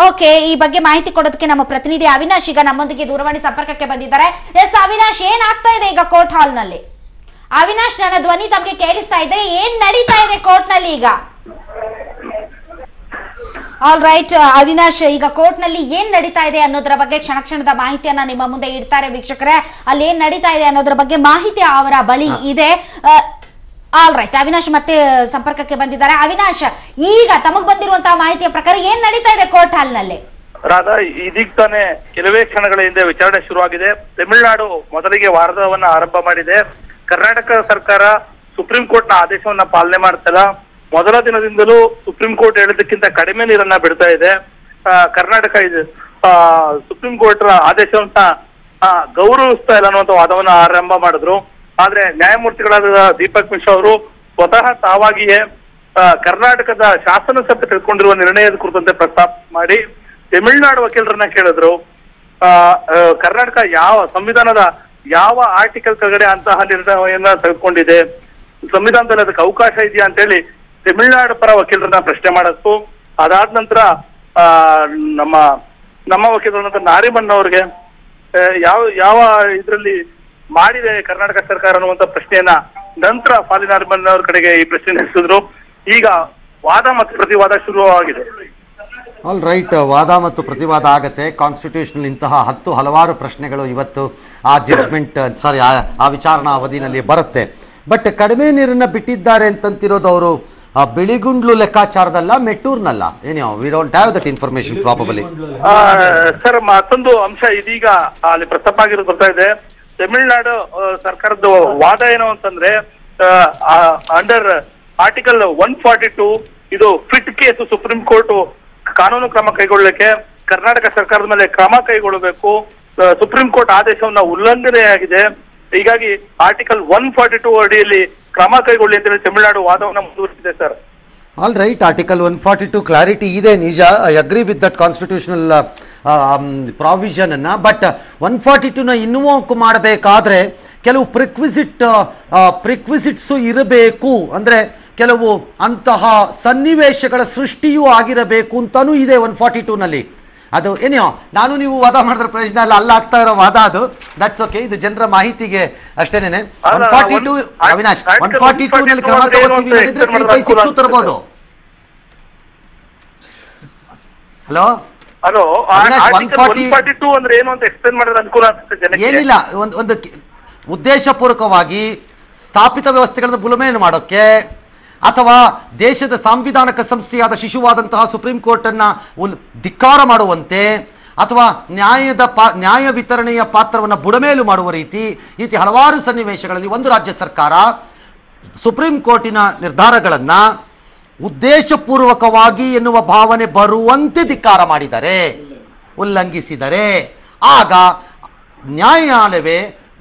Okay ಈ ಬಗ್ಗೆ ಮಾಹಿತಿ ಕೊಡೋದಕ್ಕೆ ನಮ್ಮ ಪ್ರತಿನಿಧಿ ಅವಿನಾಶ್ ಈಗ ನಮ್ಮೊಂದಿಗೆ ದೂರವಾಣಿ ಸಂಪರ್ಕಕ್ಕೆ ಬಂದಿದ್ದಾರೆ ಎಸ್ ಅವಿನಾಶ್ ಏನಾಗ್ತಾ ಇದೆ ಈಗ ಕೋರ್ಟ್ ಹಾಲ್ ನಲ್ಲಿ ಅವಿನಾಶ್ ನನ್ನ ಧ್ವನಿ ತಮಗೆ ಕೇಳಿಸ್ತಾ ಇದೆ ಏನ್ ನಡೀತಾ ಇದೆ ಕೋರ್ಟ್ ನಲ್ಲಿ ಈಗ ಆಲ್ ರೈಟ್ ಅವಿನಾಶ್ ಈಗ ಕೋರ್ಟ್ ನಲ್ಲಿ ಏನ್ ನಡೀತಾ ಇದೆ ಅನ್ನೋದ್ರ ಬಗ್ಗೆ ಕ್ಷಣ ಕ್ಷಣದ ಮಾಹಿತಿಯನ್ನ ನಿಮ್ಮ ಮುಂದೆ ಇಡ್ತಾರೆ ವೀಕ್ಷಕರೇ ಅಲ್ಲಿ ಏನ್ ನಡೀತಾ ಇದೆ ಅನ್ನೋದ್ರ ಬಗ್ಗೆ ಮಾಹಿತಿ ಅವರ ಬಳಿ ಇದೆ ಆಲ್ ರೈಟ್ ಅವಿನಾಶ್ ಮತ್ತೆ ಸಂಪರ್ಕಕ್ಕೆ ಬಂದಿದ್ದಾರೆ ಅವಿನಾಶ್ ಈಗ ತಮಗ್ ಬಂದಿರುವಂತಹ ಮಾಹಿತಿಯ ಪ್ರಕಾರ ಏನ್ ನಡೀತಾ ಇದೆ ಕೋರ್ಟ್ ಹಾಲ್ ನಲ್ಲಿ ರಾಧಾ ಇದೀಗ ತಾನೇ ಕೆಲವೇ ಕ್ಷಣಗಳ ಹಿಂದೆ ವಿಚಾರಣೆ ಶುರುವಾಗಿದೆ ತಮಿಳುನಾಡು ಮೊದಲಿಗೆ ವಾರದವನ್ನ ಆರಂಭ ಮಾಡಿದೆ ಕರ್ನಾಟಕ ಸರ್ಕಾರ ಸುಪ್ರೀಂ ಕೋರ್ಟ್ ನ ಆದೇಶವನ್ನ ಪಾಲನೆ ಮಾಡ್ತಿಲ್ಲ ಮೊದಲ ದಿನದಿಂದಲೂ ಸುಪ್ರೀಂ ಕೋರ್ಟ್ ಹೇಳಿದ್ದಕ್ಕಿಂತ ಕಡಿಮೆ ನೀರನ್ನ ಬಿಡ್ತಾ ಇದೆ ಆ, ಕರ್ನಾಟಕ ಇದು ಆ, ಸುಪ್ರೀಂ ಕೋರ್ಟ್ ಆದೇಶವನ್ನ ಆ, ಗೌರವಿಸ್ತಾ ಇಲ್ಲ ಅನ್ನುವಂತ ವಾದವನ್ನ ಆರಂಭ ಮಾಡಿದ್ರು ಆದ್ರೆ ನ್ಯಾಯಮೂರ್ತಿಗಳಾದ ದೀಪಕ್ ಮಿಶ್ರಾ ಅವರು ಸ್ವತಃ ತಾವಾಗಿಯೇ ಆ, ಕರ್ನಾಟಕದ ಶಾಸನಸಭೆ ತೆಗೆದುಕೊಂಡಿರುವ ನಿರ್ಣಯದ ಕುರಿತಂತೆ ಪ್ರಸ್ತಾಪ ಮಾಡಿ ತಮಿಳುನಾಡು ವಕೀಲರನ್ನ ಕೇಳಿದ್ರು ಆ, ಆ, ಕರ್ನಾಟಕ ಯಾವ ಸಂವಿಧಾನದ ಯಾವ ಆರ್ಟಿಕಲ್ ಕೆಳಗಡೆ ಅಂತಹ ನಿರ್ಣಯವನ್ನ ತೆಗೆದುಕೊಂಡಿದೆ ಸಂವಿಧಾನದಲ್ಲಿ ಅದಕ್ಕೆ ಅವಕಾಶ ಇದೆಯಾ ಅಂತ ಹೇಳಿ ತಮಿಳುನಾಡು ಪರ ವಕೀಲರನ್ನ ಪ್ರಶ್ನೆ ಮಾಡತ್ತು ಅದಾದ ನಂತರ ಆ, ನಮ್ಮ ನಮ್ಮ ವಕೀಲರಾದಂತ ನಾರಿಮನ್ ಅವ್ರಿಗೆ ಆ, ಯಾವ ಯಾವ ಇದರಲ್ಲಿ ಮಾಡಿದೆ ಕರ್ನಾಟಕ ಸರ್ಕಾರ ಅನ್ನುವಂತ ಪ್ರಶ್ನೆಯನ್ನ ನಂತರ ಫಾಲಿ ನಾರಿಮನ್ ಅವ್ರ ಕಡೆಗೆ ಈ ಪ್ರಶ್ನೆ ನಡೆಸಿದ್ರು ಈಗ ವಾದ ಮತ್ತು ಪ್ರತಿವಾದ ಶುರುವಾಗಿದೆ ಆಲ್ ರೈಟ್ ವಾದ ಮತ್ತು ಪ್ರತಿವಾದ ಆಗತ್ತೆ ಕಾನ್ಸ್ಟಿಟ್ಯೂಷನಲ್ ಇಂತಹ ಹತ್ತು ಹಲವಾರು ಪ್ರಶ್ನೆಗಳು ಇವತ್ತು ಆ ಜಡ್ಜ್ಮೆಂಟ್ ಸಾರಿ ಆ ವಿಚಾರಣಾ ಅವಧಿನಲ್ಲಿ ಬರುತ್ತೆ ಬಟ್ ಕಡಿಮೆ ನೀರನ್ನು ಬಿಟ್ಟಿದ್ದಾರೆ ಅಂತಂತಿರೋದು ಅವರು ಬಿಳಿಗುಂಡ್ಲು ಲೆಕ್ಕಾಚಾರದಲ್ಲ ಮೆಟ್ಟೂರ್ನಲ್ಲ ಏನೋ we don't have that information probably ಆ, ಸರ್ ಮತ್ತೊಂದು ಅಂಶ ಇದೀಗ ಅಲ್ಲಿ ಪ್ರಸ್ತಾಪ ಆಗಿರೋದು ಬರ್ತಾ ಇದೆ ತಮಿಳುನಾಡು ಆ, ಸರ್ಕಾರದ ವಾದ ಏನು ಅಂತಂದ್ರೆ under article one forty two ಇದು ಫಿಟ್ ಕೇಸ್ ಸುಪ್ರೀಂ ಕೋರ್ಟ್ ಕಾನೂನು ಕ್ರಮ ಕೈಗೊಳ್ಳಲಿಕ್ಕೆ ಕರ್ನಾಟಕ ಸರ್ಕಾರದ ಮೇಲೆ ಕ್ರಮ ಕೈಗೊಳ್ಳಬೇಕು ಆ, ಸುಪ್ರೀಂ ಕೋರ್ಟ್ ಆದೇಶವನ್ನ ಉಲ್ಲಂಘನೆಯಾಗಿದೆ ಹೀಗಾಗಿ ಆರ್ಟಿಕಲ್ ಒನ್ ಫಾರ್ಟಿ ಟೂ ಅಡಿಯಲ್ಲಿ ಕ್ರಮ ಕೈಗೊಳ್ಳಿ ಅಂತ ಹೇಳಿ ತಮಿಳುನಾಡು ವಾದವನ್ನ ಮುಂದುವರಿಸಿದೆ sir all right article one forty two clarity ಇದೆ ನಿಜ I agree with that constitutional provision ಅನ್ನ ಬಟ್ ಒನ್ ಫಾರ್ಟಿ ಟುನ ಇನ್ನೂ ಮಾಡಬೇಕಾದ್ರೆ ಕೆಲವು ಪ್ರಿಕ್ವಿಸಿಟ್ ಪ್ರಿಕ್ವಿಸಿಟ್ಸು ಇರಬೇಕು ಅಂದರೆ ಕೆಲವು ಅಂತಹ ಸನ್ನಿವೇಶಗಳ ಸೃಷ್ಟಿಯೂ ಆಗಿರಬೇಕು ಅಂತಾನೂ ಇದೆ ಒನ್ ಫಾರ್ಟಿ ಟೂನಲ್ಲಿ ಅದು ಏನಿಯೋ ನಾನು ನೀವು ವಾದ ಮಾಡಿದ್ರೆ ಪ್ರಯೋಜನ ಅಲ್ಲ ಅಲ್ಲ ಆಗ್ತಾ ಇರೋ ವಾದ ಅದು ದಟ್ಸ್ ಓಕೆ ಇದು ಜನರ ಮಾಹಿತಿಗೆ ಅಷ್ಟೇನೆ ಒನ್ ಅಲ್ಲ, forty one- two Article Avinash one forty two ನಲ್ಲಿ 142 ಕ್ರಮ ಅಂದ್ರೆ ಏನು ತಗೋತೀವಿ ಅಂತ ಹೇಳಿದ್ರೆ explain ತ್ರೀ ಫೈವ್ ಸಿಕ್ಸ್ ಮಾಡೋದು ತರ್ಬೋದು hello hello Avinash, article one 140 forty two ಅಂದ್ರೆ ಏನು ಅಂತ ಎಕ್ಸ್ಪ್ಲೇನ್ ಮಾಡಿದ್ರೆ ಅನುಕೂಲ ಆಗ್ತದೆ ಜನಕ್ಕೆ ಏನಿಲ್ಲ ಒಂದು ಒಂದು ಕಿ- ಉದ್ದೇಶಪೂರ್ವಕವಾಗಿ ಸ್ಥಾಪಿತ ವ್ಯವಸ್ಥೆಗಳನ್ನು ಬುಲಮೇನು ಮಾಡೋಕ್ಕೆ ಅಥವಾ ದೇಶದ ಸಾಂವಿಧಾನಿಕ ಸಂಸ್ಥೆಯಾದ ಶಿಶುವಾದಂತಹ ಸುಪ್ರೀಂ ಕೋರ್ಟನ್ನು ಉಲ್ ಧಿಕ್ಕಾರ ಮಾಡುವಂತೆ ಅಥವಾ ನ್ಯಾಯದ ಪಾ ನ್ಯಾಯ ವಿತರಣೆಯ ಪಾತ್ರವನ್ನು ಬುಡಮೇಲು ಮಾಡುವ ರೀತಿ ಈ ರೀತಿ ಹಲವಾರು ಸನ್ನಿವೇಶಗಳಲ್ಲಿ ಒಂದು ರಾಜ್ಯ ಸರ್ಕಾರ ಸುಪ್ರೀಂ ಕೋರ್ಟಿನ ನಿರ್ಧಾರಗಳನ್ನು ಉದ್ದೇಶಪೂರ್ವಕವಾಗಿ ಎನ್ನುವ ಭಾವನೆ ಬರುವಂತೆ ಧಿಕ್ಕಾರ ಮಾಡಿದರೆ ಉಲ್ಲಂಘಿಸಿದರೆ ಆಗ ನ್ಯಾಯಾಲಯವೇ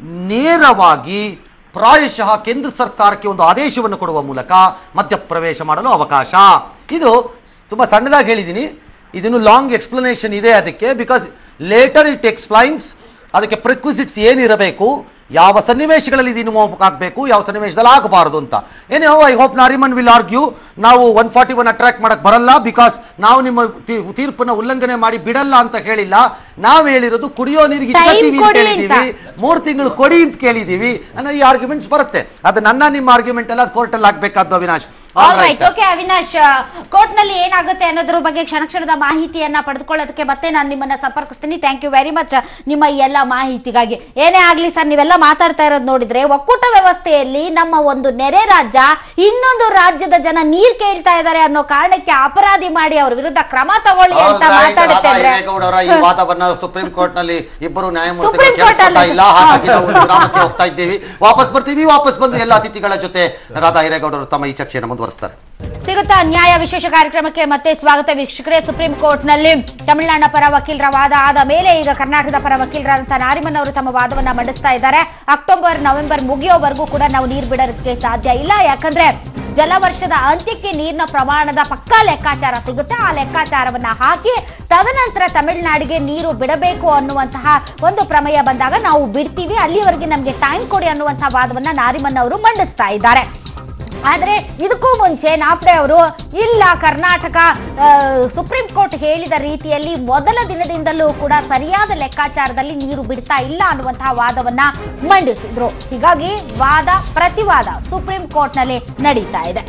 ನೇರವಾಗಿ ಪ್ರಾಯಶಃ ಕೇಂದ್ರ ಸರ್ಕಾರಕ್ಕೆ ಒಂದು ಆದೇಶವನ್ನು ಕೊಡುವ ಮೂಲಕ ಮಧ್ಯಪ್ರವೇಶ ಮಾಡಲು ಅವಕಾಶ ಇದು ತುಂಬ ಸಣ್ಣದಾಗಿ ಹೇಳಿದ್ದೀನಿ ಇದನ್ನು ಲಾಂಗ್ ಎಕ್ಸ್ಪ್ಲನೇಷನ್ ಇದೆ ಅದಕ್ಕೆ ಬಿಕಾಸ್ ಲೇಟರ್ ಇಟ್ ಎಕ್ಸ್ಪ್ಲೈನ್ಸ್ ಅದಕ್ಕೆ ಪ್ರಿಕ್ವಿಸಿಟ್ಸ್ ಏನಿರಬೇಕು ಯಾವ ಸನ್ನಿವೇಶಗಳಲ್ಲಿ ಇದು ಆಗಬೇಕು ಯಾವ ಸನ್ನಿವೇಶದಲ್ಲಿ ಆಗಬಾರದು ಅಂತ ಏನೇ I hope Nariman will argue ನಾವು ಒನ್ ಫಾರ್ಟಿ ಒನ್ ಅಟ್ರಾಕ್ಟ್ ಮಾಡಕ್ ಬರಲ್ಲ ಬಿಕಾಸ್ ನಾವು ನಿಮ್ಮ ತೀ- ತೀರ್ಪನ್ನ ಉಲ್ಲಂಘನೆ ಮಾಡಿ ಬಿಡಲ್ಲ ಅಂತ ಹೇಳಿಲ್ಲ ನಾವು ಹೇಳಿರೋದು ಕುಡಿಯೋ ನೀರಿಗೆ Time ಇಟ್ಕೊತೀವಿ ಅಂತ ಕೊಡಿ ಅಂತ. ಹೇಳಿದೀವಿ ಮೂರು ತಿಂಗಳು ಕೊಡಿ ಅಂತ ಕೇಳಿದೀವಿ ಅನ್ನೋ ಈ ಆರ್ಗ್ಯುಮೆಂಟ್ಸ್ ಬರುತ್ತೆ ಅದು ನನ್ನ ನಿಮ್ಮ ಆರ್ಗ್ಯುಮೆಂಟ್ ಎಲ್ಲ ಕೋರ್ಟಲ್ಲಿ ಆಗ್ಬೇಕಾದ್ದು Avinash All all right. Right okay Avinash court ನಲ್ಲಿ ಏನಾಗುತ್ತೆ ಅನ್ನೋದ್ರ ಬಗ್ಗೆ ಕ್ಷಣ ಕ್ಷಣದ ಮಾಹಿತಿಯನ್ನ ಪಡೆದುಕೊಳ್ಳೋದಕ್ಕೆ ಮತ್ತೆ ನಾನು ನಿಮ್ಮನ್ನ ಸಂಪರ್ಕಿಸ್ತೀನಿ ಥ್ಯಾಂಕ್ ಯು ವೆರಿ ಮಚ್ ನಿಮ್ಮ ಈ ಎಲ್ಲ ಮಾಹಿತಿಗಾಗಿ ಏನೇ ಆಗ್ಲಿ ಸರ್ ನೀವೆಲ್ಲ ಮಾತಾಡ್ತಾ ಇರೋದು ನೋಡಿದ್ರೆ ಒಕ್ಕೂಟ ವ್ಯವಸ್ಥೆಯಲ್ಲಿ ನಮ್ಮ ಒಂದು ನೆರೆ ರಾಜ್ಯ ಇನ್ನೊಂದು ರಾಜ್ಯದ ಜನ ನೀರ್ ಕೇಳ್ತಾ ಇದ್ದಾರೆ ಅನ್ನೋ ಕಾರಣಕ್ಕೆ ಅಪರಾಧಿ ಮಾಡಿ ಅವ್ರ ವಿರುದ್ಧ ಕ್ರಮ ತಗೊಳ್ಳಿ ಅಂತ All right, ಮಾತಾಡುತ್ತೆ ರಾಧಾ ಅಂದ್ರೆ ಹಿರೇಗೌಡರ ಈ ವಾದವನ್ನ ಸುಪ್ರೀಂ ಕೋರ್ಟ್ ನಲ್ಲಿ ಇಬ್ಬರು ನ್ಯಾಯಮೂರ್ತಿಗಳು ಸುಪ್ರೀಂ ಕೋರ್ಟ್ ಕೇಳಿಸ್ಕೊಳ್ತಾ ಅಲ್ಲ ಇಲ್ಲ ಸರ್. ಹಾಗಾಗಿ ನಾವು ವಿರಾಮಕ್ಕೆ ಹೋಗ್ತಾ ಇದ್ದೀವಿ ವಾಪಸ್ ಬರ್ತೀವಿ ವಾಪಸ್ ಬಂದು ಎಲ್ಲ ಅತಿಥಿಗಳ ಜೊತೆ ರಾಧಾ ಹಿರೇಗೌಡರು ತಮ್ಮ ಈ ಚರ್ಚೆಯನ್ನು ಮುಂದುವರಿಸ್ತಾರೆ ಸಿಗುತ್ತಾ ನ್ಯಾಯ ವಿಶೇಷ ಕಾರ್ಯಕ್ರಮಕ್ಕೆ ಮತ್ತೆ ಸ್ವಾಗತ ವೀಕ್ಷಕರೇ ಸುಪ್ರೀಂ ಕೋರ್ಟ್ ನಲ್ಲಿ ತಮಿಳುನಾಡಿನ ಪರ ವಕೀಲರ ವಾದ ಆದ ಮೇಲೆ ಈಗ ಕರ್ನಾಟಕದ ಪರ ವಕೀಲರಾದಂತಹ ನಾರಿಮನ್ ಅವರು ತಮ್ಮ ವಾದವನ್ನ ಮಂಡಿಸ್ತಾ ಇದ್ದಾರೆ ಅಕ್ಟೋಬರ್ ನವೆಂಬರ್ ಮುಗಿಯೋವರೆಗೂ ಕೂಡ ನಾವು ನೀರು ಬಿಡೋದಕ್ಕೆ ಸಾಧ್ಯ ಇಲ್ಲ ಯಾಕಂದ್ರೆ ಜಲವರ್ಷದ ಅಂತ್ಯಕ್ಕೆ ನೀರಿನ ಪ್ರಮಾಣದ ಪಕ್ಕಾ ಲೆಕ್ಕಾಚಾರ ಸಿಗುತ್ತೆ ಆ ಲೆಕ್ಕಾಚಾರವನ್ನ ಹಾಕಿ ತದನಂತರ ತಮಿಳುನಾಡಿಗೆ ನೀರು ಬಿಡಬೇಕು ಅನ್ನುವಂತಹ ಒಂದು ಪ್ರಮೇಯ ಬಂದಾಗ ನಾವು ಬಿಡ್ತೀವಿ ಅಲ್ಲಿವರೆಗೆ ನಮಗೆ ಟೈಮ್ ಕೊಡಿ ಅನ್ನುವಂತಹ ವಾದವನ್ನ ನಾರಿಮನ್ ಅವರು ಮಂಡಿಸ್ತಾ ಇದ್ದಾರೆ ಆದ್ರೆ ಇದಕ್ಕೂ ಮುಂಚೆ ನಾಫ್ಡೆ ಅವರು ಇಲ್ಲ ಕರ್ನಾಟಕ ಆ, ಸುಪ್ರೀಂ ಕೋರ್ಟ್ ಹೇಳಿದ ರೀತಿಯಲ್ಲಿ ಮೊದಲ ದಿನದಿಂದಲೂ ಕೂಡ ಸರಿಯಾದ ಲೆಕ್ಕಾಚಾರದಲ್ಲಿ ನೀರು ಬಿಡ್ತಾ ಇಲ್ಲ ಅನ್ನುವಂತಹ ವಾದವನ್ನ ಮಂಡಿಸಿದ್ರು ಹೀಗಾಗಿ ವಾದ ಪ್ರತಿವಾದ ಸುಪ್ರೀಂ ಕೋರ್ಟ್ನಲ್ಲಿ ನಡೀತಾ ಇದೆ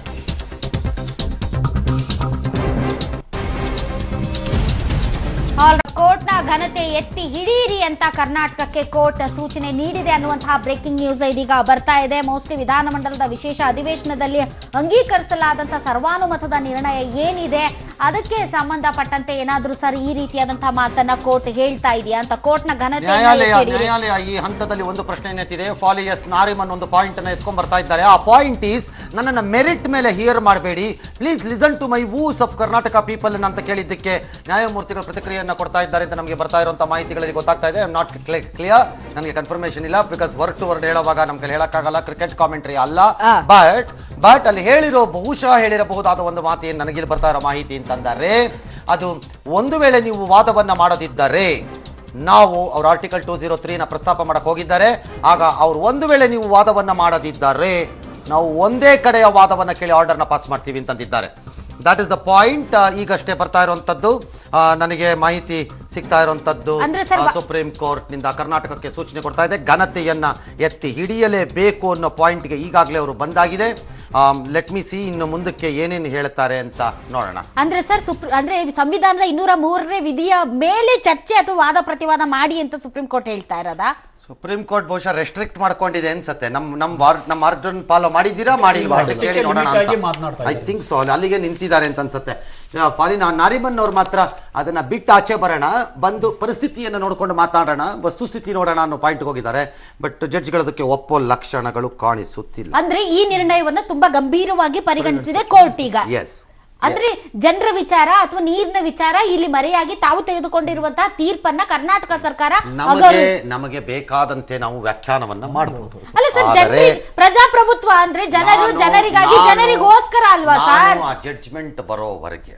ಆಲ್ ಕೋರ್ಟ್ನ ಘನತೆ ಎತ್ತಿ ಹಿಡೀರಿ ಅಂತ ಕರ್ನಾಟಕಕ್ಕೆ ಕೋರ್ಟ್ ಸೂಚನೆ ನೀಡಿದೆ ಅನ್ನುವಂತಹ ಬ್ರೇಕಿಂಗ್ ನ್ಯೂಸ್ ಇದೀಗ ಬರ್ತಾ ಇದೆ ಮೋಸ್ಟ್ಲಿ ವಿಧಾನಮಂಡಲದ ವಿಶೇಷ ಅಧಿವೇಶನದಲ್ಲಿ ಅಂಗೀಕರಿಸಲಾದಂತಹ ಸರ್ವಾನುಮತದ ನಿರ್ಣಯ ಏನಿದೆ ಅದಕ್ಕೆ ಸಂಬಂಧಪಟ್ಟಂತೆ ಏನಾದ್ರೂ ಸರ್ ಈ ರೀತಿಯಾದಂತಹ ಮಾತನ್ನ ಕೋರ್ಟ್ ಹೇಳ್ತಾ ಇದೆಯಾ ಅಂತ ಕೋರ್ಟ್ನ ಘನತೆ ನ್ಯಾಯಾಲಯ ನ್ಯಾಯಾಲಯ ಈ ಹಂತದಲ್ಲಿ ಒಂದು ಪ್ರಶ್ನೆ ಎತ್ತಿದೆ ಫಾಲಿಯಸ್ ನಾರಿಮನ್ ಒಂದು ಪಾಯಿಂಟ್ ಅನ್ನ ಎತ್ಕೊಂಡ್ ಬರ್ತಾ ಇದ್ದಾರೆ ಆ ಪಾಯಿಂಟ್ ಈಸ್ ನನ್ನನ್ನ ಮೆರಿಟ್ ಮೇಲೆ ಹಿಯರ್ ಮಾಡಬೇಡಿ please listen to my woes of Karnataka people ಅಂತ ಕೇಳಿದ್ದಕ್ಕೆ ನ್ಯಾಯಮೂರ್ತಿಗಳು ಪ್ರತಿಕ್ರಿಯೆಯನ್ನ ಕೊಡ್ತಾ ಇದ್ದಾರೆ ಅಂತ ನಮಗೆ ಬರ್ತಾ ಇರುವಂತಹ ಮಾಹಿತಿಗಳಲ್ಲಿ ಗೊತ್ತಾಗ್ತಾ ಇದೆ ನಾಟ್ ಕ್ಲಿಯರ್ ನನಗೆ ಕನ್ಫರ್ಮೇಶನ್ ಇಲ್ಲ ಬಿಕಾಸ್ ವರ್ಡ್ ಟು ವರ್ಡ್ ಹೇಳುವಾಗ ನಮ್ಗೆ ಹೇಳಕ್ಕಾಗಲ್ಲ ಕ್ರಿಕೆಟ್ ಕಾಮೆಂಟ್ರಿ ಅಲ್ಲ ಆ. ಬಟ್ ಬಟ್ ಅಲ್ಲಿ ಹೇಳಿರೋ ಬಹುಶಃ ಹೇಳಿರಬಹುದಾದ ಒಂದು ಮಾತು ಏನು ನನಗೆ ಇಲ್ಲಿ ಬರ್ತಾ ಇರೋ ಮಾಹಿತಿ ಅಂತಂದರೆ ಅದು ಒಂದು ವೇಳೆ ನೀವು ವಾದವನ್ನ ಮಾಡದಿದ್ದರೆ ನಾವು ಅವ್ರ ಆರ್ಟಿಕಲ್ ಟೂ ಜೀರೋ ತ್ರೀನ ಪ್ರಸ್ತಾಪ ಮಾಡಕ್ ಹೋಗಿದ್ದಾರೆ ಆಗ ಅವ್ರು ಒಂದು ವೇಳೆ ನೀವು ವಾದವನ್ನ ಮಾಡದಿದ್ದರೆ ನಾವು ಒಂದೇ ಕಡೆಯ ವಾದವನ್ನ ಕೇಳಿ ಆರ್ಡರ್ನ ಪಾಸ್ ಮಾಡ್ತೀವಿ ಅಂತಂದಿದ್ದಾರೆ ದಟ್ ಇಸ್ ದ ಪಾಯಿಂಟ್ ಈಗಷ್ಟೇ ಬರ್ತಾ ಇರುವಂತದ್ದು ಆ, ನನಗೆ ಮಾಹಿತಿ ಸಿಗ್ತಾ ಇರುವಂತದ್ದು ಅಂದ್ರೆ sir, ವ- ಸುಪ್ರೀಂ ಕೋರ್ಟ್ ನಿಂದ ಕರ್ನಾಟಕಕ್ಕೆ ಸೂಚನೆ ಕೊಡ್ತಾ ಇದೆ ಘನತೆಯನ್ನ ಎತ್ತಿ ಹಿಡಿಯಲೇಬೇಕು ಅನ್ನೋ ಪಾಯಿಂಟ್ಗೆ ಈಗಾಗಲೇ ಅವರು ಬಂದಾಗಿದೆ ಲೆಟ್ ಮಿ ಸಿ ಇನ್ನು ಮುಂದಕ್ಕೆ ಏನೇನು ಹೇಳ್ತಾರೆ ಅಂತ ನೋಡೋಣ ಅಂದ್ರೆ ಸರ್ ಸುಪ್ರೀಂ ಅಂದ್ರೆ ಸಂವಿಧಾನದ ಇನ್ನೂರ ಮೂರನೇ ವಿಧಿಯ ಮೇಲೆ ಚರ್ಚೆ ಅಥವಾ ವಾದ ಪ್ರತಿವಾದ ಮಾಡಿ ಅಂತ ಸುಪ್ರೀಂ ಕೋರ್ಟ್ ಹೇಳ್ತಾ ಇರೋದಾ ಸುಪ್ರೀಂ ಕೋರ್ಟ್ ಬಹುಶಃ ರೆಸ್ಟ್ರಿಕ್ಟ್ ಮಾಡ್ಕೊಂಡಿದೆ ಅನ್ಸತ್ತೆ ನಮ್ ನಮ್ ವಾರ್ ನಮ್ಮ ಆರ್ಡರ್ ಫಾಲೋ ಮಾಡಿದ್ದೀರಾ ಮಾಡಿಲ್ವಾ ಅಂತ ಕೇಳಿ ಅಷ್ಟಕ್ಕೆ ನೋಡೋಣ limit ಆಗಿ ಮಾತನಾಡ್ತಾ ಐ ಇದ್ದಾರೆ. ಥಿಂಕ್ ಸೊ ಅಲ್ಲಿಗೆ ನಿಂತಿದ್ದಾರೆ ಅಂತ ಅನ್ಸತ್ತೆ ಫಾಲಿನ ನಾರಿಮನ್ ಅವ್ರು ಮಾತ್ರ ಅದನ್ನ ಬಿಟ್ಟು ಆಚೆ ಬರೋಣ ಬಂದು ಪರಿಸ್ಥಿತಿಯನ್ನು ನೋಡ್ಕೊಂಡು ಮಾತಾಡೋಣ ವಸ್ತುಸ್ಥಿತಿ ನೋಡೋಣ ಅನ್ನೋ ಪಾಯಿಂಟ್ಗೆ ಹೋಗಿದ್ದಾರೆ ಬಟ್ ಜಡ್ಜ್ಗಳದಕ್ಕೆ ಒಪ್ಪೋ ಲಕ್ಷಣಗಳು ಕಾಣಿಸುತ್ತಿಲ್ಲ ಅಂದ್ರೆ ಈ ನಿರ್ಣಯವನ್ನ ತುಂಬಾ ಗಂಭೀರವಾಗಿ ಪರಿಗಣಿಸಿದೆ ಕೋರ್ಟ್ ಈಗ ಎಸ್ ಅಂದ್ರೆ ಜನರ ವಿಚಾರ ಅಥವಾ ನೀರಿನ ವಿಚಾರ ಇಲ್ಲಿ ಮರೆಯಾಗಿ ತಾವು ತೆಗೆದುಕೊಂಡಿರುವಂತಹ ತೀರ್ಪನ್ನ ಕರ್ನಾಟಕ ಸರ್ಕಾರ ನಮಗೆ ಅಗೌರವ- ನಮಗೆ ಬೇಕಾದಂತೆ ನಾವು ವ್ಯಾಖ್ಯಾನವನ್ನ ಮಾಡಬಹುದು ಅಲ್ಲ ಸರ್ ಆದರೆ ಜನರಿ ಪ್ರಜಾಪ್ರಭುತ್ವ ಅಂದ್ರೆ ಜನರು ನಾನು- ಜನರಿಗಾಗಿ ನಾನು- ಜನರಿಗೋಸ್ಕರ ಅಲ್ವಾ ನಾನು ಸರ್ ಆ ಜಡ್ಜ್ಮೆಂಟ್ ಬರೋವರೆಗೆ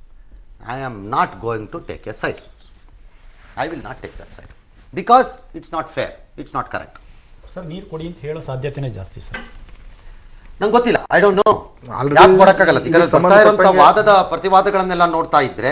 I am not going to take a side I will not take that side because it's not fair it's not correct sir ನೀರು ಕೊಡಿ ಅಂತ ಹೇಳೋ ಸಾಧ್ಯತೆನೇ ಜಾಸ್ತಿ ಸರ್ ನಂಗೆ ಗೊತ್ತಿಲ್ಲ ಐ ಡೋಂಟ್ ನೋ Already ಯಾಕೆ ಕೊಡಕ್ಕಾಗಲ್ಲ ಈಗ ಇದಕ್ಕೆ ಬರ್ತಾ ಇರುವಂತ ಸಂಬಂಧಪಟ್ಟಂಗೆ- ವಾದದ ಪ್ರತಿವಾದಗಳನ್ನೆಲ್ಲ ನೋಡ್ತಾ ಇದ್ರೆ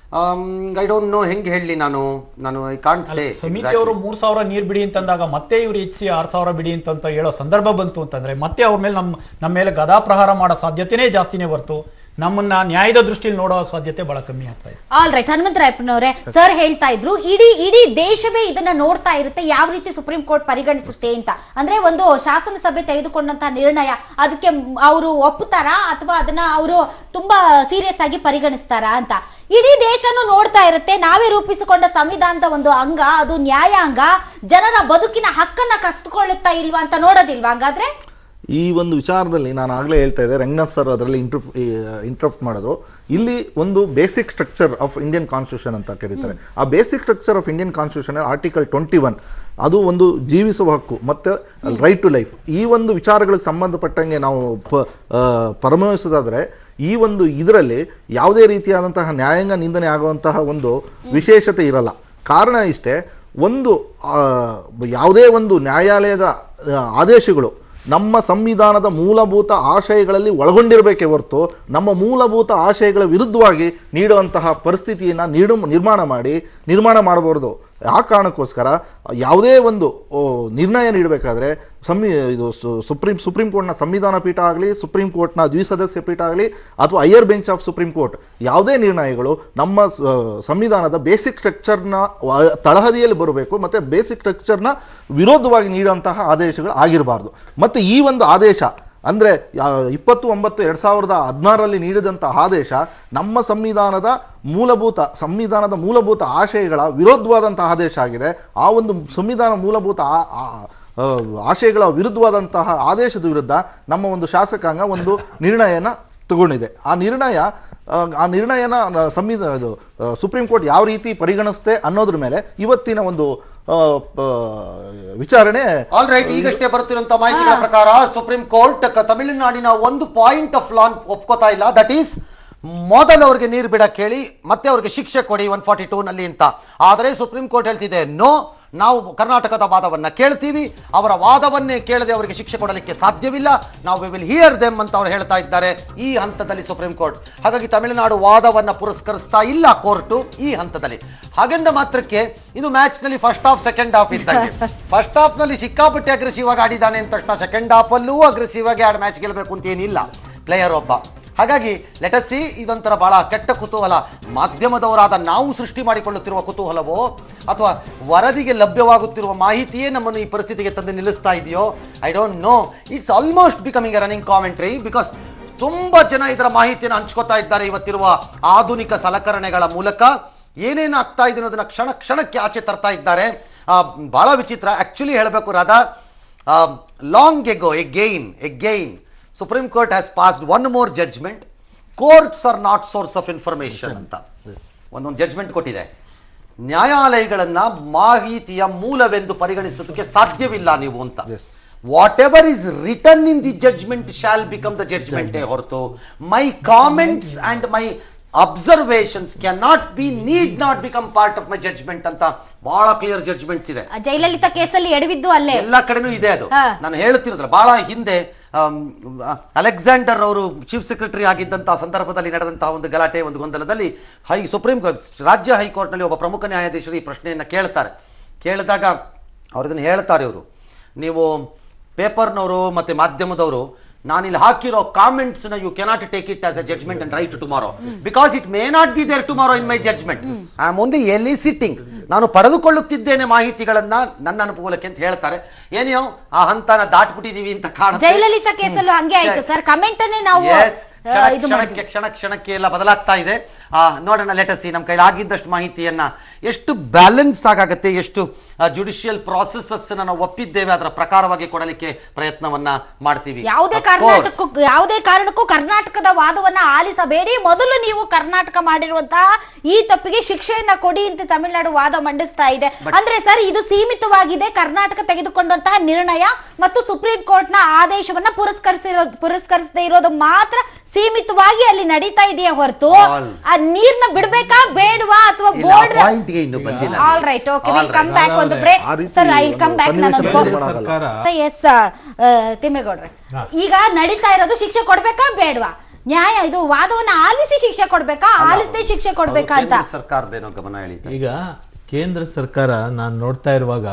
ಐ ಡೋಂಟ್ ನೋ ಹೆಂಗೆ ಹೇಳಿ ನಾನು ನಾನು ಐ ಕಾಂಟ್ ಸೇ ಸಮಿತಿ ಅವರು ಮೂರ್ ಸಾವಿರ ನೀರ್ ಬಿಡಿ ಅಂತಂದಾಗ ಮತ್ತೆ ಇವ್ರು ಹೆಚ್ಚಿ ಆರ್ ಸಾವಿರ ಬಿಡಿ ಅಂತ ಹೇಳೋ ಸಂದರ್ಭ ಬಂತು ಅಂತಂದ್ರೆ ಮತ್ತೆ ಅವ್ರ ಮೇಲೆ ನಮ್ಮ ನಮ್ಮ ಮೇಲೆ ಗದಾ ಪ್ರಹಾರ ಮಾಡೋ ಸಾಧ್ಯತೆನೇ ಜಾಸ್ತಿನೇ ಬರ್ತು ನಮ್ಮನ್ನ ನ್ಯಾಯದ ದೃಷ್ಟಿಯಲ್ಲಿ ನೋಡೋ ಸಾಧ್ಯತೆ ಬಹಳ ಕಮ್ಮಿ ಆಗ್ತಾ ಇದೆ ಆಲ್ ರೈಟ್ ಹನುಮಂತರಾಯಪ್ಪನವರೇ ಸರ್ ಹೇಳ್ತಾ ಇದ್ರು ಇಡೀ ಇಡೀ ದೇಶವೇ ಇದನ್ನ ನೋಡ್ತಾ ಇರುತ್ತೆ ಯಾವ ರೀತಿ ಸುಪ್ರೀಂ ಕೋರ್ಟ್ ಪರಿಗಣಿಸುತ್ತೆ ಅಂತ ಅಂದ್ರೆ ಒಂದು ಶಾಸನಸಭೆ ತೆಗೆದುಕೊಂಡಂತಹ ನಿರ್ಣಯ ಅದಕ್ಕೆ ಅವರು ಒಪ್ಪುತ್ತಾರಾ ಅಥವಾ ಅದನ್ನ ಅವರು ತುಂಬಾ ಸೀರಿಯಸ್ ಆಗಿ ಪರಿಗಣಿಸ್ತಾರಾ ಅಂತ ಇಡೀ ದೇಶನು ನೋಡ್ತಾ ಇರುತ್ತೆ ನಾವೇ ರೂಪಿಸಿಕೊಂಡ ಸಂವಿಧಾನದ ಒಂದು ಅಂಗ ಅದು ನ್ಯಾಯಾಂಗ ಜನರ ಬದುಕಿನ ಹಕ್ಕನ್ನ ಕಸ್ದುಕೊಳ್ಳುತ್ತಾ ಇಲ್ವಾ ಅಂತ ನೋಡೋದಿಲ್ವಾ ಹಂಗಾದ್ರೆ ಈ ಒಂದು ವಿಚಾರದಲ್ಲಿ ನಾನು ಆಗಲೇ ಹೇಳ್ತಾ ಇದ್ದೆ ರಂಗನಾಥ್ ಸರ್ ಅದರಲ್ಲಿ ಇಂಟ್ರಪ್ ಇಂಟ್ರಪ್ಟ್ ಮಾಡಿದ್ರು ಇಲ್ಲಿ ಒಂದು basic structure of Indian constitution ಅಂತ ಕರೀತಾರೆ ಆ basic structure of Indian constitution article twenty one ಅದು ಒಂದು ಜೀವಿಸುವ ಹಕ್ಕು ಮತ್ತು ರೈಟ್ ಟು ಲೈಫ್ ಈ ಒಂದು ವಿಚಾರಗಳಿಗೆ ಸಂಬಂಧಪಟ್ಟಂಗೆ ನಾವು ಪ- ಆ, ಪರಮೋಹಿಸೋದಾದ್ರೆ ಈ ಒಂದು ಇದರಲ್ಲಿ ಯಾವುದೇ ರೀತಿಯಾದಂತಹ ನ್ಯಾಯಾಂಗ ನಿಂದನೆ ಆಗುವಂತಹ ಒಂದು ವಿಶೇಷತೆ ಇರಲ್ಲ ಕಾರಣ ಇಷ್ಟೇ ಒಂದು ಆ, ಯಾವುದೇ ಒಂದು ನ್ಯಾಯಾಲಯದ ಆ, ಆದೇಶಗಳು ನಮ್ಮ ಸಂವಿಧಾನದ ಮೂಲಭೂತ ಆಶಯಗಳಲ್ಲಿ ಒಳಗೊಂಡಿರಬೇಕೇ ಹೊರತು ನಮ್ಮ ಮೂಲಭೂತ ಆಶಯಗಳ ವಿರುದ್ಧವಾಗಿ ನೀಡುವಂತಹ ಪರಿಸ್ಥಿತಿಯನ್ನು ನೀಡು ನಿರ್ಮಾಣ ಮಾಡಿ ನಿರ್ಮಾಣ ಮಾಡಬಾರ್ದು ಆ ಕಾರಣಕ್ಕೋಸ್ಕರ ಯಾವುದೇ ಒಂದು ಓ, ನಿರ್ಣಯ ನೀಡಬೇಕಾದ್ರೆ ಸಂವಿ ಇದು ಸು- ಸುಪ್ರೀಂ ಸುಪ್ರೀಂ ಕೋರ್ಟ್ನ ಸಂವಿಧಾನ ಪೀಠ ಆಗಲಿ ಸುಪ್ರೀಂ ಕೋರ್ಟ್ನ ದ್ವಿಸದಸ್ಯ ಪೀಠ ಆಗಲಿ ಅಥವಾ higher bench of supreme court ಯಾವುದೇ ನಿರ್ಣಯಗಳು ನಮ್ಮ ಸ- ಸಂವಿಧಾನದ ಬೇಸಿಕ್ ಸ್ಟ್ರಕ್ಚರ್ನ ವ- ತಳಹದಿಯಲ್ಲಿ ಬರಬೇಕು ಮತ್ತು ಬೇಸಿಕ್ ಸ್ಟ್ರಕ್ಚರ್ನ ವಿರೋಧವಾಗಿ ನೀಡುವಂತಹ ಆದೇಶಗಳು ಆಗಿರಬಾರ್ದು ಮತ್ತು ಈ ಒಂದು ಆದೇಶ ಅಂದರೆ ಇಪ್ಪತ್ತು ಒಂಬತ್ತು ಎರಡು ಸಾವಿರದ ಹದಿನಾರರಲ್ಲಿ ನೀಡಿದಂಥ ಆದೇಶ ನಮ್ಮ ಸಂವಿಧಾನದ ಮೂಲಭೂತ ಸಂವಿಧಾನದ ಮೂಲಭೂತ ಆಶಯಗಳ ವಿರೋಧವಾದಂಥ ಆದೇಶ ಆಗಿದೆ ಆ ಒಂದು ಸಂವಿಧಾನ ಮೂಲಭೂತ ಆ- ಆ- ಆ, ಆಶಯಗಳ ವಿರುದ್ಧವಾದಂತಹ ಆದೇಶದ ವಿರುದ್ಧ ನಮ್ಮ ಒಂದು ಶಾಸಕಾಂಗ ಒಂದು ನಿರ್ಣಯನ ತಗೊಂಡಿದೆ ಆ ನಿರ್ಣಯ ಆ, ಆ ನಿರ್ಣಯನ ನ- ಸಂವಿಧಾನ ಇದು ಆ, ಸುಪ್ರೀಂ ಕೋರ್ಟ್ ಯಾವ ರೀತಿ ಪರಿಗಣಿಸುತ್ತೆ ಅನ್ನೋದ್ರ ಮೇಲೆ ಇವತ್ತಿನ ಒಂದು ಆ, ಪ- ವಿಚಾರಣೆ ಆಲ್ ರೈಟ್ ಈಗಷ್ಟೇ ಬರುತ್ತಿರುವಂತ ಮಾಹಿತಿಗಳ ಪ್ರಕಾರ ಸುಪ್ರೀಂ ಕೋರ್ಟ್ ಕ- ತಮಿಳುನಾಡಿನ ಒಂದು ಪಾಯಿಂಟ್ ಆಫ್ ಲಾನ್ ಒಪ್ಕೋತಾ ಇಲ್ಲ ದಟ್ ಈಸ್ ಮೊದಲು ಅವ್ರಿಗೆ ನೀರು ಬಿಡಕ್ಕೆ ಹೇಳಿ ಮತ್ತೆ ಅವ್ರಿಗೆ ಶಿಕ್ಷೆ ಕೊಡಿ ಒನ್ ಫಾರ್ಟಿ ಟೂ ನಲ್ಲಿ ಅಂತ ಆದರೆ ಸುಪ್ರೀಂ ಕೋರ್ಟ್ ಹೇಳ್ತಿದೆ ನೋ ನಾವು ಕರ್ನಾಟಕದ ವಾದವನ್ನ ಕೇಳ್ತೀವಿ ಅವರ ವಾದವನ್ನೇ ಕೇಳದೆ ಅವರಿಗೆ ಶಿಕ್ಷೆ ಕೊಡಲಿಕ್ಕೆ ಸಾಧ್ಯವಿಲ್ಲ ನಾವು ವಿ ವಿಲ್ ಹಿಯರ್ ದೆಮ್ ಅಂತ ಅವರು ಹೇಳ್ತಾ ಇದ್ದಾರೆ ಈ ಹಂತದಲ್ಲಿ ಸುಪ್ರೀಂ ಕೋರ್ಟ್ ಹಾಗಾಗಿ ತಮಿಳುನಾಡು ವಾದವನ್ನ ಪುರಸ್ಕರಿಸ್ತಾ ಇಲ್ಲ ಕೋರ್ಟು ಈ ಹಂತದಲ್ಲಿ ಹಾಗೆಂದ ಮಾತ್ರಕ್ಕೆ ಇದು ಮ್ಯಾಚ್ ನಲ್ಲಿ ಫಸ್ಟ್ ಹಾಫ್ ಸೆಕೆಂಡ್ ಹಾಫ್ ಇದ್ದಂಗೆ ಫಸ್ಟ್ ಹಾಫ್ ನಲ್ಲಿ ಸಿಕ್ಕಾಪಟ್ಟೆ ಅಗ್ರೆಸಿವ್ ಆಗಿ ಆಡಿದ್ದಾನೆ ಅಂತ ತಕ್ಷಣ ಸೆಕೆಂಡ್ ಹಾಫ್ ಅಲ್ಲೂ ಅಗ್ರೆಸಿವ್ ಆಗಿ ಆಡ್ ಮ್ಯಾಚ್ ಗೆಲ್ಲಬೇಕು ಅಂತ ಏನಿಲ್ಲ ಪ್ಲೇಯರ್ ಒಬ್ಬ ಹಾಗಾಗಿ ಲೆಟಸಿ ಇದೊಂಥರ ಬಹಳ ಕೆಟ್ಟ ಕುತೂಹಲ ಮಾಧ್ಯಮದವರಾದ ನಾವು ಸೃಷ್ಟಿ ಮಾಡಿಕೊಳ್ಳುತ್ತಿರುವ ಕುತೂಹಲವೋ ಅಥವಾ ವರದಿಗೆ ಲಭ್ಯವಾಗುತ್ತಿರುವ ಮಾಹಿತಿಯೇ ನಮ್ಮನ್ನು ಈ ಪರಿಸ್ಥಿತಿಗೆ ತಂದು ನಿಲ್ಲಿಸ್ತಾ ಇದೆಯೋ I don't know it's almost becoming a running commentary because ತುಂಬಾ ಜನ ಇದರ ಮಾಹಿತಿಯನ್ನು ಹಂಚ್ಕೋತಾ ಇದ್ದಾರೆ ಇವತ್ತಿರುವ ಆಧುನಿಕ ಸಲಕರಣೆಗಳ ಮೂಲಕ ಏನೇನು ಆಗ್ತಾ ಇದೆ ಅನ್ನೋದನ್ನ ಕ್ಷಣ ಕ್ಷಣಕ್ಕೆ ಆಚೆ ತರ್ತಾ ಇದ್ದಾರೆ ಆ, ಬಹಳ ವಿಚಿತ್ರ ಆಕ್ಚುಲಿ ಹೇಳಬೇಕು Radha long ago again again supreme court has passed one more judgment courts are not source of information ಅಂತ ಒಂದೊಂದು ಜಡ್ಜ್ಮೆಂಟ್ ಕೊಟ್ಟಿದೆ ನ್ಯಾಯಾಲಯಗಳನ್ನ ಮಾಹಿತಿಯ ಮೂಲವೆಂದು ಪರಿಗಣಿಸೋದಕ್ಕೆ ಸಾಧ್ಯವಿಲ್ಲ ನೀವು ಅಂತ Yes. Whatever is return in the judgment shall become the judgment ಹೊರತು my comments and my observations can not be need not become part of my judgment ಅಂತ ಬಹಳ ಕ್ಲಿಯರ್ ಜಡ್ಜ್ಮೆಂಟ್ಸ್ ಇದೆ ಆ ಜಯಲಲಿತಾ ಕೇಸಲ್ಲಿ ಎಡವಿದ್ದು ಅಲ್ಲೇ ಎಲ್ಲ ಕಡೆನೂ ಇದೆ ಅದು ಹಾ. ನಾನು ಹೇಳ್ತಿರೋದ್ರ ಬಹಳ ಹಿಂದೆ ಆಮ್, ಅಲೆಕ್ಸಾಂಡರ್ ಅವರು ಚೀಫ್ ಸೆಕ್ರೆಟರಿ ಆಗಿದ್ದಂತಹ ಸಂದರ್ಭದಲ್ಲಿ ನಡೆದಂತಹ ಒಂದು ಗಲಾಟೆ ಒಂದು ಗೊಂದಲದಲ್ಲಿ ಹೈ ಸುಪ್ರೀಂ ರಾಜ್ಯ ಹೈಕೋರ್ಟ್ನಲ್ಲಿ ಒಬ್ಬ ಪ್ರಮುಖ ನ್ಯಾಯಾಧೀಶರು ಈ ಪ್ರಶ್ನೆಯನ್ನ ಕೇಳ್ತಾರೆ ಕೇಳಿದಾಗ ಅವ್ರು ಇದನ್ನ ಹೇಳ್ತಾರೆ ಇವರು ನೀವು ಪೇಪರ್ನವರು ಮತ್ತೆ ಮಾಧ್ಯಮದವರು ನಾನಿಲ್ಲಿ ಹಾಕಿರೋ ಕಾಮೆಂಟ್ಸ್ ನ you cannot take it as a judgment and write tomorrow because it may not be there tomorrow in my judgment I am only ally sitting ನಾನು ಪಡೆದುಕೊಳ್ಳುತ್ತಿದ್ದೇನೆ ಮಾಹಿತಿಗಳನ್ನ ನನ್ನ ಅನುಕೂಲಕ್ಕೆ ಅಂತ ಹೇಳ್ತಾರೆ ಏನೋ ಆ ಹಂತನ ದಾಟ್ಬಿಟ್ಟಿದೀವಿ ಅಂತ ಕಾಣುತ್ತೆ ಜಯಲಲಿತಾ ಕೇಸಲ್ಲೂ ಹಂಗೆ ಆಯ್ತು ಸರ್ ಕಮೆಂಟ್ ಅನ್ನೇ ನಾವು Yes. ಆ, ಕ್ಷಣ ಇದು ಕ್ಷಣಕ್ಕೆ ಮಾಡಿದ್ವಿ. ಕ್ಷಣ ಕ್ಷಣಕ್ಕೆ ಎಲ್ಲ ಬದಲಾಗ್ತಾ ಇದೆ ಆ, ನೋಡೋಣ ಲೆಟಸಿ ನಮ್ಮ ಕೈಲಿ ಆಗಿದ್ದಷ್ಟು ಮಾಹಿತಿಯನ್ನ ಎಷ್ಟು ಬ್ಯಾಲೆನ್ಸ್ ಆಗಾಗತ್ತೆ ಎಷ್ಟು ಜುಡಿಷಿಯಲ್ ಪ್ರಾಸೆಸಸ್ ನಾವು ಒಪ್ಪಿದ್ದೇವೆ ಅದರ ಪ್ರಕಾರವಾಗಿ ಕೊಡಲಿಕ್ಕೆ ಪ್ರಯತ್ನವನ್ನ ಮಾಡ್ತೀವಿ ಯಾವುದೇ Of course. ಕರ್ನಾಟಕಕ್ಕೂ ಯಾವುದೇ ಕಾರಣಕ್ಕೂ ಕರ್ನಾಟಕದ ವಾದವನ್ನ ಆಲಿಸಬೇಡಿ ಮೊದಲು ನೀವು ಕರ್ನಾಟಕ ಮಾಡಿರುವಂತಹ ಈ ತಪ್ಪಿಗೆ ಶಿಕ್ಷೆಯನ್ನ ಕೊಡಿ ಅಂತ ತಮಿಳುನಾಡು ವಾದ ಮಂಡಿಸ್ತಾ ಇದೆ ಅಂದ್ರೆ ಸರ್ ಇದು ಸೀಮಿತವಾಗಿದೆ ಕರ್ನಾಟಕ ತೆಗೆದುಕೊಂಡಂತಹ ನಿರ್ಣಯ ಮತ್ತು ಸುಪ್ರೀಂ ಕೋರ್ಟ್ ನ ಆದೇಶವನ್ನ ಪುರಸ್ಕರಿಸಿರೋ ಪುರಸ್ಕರಿಸದೇ ಇರೋದು ಮಾತ್ರ ಸೀಮಿತವಾಗಿ ಅಲ್ಲಿ ನಡೀತಾ ಇದೆಯೇ ಹೊರತು All. ಆ ನೀರ್ನ ಬಿಡ್ಬೇಕಾ ಬೇಡವಾ ಅಥವಾ ಇಲ್ಲ, ಆ ಬೋರ್ಡ್ point ಗೆ ಇನ್ನು ಬಂದಿಲ್ಲ all right okay All will come right. Back ಒಂದು ಅದಾದ್ರೆ ಬ್ರೇಕ್ ಆ ರೀತಿ ಸರ್ ಐ ವಿಲ್ ಕಮ್ ಒಂದು ಬ್ಯಾಕ್ ಸನ್ನಿವೇಶ ನಾನು ಬಂದಿದೆ. ಸರ್ಕಾರ ಎಸ್ ತಿಮ್ಮೇಗೌಡ್ರೆ ಈಗ ನಡೀತಾ ಇರೋದು ಶಿಕ್ಷೆ ಕೊಡ್ಬೇಕಾ ಬೇಡವಾ ನ್ಯಾಯ ಇದು ವಾದವನ್ನ ಆಲಿಸಿ ಶಿಕ್ಷೆ ಕೊಡ್ಬೇಕಾ ಆಲಿಸದೆ ಶಿಕ್ಷೆ ಕೊಡ್ಬೇಕಾ ಅಂತ ಕೇಂದ್ರ ಸರ್ಕಾರದೇನೋ ಗಮನ ಎಳೀತಾ ಇದೆ. ಈಗ ಕೇಂದ್ರ ಸರ್ಕಾರ ನಾನು ನೋಡ್ತಾ ಇರುವಾಗ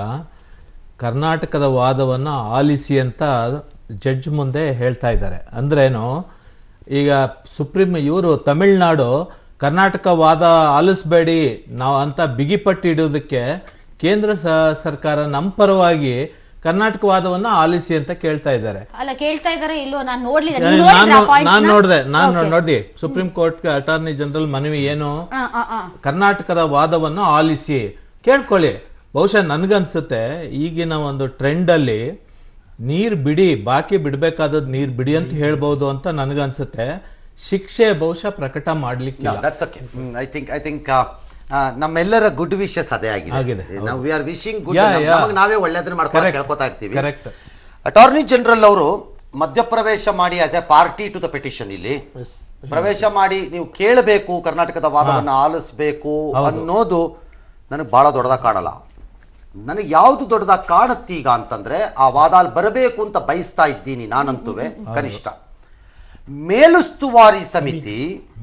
ಕರ್ನಾಟಕದ ವಾದವನ್ನು ಆಲಿಸಿ ಅಂತ ಜಡ್ಜ್ ಮುಂದೆ ಹೇಳ್ತಾ ಇದ್ದಾರೆ ಅಂದ್ರೇನು ಈಗ ಸುಪ್ರೀಂ ಇವರು ತಮಿಳ್ನಾಡು ಕರ್ನಾಟಕ ವಾದ ಆಲಿಸ್ಬೇಡಿ ನಾವು ಅಂತ ಬಿಗಿಪಟ್ಟು ಇಡೋದಕ್ಕೆ ಕೇಂದ್ರ ಸ- ಸರ್ಕಾರ ನಮ್ಮ ಪರವಾಗಿ ಕರ್ನಾಟಕ ವಾದವನ್ನು ಆಲಿಸಿ ಅಂತ ಕೇಳ್ತಾ ಇದ್ದಾರೆ ಅಲ್ಲ ಕೇಳ್ತಾ ಇದಾರೆ ಇಲ್ಲೋ ನಾನು ನೋಡ್ಲಿಲ್ಲ ನಾನು ನೀವು ನೋಡಿದ್ರಾ points ನಾನು ನ? ನೋಡಿದೆ ನಾನು Okay. ನೋಡಿ ಸುಪ್ರೀಂ ಕೋರ್ಟ್ಗೆ ಅಟಾರ್ನಿ ಜನರಲ್ ಮನವಿ ಏನು ಆ, ಆ, ಆ. ಕರ್ನಾಟಕದ ವಾದವನ್ನು ಆಲಿಸಿ ಕೇಳ್ಕೊಳ್ಳಿ ಬಹುಶಃ ನನ್ಗನ್ಸುತ್ತೆ ಈಗಿನ ಒಂದು ಟ್ರೆಂಡಲ್ಲಿ ನೀರು ಬಿಡಿ ಬಾಕಿ ಬಿಡಬೇಕಾದದ್ದು ನೀರು ಬಿಡಿ ಅಂತ ಹೇಳ್ಬೋದು ಅಂತ ನನಗನ್ಸುತ್ತೆ ಶಿಕ್ಷೆ ಬಹುಶಃ ಪ್ರಕಟ ಮಾಡ್ಲಿಕ್ಕಿಲ್ಲ that's okay I think I think ನಮ್ಮೆಲ್ಲರ ಗುಡ್ ವಿಶಸ್ ಅದೇ ಆಗಿದೆ ಆಗಿದೆ, ನಾವು we are wishing good Yeah, yeah. ನಮಗೆ ನಾವೇ ಒಳ್ಳೆದನ್ನ ಮಾಡ್ಕೊಂಡು Correct. ಕೇಳ್ಕೊತಾ ಇರ್ತೀವಿ Correct. ಅಟಾರ್ನಿ ಜನರಲ್ ಅವರು ಮಧ್ಯಪ್ರವೇಶ ಮಾಡಿ as a party to the petition ಇಲ್ಲಿ ಪ್ರವೇಶ ಮಾಡಿ ನೀವು ಕೇಳಬೇಕು ಕರ್ನಾಟಕದ ವಾದವನ್ನು ಆಲಿಸಬೇಕು ಅನ್ನೋದು ನನಗೆ ಬಹಳ ದೊಡ್ಡದಾಗಿ ಕಾಣಲ್ಲ ನನಗೆ ಯಾವುದು ದೊಡ್ಡದಾಗಿ ಕಾಣುತ್ತೆ ಈಗ ಅಂತಂದ್ರೆ ಆ ವಾದ ಅಲ್ಲಿ ಬರಬೇಕು ಅಂತ ಬಯಸ್ತಾ ಇದ್ದೀನಿ ನಾನಂತುವೆ ಕನಿಷ್ಠ ಮೇಲುಸ್ತುವಾರಿ ಸಮಿತಿ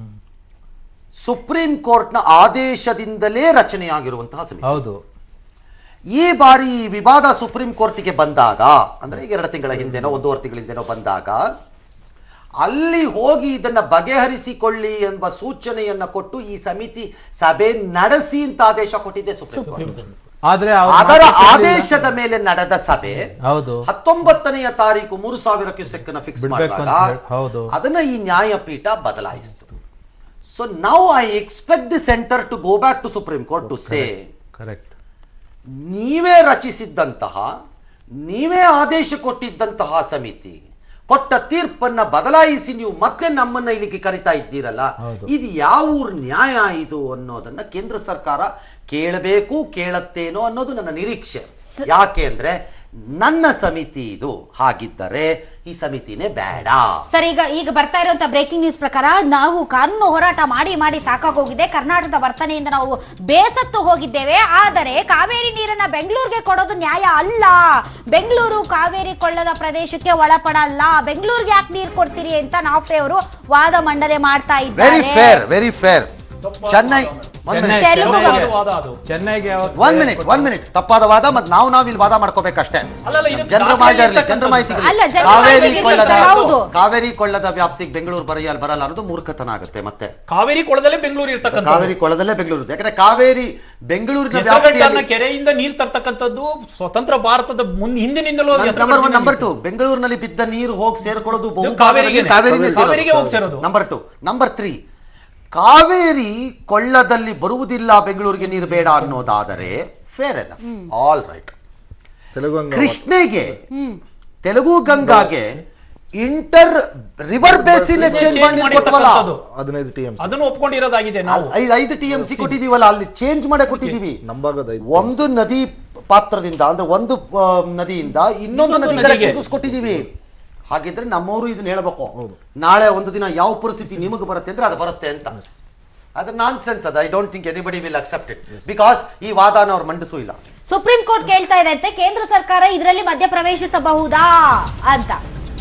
ಸುಪ್ರೀಂ ಕೋರ್ಟ್ನ ಆದೇಶದಿಂದಲೇ ರಚನೆಯಾಗಿರುವಂತಹ ಸಮಿತಿ ಹೌದು ಈ ಬಾರಿ ಈ ವಿವಾದ ಸುಪ್ರೀಂ ಕೋರ್ಟಿಗೆ ಬಂದಾಗ ಅಂದ್ರೆ ಈಗ ಎರಡು ತಿಂಗಳ ಹಿಂದೆನೋ ಒಂದೂವರೆ ತಿಂಗಳ ಹಿಂದೆನೋ ಬಂದಾಗ ಅಲ್ಲಿ ಹೋಗಿ ಇದನ್ನ ಬಗೆಹರಿಸಿಕೊಳ್ಳಿ ಎಂಬ ಸೂಚನೆಯನ್ನ ಕೊಟ್ಟು ಈ ಸಮಿತಿ ಸಭೆ ನಡೆಸಿ ಅಂತ ಆದೇಶ ಕೊಟ್ಟಿದೆ ಸುಪ್ರೀಂ ಕೋರ್ಟ್ ಆದ್ರೆ ಅವ್ರು ಅದರ ಮಾತು ಕೇಳಿಲ್ಲ. ಆದೇಶದ ಮೇಲೆ ನಡೆದ ಸಭೆ ಹೌದು ಹತ್ತೊಂಬತ್ತನೆಯ ತಾರೀಕು ಮೂರು ಸಾವಿರ ಕ್ಯೂಸೆಕ್ ಫಿಕ್ಸ್ ಬಿಡ್ಬೇಕು ಅಂತ ಮಾಡಿದಾಗ ಹೇಳಿ- ಹೌದು. ಅದನ್ನ ಈ ನ್ಯಾಯಪೀಠ ಬದಲಾಯಿಸಿತು so now I expect the centre to go back to supreme court to say correct ನೀವೇ ರಚಿಸಿದ್ದಂತಹ ನೀವೇ ಆದೇಶ ಕೊಟ್ಟಿದ್ದಂತಹ ಸಮಿತಿ ಕೊಟ್ಟ ತೀರ್ಪನ್ನ ಬದಲಾಯಿಸಿ ನೀವು ಮತ್ತೆ ನಮ್ಮನ್ನ ಇಲ್ಲಿಗೆ ಕರಿತಾ ಇದ್ದೀರಲ್ಲ ಹೌದು. ಇದು ಯಾವ ಊರ್ ನ್ಯಾಯ ಇದು ಅನ್ನೋದನ್ನ ಕೇಂದ್ರ ಸರ್ಕಾರ ಕೇಳಬೇಕು ಕೇಳತ್ತೇನೋ ಅನ್ನೋದು ನನ್ನ ನಿರೀಕ್ಷೆ ಯಾಕೆ ಅಂದ್ರೆ ನನ್ನ ಸಮಿತಿ ಇದು ಹಾಗಿದ್ದರೆ ಈ ಸಮಿತಿನೇ ಬೇಡ ಸರ್ ಈಗ ಈಗ ಬರ್ತಾ ಇರುವಂತ ಬ್ರೇಕಿಂಗ್ ನ್ಯೂಸ್ ಪ್ರಕಾರ ನಾವು ಕಾನೂನು ಹೋರಾಟ ಮಾಡಿ ಮಾಡಿ ಸಾಕಾಗೋಗಿದೆ ಕರ್ನಾಟಕದ ವರ್ತನೆಯಿಂದ ನಾವು ಬೇಸತ್ತು ಹೋಗಿದ್ದೇವೆ ಆದರೆ ಕಾವೇರಿ ನೀರನ್ನ ಬೆಂಗಳೂರಿಗೆ ಕೊಡೋದು ನ್ಯಾಯ ಅಲ್ಲ ಬೆಂಗಳೂರು ಕಾವೇರಿ ಕೊಳ್ಳದ ಪ್ರದೇಶಕ್ಕೆ ಒಳಪಡಲ್ಲ ಬೆಂಗಳೂರಿಗೆ ಯಾಕೆ ನೀರು ಕೊಡ್ತೀರಿ ಅಂತ ನಾಫ್ರೆ ಅವರು ವಾದ ಮಂಡನೆ ಮಾಡ್ತಾ ವೆರಿ ಇದ್ದಾರೆ fair very fair Chennai Chennai Telugu ಚೆನ್ನೈಗೆ- ವಾದ ಅದು. ಚೆನ್ನೈಗೆ ಯಾವಾಗ ಒನ್ ಮಿನಿಟ್ ಒನ್ ಮಿನಿಟ್ ತಪ್ಪಾದ ವಾದ ಮತ್ತೆ ನಾವು ನಾವು ಇಲ್ಲಿ ವಾದ ಮಾಡ್ಕೋಬೇಕಷ್ಟೇ ಅಲ್ಲಲ್ಲ, ಇದು ಜನರ ದಾಖಲೆ ಮಾಹಿತಿ ಇರಲಿ ಜನರ ಇರ್ತಕ್ಕಂಥದ್ದು ಮಾಹಿತಿ ಇರ್ಲಿ. ಅಲ್ಲ, ಜನರ ಕಾವೇರಿ ಮಾಹಿತಿ ಕೊಳ್ಳದ ಇರ್ಲಿ, ಹೌದು. ಕಾವೇರಿ ಕೊಳ್ಳದ ವ್ಯಾಪ್ತಿಗೆ ಬೆಂಗಳೂರು ಬರೆಯಲ್ಲ ಬರಲ್ಲ ಅನ್ನೋದು ಮೂರ್ಖತನ ಆಗುತ್ತೆ ಮತ್ತೆ ಕಾವೇರಿ ಕೊಳದಲ್ಲೇ ಬೆಂಗಳೂರು ಇರ್ತಕ್ಕಂಥ ಕಾವೇರಿ ಕೊಳ್ಳದಲ್ಲೇ ಬೆಂಗಳೂರು ಯಾಕಂದ್ರೆ ಕಾವೇರಿ ಬೆಂಗಳೂರಿನ ಹೆಸರುಗಟ್ಟನ್ನ ವ್ಯಾಪ್ತಿಯಲ್ಲಿ ಕೆರೆಯಿಂದ ನೀರ್ ತರ್ತಕ್ಕಂಥದ್ದು ಸ್ವತಂತ್ರ ಭಾರತದ ಮುನ್ ಹಿಂದಿನಿಂದಲೂ ಅದು ನಂಬರ್ ಒನ್ ಹೆಸರುಗಟ್ಟಿನ ನಂಬರ್ ಟು ಬೆಂಗಳೂರಿನಲ್ಲಿ ಬಿದ್ದ ನೀರು ಹೋಗಿ ಸೇರ್ಕೊಳ್ಳೋದು ಬಹು ಕಾವೇರಿಗೆನೆ. ಕಾವೇರಿನೇ ಕಾವೇರಿಗೆ ಹೋಗಿ ಸೇರೋದು. Number two number three Kaveri ಕೊಳ್ಳದಲ್ಲಿ ಬರುವುದಿಲ್ಲ ಬೆಂಗಳೂರಿಗೆ ನೀರು ಬೇಡ ಅನ್ನೋದಾದರೆ fair and all right Telugu ಕೃಷ್ಣೆಗೆ ತೆಲುಗು ಗಂಗಾಗೆ inter river basin change change ಮಾಡಿ ಕೊಟ್ಟವಲ್ಲ ಮಾಡಿರ್ತಕ್ಕಂಥದ್ದು. ಹದಿನೈದು ಟಿ ಎಂ ಅದನ್ನು ಒಪ್ಕೊಂಡಿರೋದಾಗಿದೆ ನಾವು ಐದು ಐದು ಟಿ ಎಂ ಸಿ ಕೊಟ್ಟಿದೀವಲ್ಲ ಅಲ್ಲಿ ಚೇಂಜ್ ಮಾಡೇ ಕೊಟ್ಟಿದೀವಿ ನಂಬಾಗದ ಐದು ಒಂದು ನದಿ ಪಾತ್ರದಿಂದ ಅಂದ್ರೆ ಒಂದು ಆ, ನದಿಯಿಂದ ಇನ್ನೊಂದು ಇನ್ನೊಂದು ನದಿ ನದಿಗೆ. ಕೊಟ್ಟಿದೀವಿ ಹಾಗಿದ್ರೆ ನಮ್ಮವರು ಇದನ್ನ ಹೇಳ್ಬೇಕು ನಾಳೆ ಒಂದು ದಿನ ಯಾವ ಪರಿಸ್ಥಿತಿ ನಿಮಗೆ ಬರುತ್ತೆ ಅಂದ್ರೆ ಅದು ಬರುತ್ತೆ ಅಂತ ಅದು ನಾನ್ ಸೆನ್ಸ್ ಅದು I don't think anybody will accept it because ಈ ವಾದನ ಅವ್ರು ಮಂಡಿಸೂ ಇಲ್ಲ ಸುಪ್ರೀಂ ಕೋರ್ಟ್ ಕೇಳ್ತಾ ಇದೆ ಅಂತೆ ಕೇಂದ್ರ ಸರ್ಕಾರ ಇದರಲ್ಲಿ ಮಧ್ಯ ಪ್ರವೇಶಿಸಬಹುದಾ ಅಂತ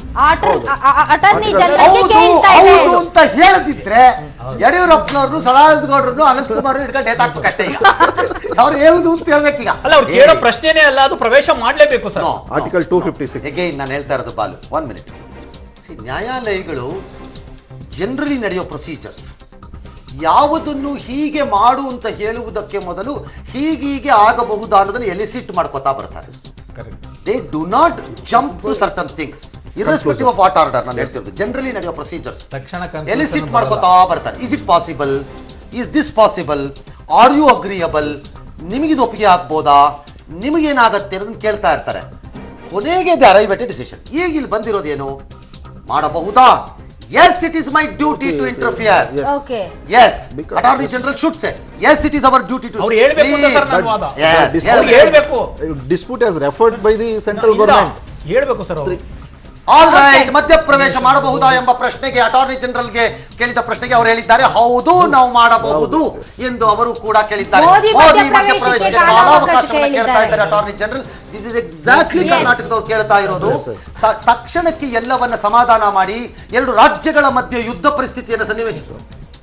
ಅಟಾರ್ನಿ ಜನರಲ್ ಹೌದು ಕೇಳ್ತಾ ಇದೆ ಹೌದು ಅಂತ ಹೇಳದಿದ್ರೆ ಯಡಿಯೂರಪ್ಪನವ್ರನ್ನು ಸದಾನಂದಗೌಡರನ್ನು ಅನಂತ್ ಕುಮಾರ್ ಹಿಡ್ಕೊಂಡು ನೇತಾಕ್ಬೇಕಷ್ಟೇ ಈಗ ಅವ್ರು ಹೇಳುದು ಅಂತ ಹೇಳ್ಬೇಕೀಗ ಅಲ್ಲ ಅವ್ರು ಕೇಳೋ ಪ್ರಶ್ನೆನೇ ಅಲ್ಲ ಅದು ಪ್ರವೇಶ ಮಾಡ್ಲೇಬೇಕು sir No. Article two fifty six again ನಾನು ಹೇಳ್ತಾ ಇರೋದು ಬಾಲು ಒನ್ ಮಿನಿಟ್ ಸಿ ನ್ಯಾಯಾಲಯಗಳು ಜನರಲಿ ನಡೆಯೋ ಪ್ರೊಸೀಜರ್ಸ್ ಯಾವುದನ್ನು ಹೀಗೆ ಮಾಡು ಅಂತ ಹೇಳುವುದಕ್ಕೆ ಮೊದಲು ಹೀಗೀಗೆ ಆಗಬಹುದಾ ಅನ್ನೋದನ್ನು ಎಲಿಸಿಟ್ ಮಾಡ್ಕೋತಾ ಬರ್ತಾರೆ they do not jump to certain things irrespective of what order ನಾನು ಹೇಳ್ತಿರೋದು ಜನರಲಿ ನಡೆಯೋ ಪ್ರೊಸೀಜರ್ಸ್ ತಕ್ಷಣ ಎಲಿಸಿಟ್ conclusion ಮಾಡ್ಕೋತಾ ಬರ್ತಾರೆ is it possible is this possible are you agreeable ನಿಮಗಿದು ಒಪ್ಪಿಗೆ ಆಗ್ಬೋದಾ ನಿಮಗೇನಾಗತ್ತೆ ಅನ್ನೋದನ್ನ ಕೇಳ್ತಾ ಇರ್ತಾರೆ ಕೊನೆಗೆ ದ ಅರೈವ್ ಎಟ್ ಡಿಸಿಷನ್ ಈಗ ಇಲ್ಲಿ ಬಂದಿರೋದೇನು ಮಾಡಬಹುದಾ yes it is my duty to interfere okay yes Because- attorney general should say yes it is our duty to ಅವ್ರು ಹೇಳ್ಬೇಕು ಅಂತ ಸರ್ ನನ್ನ ವಾದ. This- ಅವ್ರಿಗೆ ಹೇಳ್ಬೇಕು dispute as referred by the central ಇಲ್ಲ, ಗವರ್ಮೆಂಟ್ ಹೇಳ್ಬೇಕು ಸರ್ ಅವರು ಆಲ್ ರೈಟ್ ಮಧ್ಯಪ್ರವೇಶ ಮಾಡಬಹುದಾ ಎಂಬ ಪ್ರಶ್ನೆಗೆ ಅಟಾರ್ನಿ ಜನರಲ್ಗೆ ಕೇಳಿದ ಪ್ರಶ್ನೆಗೆ ಅವರು ಹೇಳಿದ್ದಾರೆ ಹೌದು ನಾವು ಮಾಡಬಹುದು ಎಂದು ಅವರು ಕೂಡ ಕೇಳಿದ್ದಾರೆ ಮೋದಿ ಮೋದಿ ಮಧ್ಯಪ್ರವೇಶಕ್ಕೆ ಮಧ್ಯಪ್ರವೇಶಕ್ಕೆ ಕಾಲಾವಕಾಶ ಕಾಲಾವಕಾಶವನ್ನು ಕೇಳ್ತಾ ಕೇಳಿದ್ದಾರೆ. ಇದ್ದಾರೆ attorney general this is exactly Yes. ಕರ್ನಾಟಕದವ್ರು ಕೇಳ್ತಾ ಇರೋದು Yes, yes. ತ- ತಕ್ಷಣಕ್ಕೆ ಎಲ್ಲವನ್ನ ಸಮಾಧಾನ ಮಾಡಿ ಎರಡು ರಾಜ್ಯಗಳ ಮಧ್ಯೆ ಯುದ್ಧ ಪರಿಸ್ಥಿತಿಯನ್ನು ಸನ್ನಿವೇಶ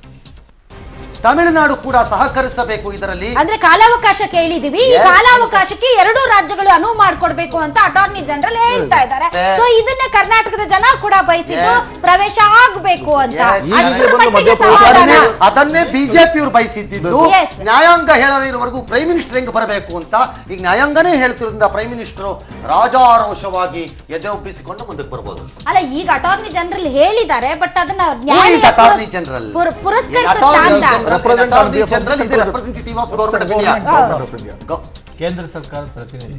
ತಮಿಳುನಾಡು ಕೂಡ ಸಹಕರಿಸಬೇಕು ಇದರಲ್ಲಿ ಅಂದ್ರೆ ಕಾಲಾವಕಾಶ ಕೇಳಿದೀವಿ ಈ Yes. ಕಾಲಾವಕಾಶಕ್ಕೆ ಎರಡೂ ರಾಜ್ಯಗಳು ಅನುವು ಮಾಡ್ಕೊಡ್ಬೇಕು ಅಂತ ಅಟಾರ್ನಿ ಜನರಲ್ ಹೇಳ್ತಾ ಇದ್ದಾರೆ Yes. ಸೊ ಇದನ್ನ ಕರ್ನಾಟಕದ ಜನ ಕೂಡ ಬಯಸಿದ್ದು Yes. ಪ್ರವೇಶ ಆಗ್ಬೇಕು ಅಂತ Yes. ಅಷ್ಟರ ಈಗಲೇ ಬಂದು ಮಟ್ಟಿಗೆ ಮಧ್ಯಪ್ರವೇಶ ಸಮಾಧಾನ. ಅದನ್ನೇ ಅದನ್ನೇ ಬಿಜೆಪಿ ಅವರು ಬಯಸಿದ್ದು Yes. ನ್ಯಾಯಾಂಗ ಹೇಳದಿರುವವರೆಗೂ ಪ್ರೈಮ್ ಮಿನಿಸ್ಟರ್ ಹೆಂಗ್ ಬರಬೇಕು ಅಂತ ಈಗ ನ್ಯಾಯಾಂಗನೇ ಹೇಳ್ತಿರೋದ್ರಿಂದ ಪ್ರೈಮ್ ಮಿನಿಸ್ಟರ್ ರಾಜಾರೋಷವಾಗಿ ಎದೆ ಒಪ್ಪಿಸಿಕೊಂಡು ಮುಂದಕ್ಕೆ ಬರ್ಬೋದು ಅಲ್ಲ ಈಗ ಅಟಾರ್ನಿ ಜನರಲ್ ಹೇಳಿದ್ದಾರೆ ಬಟ್ ಅದನ್ನ Who is ನ್ಯಾಯಾಲಯ Attorney ಪುರಸ್- General? ಪುರ- ಪುರಸ್ಕರಿಸುತ್ತಾ Attorney ಅಂತ General- Representative Attorney of General is a Central representative of Government of India. Government of India Go- ಕೇಂದ್ರ ಸರ್ಕಾರದ ಪ್ರತಿನಿಧಿ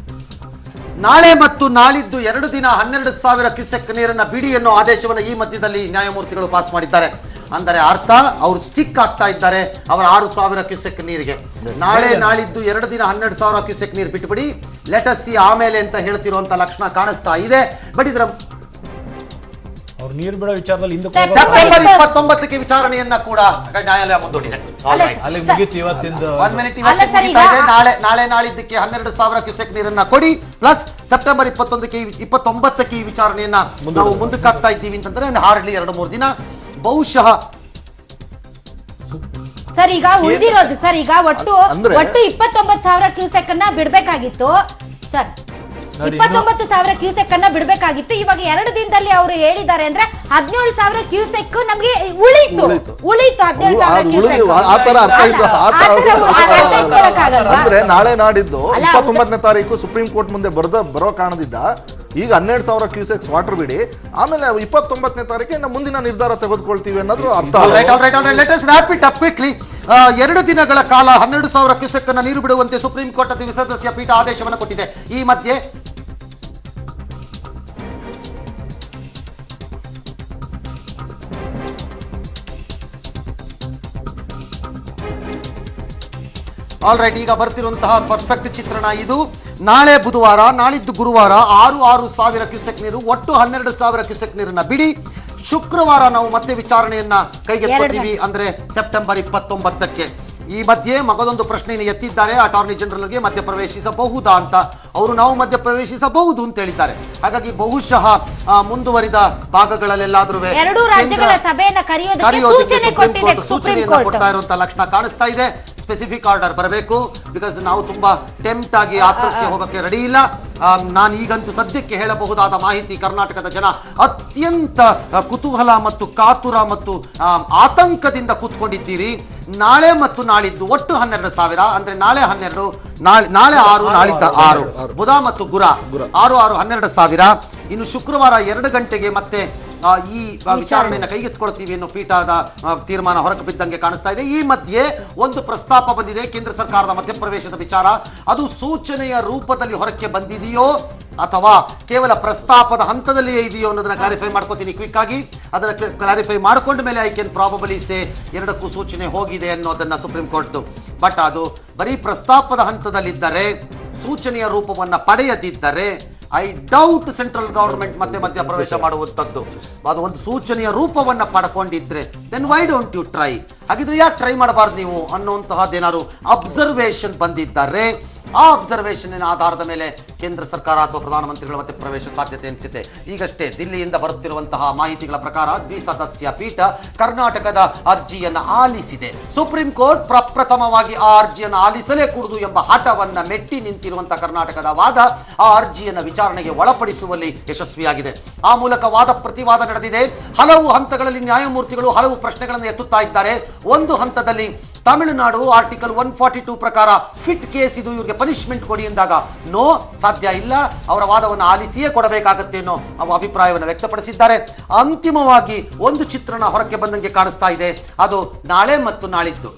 ನಾಳೆ ಮತ್ತು ನಾಳಿದ್ದು ಎರಡು ದಿನ ಹನ್ನೆರಡು ಸಾವಿರ ಕ್ಯೂಸೆಕ್ ನೀರನ್ನ ಬಿಡಿ ಎನ್ನೋ ಆದೇಶವನ್ನು ಈ ಮಧ್ಯದಲ್ಲಿ ನ್ಯಾಯಮೂರ್ತಿಗಳು ಪಾಸ್ ಮಾಡಿದ್ದಾರೆ ಅಂದರೆ ಅರ್ಥ ಅವರು ಸ್ಟಿಕ್ ಆಗ್ತಾ ಇದ್ದಾರೆ ಅವರ ಆರು ಸಾವಿರ ಕ್ಯೂಸೆಕ್ ನೀರಿಗೆ ನಾಳೆ ನಾಳಿದ್ದು ಎರಡು ದಿನ ಹನ್ನೆರಡು ಸಾವಿರ ಕ್ಯೂಸೆಕ್ ನೀರು ಬಿಟ್ಟುಬಿಡಿ ಲೆಟಸ್ ಸಿ ಆಮೇಲೆ ಅಂತ ಹೇಳ್ತಿರುವಂತ ಲಕ್ಷಣ ಕಾಣಿಸ್ತಾ ಇದೆ ಬಟ್ ಇದರ ಅವ್ರು ನೀರು ಬಿಡೋ ವಿಚಾರದಲ್ಲಿ ಹಿಂದಕ್ಕೆ ಸರ್, ಹೋಗೋದು ಸರ್, ಸೆಪ್ಟೆಂಬರ್ ಇಪ್ಪತ್ತೊಂಬತ್ತಕ್ಕೆ ವಿಚಾರಣೆಯನ್ನ ಕೂಡ ನ್ಯಾಯಾಲಯ ಮುಂದೂಡಿದೆ ಅಲ್ಲ, ಅಲ್ಲಿ ಸರ್- ಮುಗೀತು ಇವತ್ತಿಂದು ಒನ್ ಮಿನಿಟ್ ಅಲ್ಲ ಸರ್, ಈಗ- ನಾಳೆ ನಾಳೆ ನಾಳಿದ್ದಕ್ಕೆ ಹನ್ನೆರಡು ಸಾವಿರ ಕ್ಯೂಸೆಕ್ ನೀರನ್ನ ಕೊಡಿ ಪ್ಲಸ್ ಸೆಪ್ಟೆಂಬರ್ ಇಪ್ಪತ್ತೊಂದಕ್ಕೆ ಈ- ಇಪ್ಪತ್ತೊಂಬತ್ತಕ್ಕೆ ಈ ವಿಚಾರಣೆಯನ್ನ ನಾವು ಮುಂದಕ್ಕೆ ಹಾಕ್ತಾ ಇದ್ದೀವಿ ಅಂತಂದ್ರೆ ಹಾರ್ಡ್ಲಿ ಎರಡು ಮೂರು ದಿನ ಬಹುಶಃ ಸರ್ ಈಗ ಉಳಿದಿರೋದು ಸರ್ ಈಗ ಒಟ್ಟು ಅಂದ್ರೆ- ಒಟ್ಟು ಇಪ್ಪತ್ತೊಂಬತ್ತು ಸಾವಿರ ಕ್ಯೂಸೆಕ್ ಅನ್ನ ಬಿಡ್ಬೇಕಾಗಿತ್ತು ಸರ್ ನೋಡಿ, ಇಪ್ಪತ್ತೊಂಬತ್ತು ಸಾವಿರ ಕ್ಯೂಸೆಕ್ ಅನ್ನ ಬಿಡ್ಬೇಕಾಗಿತ್ತು ಇವಾಗ ಎರಡು ದಿನದಲ್ಲಿ ಅವರು ಹೇಳಿದ್ದಾರೆ ಅಂದ್ರೆ ಹದಿನೇಳು ಸಾವಿರ ಕ್ಯೂಸೆಕ್ ನಮ್ಗೆ ಉಳಿತು ಉಳಿತು. ಉಳಿತು ಹದಿನೇಳು ಸಾವಿರ ಅದು ಕ್ಯೂಸೆಕ್ ಉಳಿದು ಆ ತರ ಅರ್ಥೈಸ ಅಲ್ಲ, ಆ ತರ ಆ ತರ ಅರ್ಥೈಸ್ಕೊಳಕ್ಕಾಗಲ್ವಾ? ಅಂದ್ರೆ ನಾಳೆ ನಾಡಿದ್ದು ಅಲ್ಲ, ಇಪ್ಪತ್ತೊಂಬತ್ತನೇ ತಾರೀಕು ಸುಪ್ರೀಂ ಕೋರ್ಟ್ ಮುಂದೆ ಬರದ ಬರೋ ಕಾರಣದಿಂದ ಈಗ ಹನ್ನೆರಡು ಸಾವಿರ ಕ್ಯೂಸೆಕ್ಸ್ ವಾಟರ್ ಬಿಡಿ ಆಮೇಲೆ ಇಪ್ಪತ್ತೊಂಬತ್ತನೇ ತಾರೀಕಿನ ಮುಂದಿನ ನಿರ್ಧಾರ ತೆಗೆದುಕೊಳ್ತೀವಿ ಅನ್ನೋದು ಅರ್ಥ right all right all right let us wrap it up quickly ಎರಡು ದಿನಗಳ ಕಾಲ ಹನ್ನೆರಡು ಸಾವಿರ ಕ್ಯೂಸೆಕ್ ಅನ್ನು ನೀರು ಬಿಡುವಂತೆ ಸುಪ್ರೀಂ ಕೋರ್ಟ್ ದ್ವಿಸದಸ್ಯ ಪೀಠ ಆದೇಶವನ್ನು ಕೊಟ್ಟಿದೆ ಈ ಮಧ್ಯೆ ಆಲ್ ರೈಟ್ ಈಗ ಬರ್ತಿರುವಂತಹ ಪರ್ಫೆಕ್ಟ್ ಚಿತ್ರಣ ಇದು ನಾಳೆ ಬುಧವಾರ ನಾಳಿದ್ದು ಗುರುವಾರ ಆರು ಆರು ಸಾವಿರ ಕ್ಯೂಸೆಕ್ ನೀರು ಒಟ್ಟು ಹನ್ನೆರಡು ಸಾವಿರ ಕ್ಯೂಸೆಕ್ ನೀರನ್ನ ಬಿಡಿ ಶುಕ್ರವಾರ ನಾವು ಮತ್ತೆ ವಿಚಾರಣೆಯನ್ನ ಕೈಗೆತ್ತಿಕೊಳ್ತೀವಿ ಅಂದ್ರೆ ಸೆಪ್ಟೆಂಬರ್ ಇಪ್ಪತ್ತೊಂಬತ್ತಕ್ಕೆ ಈ ಮಧ್ಯೆ ಮಗದೊಂದು ಪ್ರಶ್ನೆಯನ್ನು ಎತ್ತಿದ್ದಾರೆ ಅಟಾರ್ನಿ ಜನರಲ್ಗೆ ಮಧ್ಯ ಪ್ರವೇಶಿಸಬಹುದಾ ಅಂತ ಅವರು ನಾವು ಮಧ್ಯ ಪ್ರವೇಶಿಸಬಹುದು ಅಂತ ಹೇಳಿದ್ದಾರೆ ಹಾಗಾಗಿ ಬಹುಶಃ ಆ, ಮುಂದುವರಿದ ಭಾಗಗಳಲ್ಲೆಲ್ಲಾದ್ರೂ ಎರಡೂ ರಾಜ್ಯಗಳ ಸಭೆಯನ್ನ ಕರೆಯೋದಕ್ಕೆ ಸೂಚನೆ ಕೊಟ್ಟಿದೆ ಸುಪ್ರೀಂ ಸೂಚನೆಯನ್ನ ಕೋರ್ಟ್ ಕೊಡ್ತಾ ಇರುವಂತ ಲಕ್ಷಣ ಕಾಣಿಸ್ತಾ ಇದೆ ಸ್ಪೆಸಿಫಿಕ್ ಆರ್ಡರ್ ಬರಬೇಕು ಬಿಕಾಸ್ ನಾವು ತುಂಬಾ ಟೆಂಪ್ಟ್ ಆಗಿ ಆತಂಕಕ್ಕೆ ಹೋಗಕ್ಕೆ ರೆಡಿ ಇಲ್ಲ ನಾನು ಈಗಂತೂ ಸದ್ಯಕ್ಕೆ ಹೇಳಬಹುದಾದ ಮಾಹಿತಿ ಕರ್ನಾಟಕದ ಜನ ಅತ್ಯಂತ ಆ, ಕುತೂಹಲ ಮತ್ತು ಕಾತುರ ಮತ್ತು ಆ, ಆತಂಕದಿಂದ ಕೂತ್ಕೊಂಡಿದ್ದೀರಿ ನಾಳೆ ಮತ್ತು ನಾಳಿದ್ದು ಒಟ್ಟು ಹನ್ನೆರಡು ಸಾವಿರ ಅಂದ್ರೆ ನಾಳೆ ಹನ್ನೆರಡು ನಾಳೆ ನಾಳೆ ಆರು ನಾಳಿದ್ದ ಆರು ಬುಧ ಮತ್ತು ಗುರ ಆರು ಆರು ಹನ್ನೆರಡು ಸಾವಿರ ಇನ್ನು ಶುಕ್ರವಾರ ಎರಡು ಗಂಟೆಗೆ ಮತ್ತೆ ಆ, ಈ ಆ, ವಿಚಾರಣೆಯನ್ನು ಕೈಗೆತ್ತಿಕೊಳ್ತೀವಿ ಅನ್ನೋ ಪೀಠದ ಆ, ತೀರ್ಮಾನ ಹೊರಗೆ ಬಿದ್ದಂಗೆ ಕಾಣಿಸ್ತಾ ಇದೆ ಈ ಮಧ್ಯೆ ಒಂದು ಪ್ರಸ್ತಾಪ ಬಂದಿದೆ ಕೇಂದ್ರ ಸರ್ಕಾರದ ಮಧ್ಯಪ್ರವೇಶದ ವಿಚಾರ ಅದು ಸೂಚನೆಯ ರೂಪದಲ್ಲಿ ಹೊರಕ್ಕೆ ಬಂದಿದೆಯೋ ಅಥವಾ ಕೇವಲ ಪ್ರಸ್ತಾಪದ ಹಂತದಲ್ಲಿಯೇ ಇದೆಯೋ ಅನ್ನೋದನ್ನ ಕ್ಲಾರಿಫೈ ಮಾಡ್ಕೋತೀನಿ ಕ್ವಿಕ್ ಆಗಿ ಅದನ್ನ ಕ್ಲಾರಿಫೈ ಮಾಡ್ಕೊಂಡ ಮೇಲೆ ಐ ಕ್ಯಾನ್ ಪ್ರಾಬಬಲಿ ಸೇ ಎರಡಕ್ಕೂ ಸೂಚನೆ ಹೋಗಿದೆ ಅನ್ನೋದನ್ನ ಸುಪ್ರೀಂ ಕೋರ್ಟ್ ಬಟ್ ಅದು ಬರೀ ಪ್ರಸ್ತಾಪದ ಹಂತದಲ್ಲಿದ್ದರೆ ಸೂಚನೆಯ ರೂಪವನ್ನ ಪಡೆಯದಿದ್ದರೆ ಐ ಡೌಟ್ ಸೆಂಟ್ರಲ್ ಗವರ್ಮೆಂಟ್ ಮತ್ತೆ ಮಧ್ಯ ಪ್ರವೇಶ ಮಾಡುವಂಥದ್ದು ಅದು ಒಂದು ಸೂಚನೆಯ ರೂಪವನ್ನ ಪಡ್ಕೊಂಡಿದ್ರೆ then why don't you try ಹಾಗಿದ್ರೆ ಯಾಕೆ ಟ್ರೈ ಮಾಡಬಾರ್ದು ನೀವು ಅನ್ನುವಂತಹದ್ದೇನಾದ್ರು ಅಬ್ಸರ್ವೇಷನ್ ಬಂದಿದ್ದಾರೆ ಆ ಅಬ್ಸರ್ವೇಷನ್ ಆಧಾರದ ಮೇಲೆ ಕೇಂದ್ರ ಸರ್ಕಾರ ಅಥವಾ ಪ್ರಧಾನಮಂತ್ರಿಗಳ ಮತ್ತೆ ಪ್ರವೇಶ ಸಾಧ್ಯತೆ ಅನಿಸುತ್ತೆ ಈಗಷ್ಟೇ ದಿಲ್ಲಿಯಿಂದ ಬರುತ್ತಿರುವಂತಹ ಮಾಹಿತಿಗಳ ಪ್ರಕಾರ ದ್ವಿಸದಸ್ಯ ಪೀಠ ಕರ್ನಾಟಕದ ಅರ್ಜಿಯನ್ನು ಆಲಿಸಿದೆ ಸುಪ್ರೀಂ ಕೋರ್ಟ್ ಪ್ರಪ್ರಥಮವಾಗಿ ಆ ಅರ್ಜಿಯನ್ನು ಆಲಿಸಲೇ ಕೂಡುದು ಎಂಬ ಹಠವನ್ನ ಮೆಟ್ಟಿ ನಿಂತಿರುವಂತಹ ಕರ್ನಾಟಕದ ವಾದ ಆ ಅರ್ಜಿಯನ್ನು ವಿಚಾರಣೆಗೆ ಒಳಪಡಿಸುವಲ್ಲಿ ಯಶಸ್ವಿಯಾಗಿದೆ ಆ ಮೂಲಕ ವಾದ ಪ್ರತಿವಾದ ನಡೆದಿದೆ ಹಲವು ಹಂತಗಳಲ್ಲಿ ನ್ಯಾಯಮೂರ್ತಿಗಳು ಹಲವು ಪ್ರಶ್ನೆಗಳನ್ನು ಎತ್ತುತ್ತಾ ಇದ್ದಾರೆ ಒಂದು ಹಂತದಲ್ಲಿ Tamil Nadu article one forty two ಪ್ರಕಾರ ಫಿಟ್ ಕೇಸ್ ಇದು ಇವ್ರಿಗೆ ಪನಿಷ್ಮೆಂಟ್ ಕೊಡಿ ಎಂದಾಗ ನೋ ಸಾಧ್ಯ ಇಲ್ಲ ಅವರ ವಾದವನ್ನು ಆಲಿಸಿಯೇ ಕೊಡಬೇಕಾಗತ್ತೆ ಅನ್ನೋ ಅವ ಅಭಿಪ್ರಾಯವನ್ನು ವ್ಯಕ್ತಪಡಿಸಿದ್ದಾರೆ ಅಂತಿಮವಾಗಿ ಒಂದು ಚಿತ್ರಣ ಹೊರಕ್ಕೆ ಬಂದಂಗೆ ಕಾಣಿಸ್ತಾ ಇದೆ ಅದು ನಾಳೆ ಮತ್ತು ನಾಳಿದ್ದು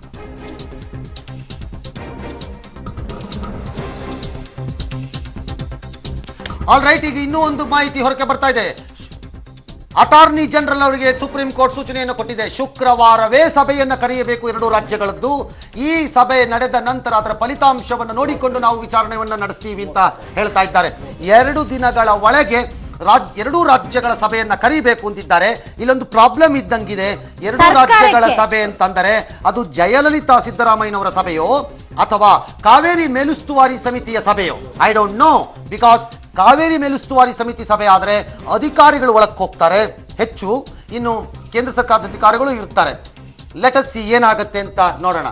ಆಲ್ ರೈಟ್ ಈಗ ಇನ್ನೂ ಒಂದು ಮಾಹಿತಿ ಹೊರಕ್ಕೆ ಬರ್ತಾ ಇದೆ ಅಟಾರ್ನಿ ಜನರಲ್ ಅವರಿಗೆ ಸುಪ್ರೀಂ ಕೋರ್ಟ್ ಸೂಚನೆಯನ್ನು ಕೊಟ್ಟಿದೆ ಶುಕ್ರವಾರವೇ ಸಭೆಯನ್ನ ಕರೆಯಬೇಕು ಎರಡು ರಾಜ್ಯಗಳದ್ದು ಈ ಸಭೆ ನಡೆದ ನಂತರ ಅದರ ಫಲಿತಾಂಶವನ್ನು ನೋಡಿಕೊಂಡು ನಾವು ವಿಚಾರಣೆಯನ್ನ ನಡೆಸ್ತೀವಿ ಅಂತ ಹೇಳ್ತಾ ಇದ್ದಾರೆ ಎರಡು ದಿನಗಳ ಒಳಗೆ ರಾಜ್ ಎರಡೂ ರಾಜ್ಯಗಳ ಸಭೆಯನ್ನ ಕರಿಬೇಕು ಅಂತಿದ್ದಾರೆ ಇಲ್ಲೊಂದು ಪ್ರಾಬ್ಲಮ್ ಇದ್ದಂಗಿದೆ ಎರಡು ಸರ್ಕಾರಕ್ಕೆ. ರಾಜ್ಯಗಳ ಸಭೆ ಅಂತಂದರೆ ಅದು ಜಯಲಲಿತಾ ಸಿದ್ದರಾಮಯ್ಯನವರ ಸಭೆಯೋ ಅಥವಾ ಕಾವೇರಿ ಮೇಲುಸ್ತುವಾರಿ ಸಮಿತಿಯ ಸಭೆಯೋ I don't know because Kaveri ಮೇಲುಸ್ತುವಾರಿ ಸಮಿತಿ ಸಭೆ ಆದರೆ ಅಧಿಕಾರಿಗಳು ಒಳಕ್ಕೆ ಹೋಗ್ತಾರೆ ಹೆಚ್ಚು ಇನ್ನು ಕೇಂದ್ರ ಸರ್ಕಾರದ ಅಧಿಕಾರಿಗಳು ಇರ್ತಾರೆ ಲೆಟಸ್ ಸಿ ಏನಾಗುತ್ತೆ ಅಂತ ನೋಡೋಣ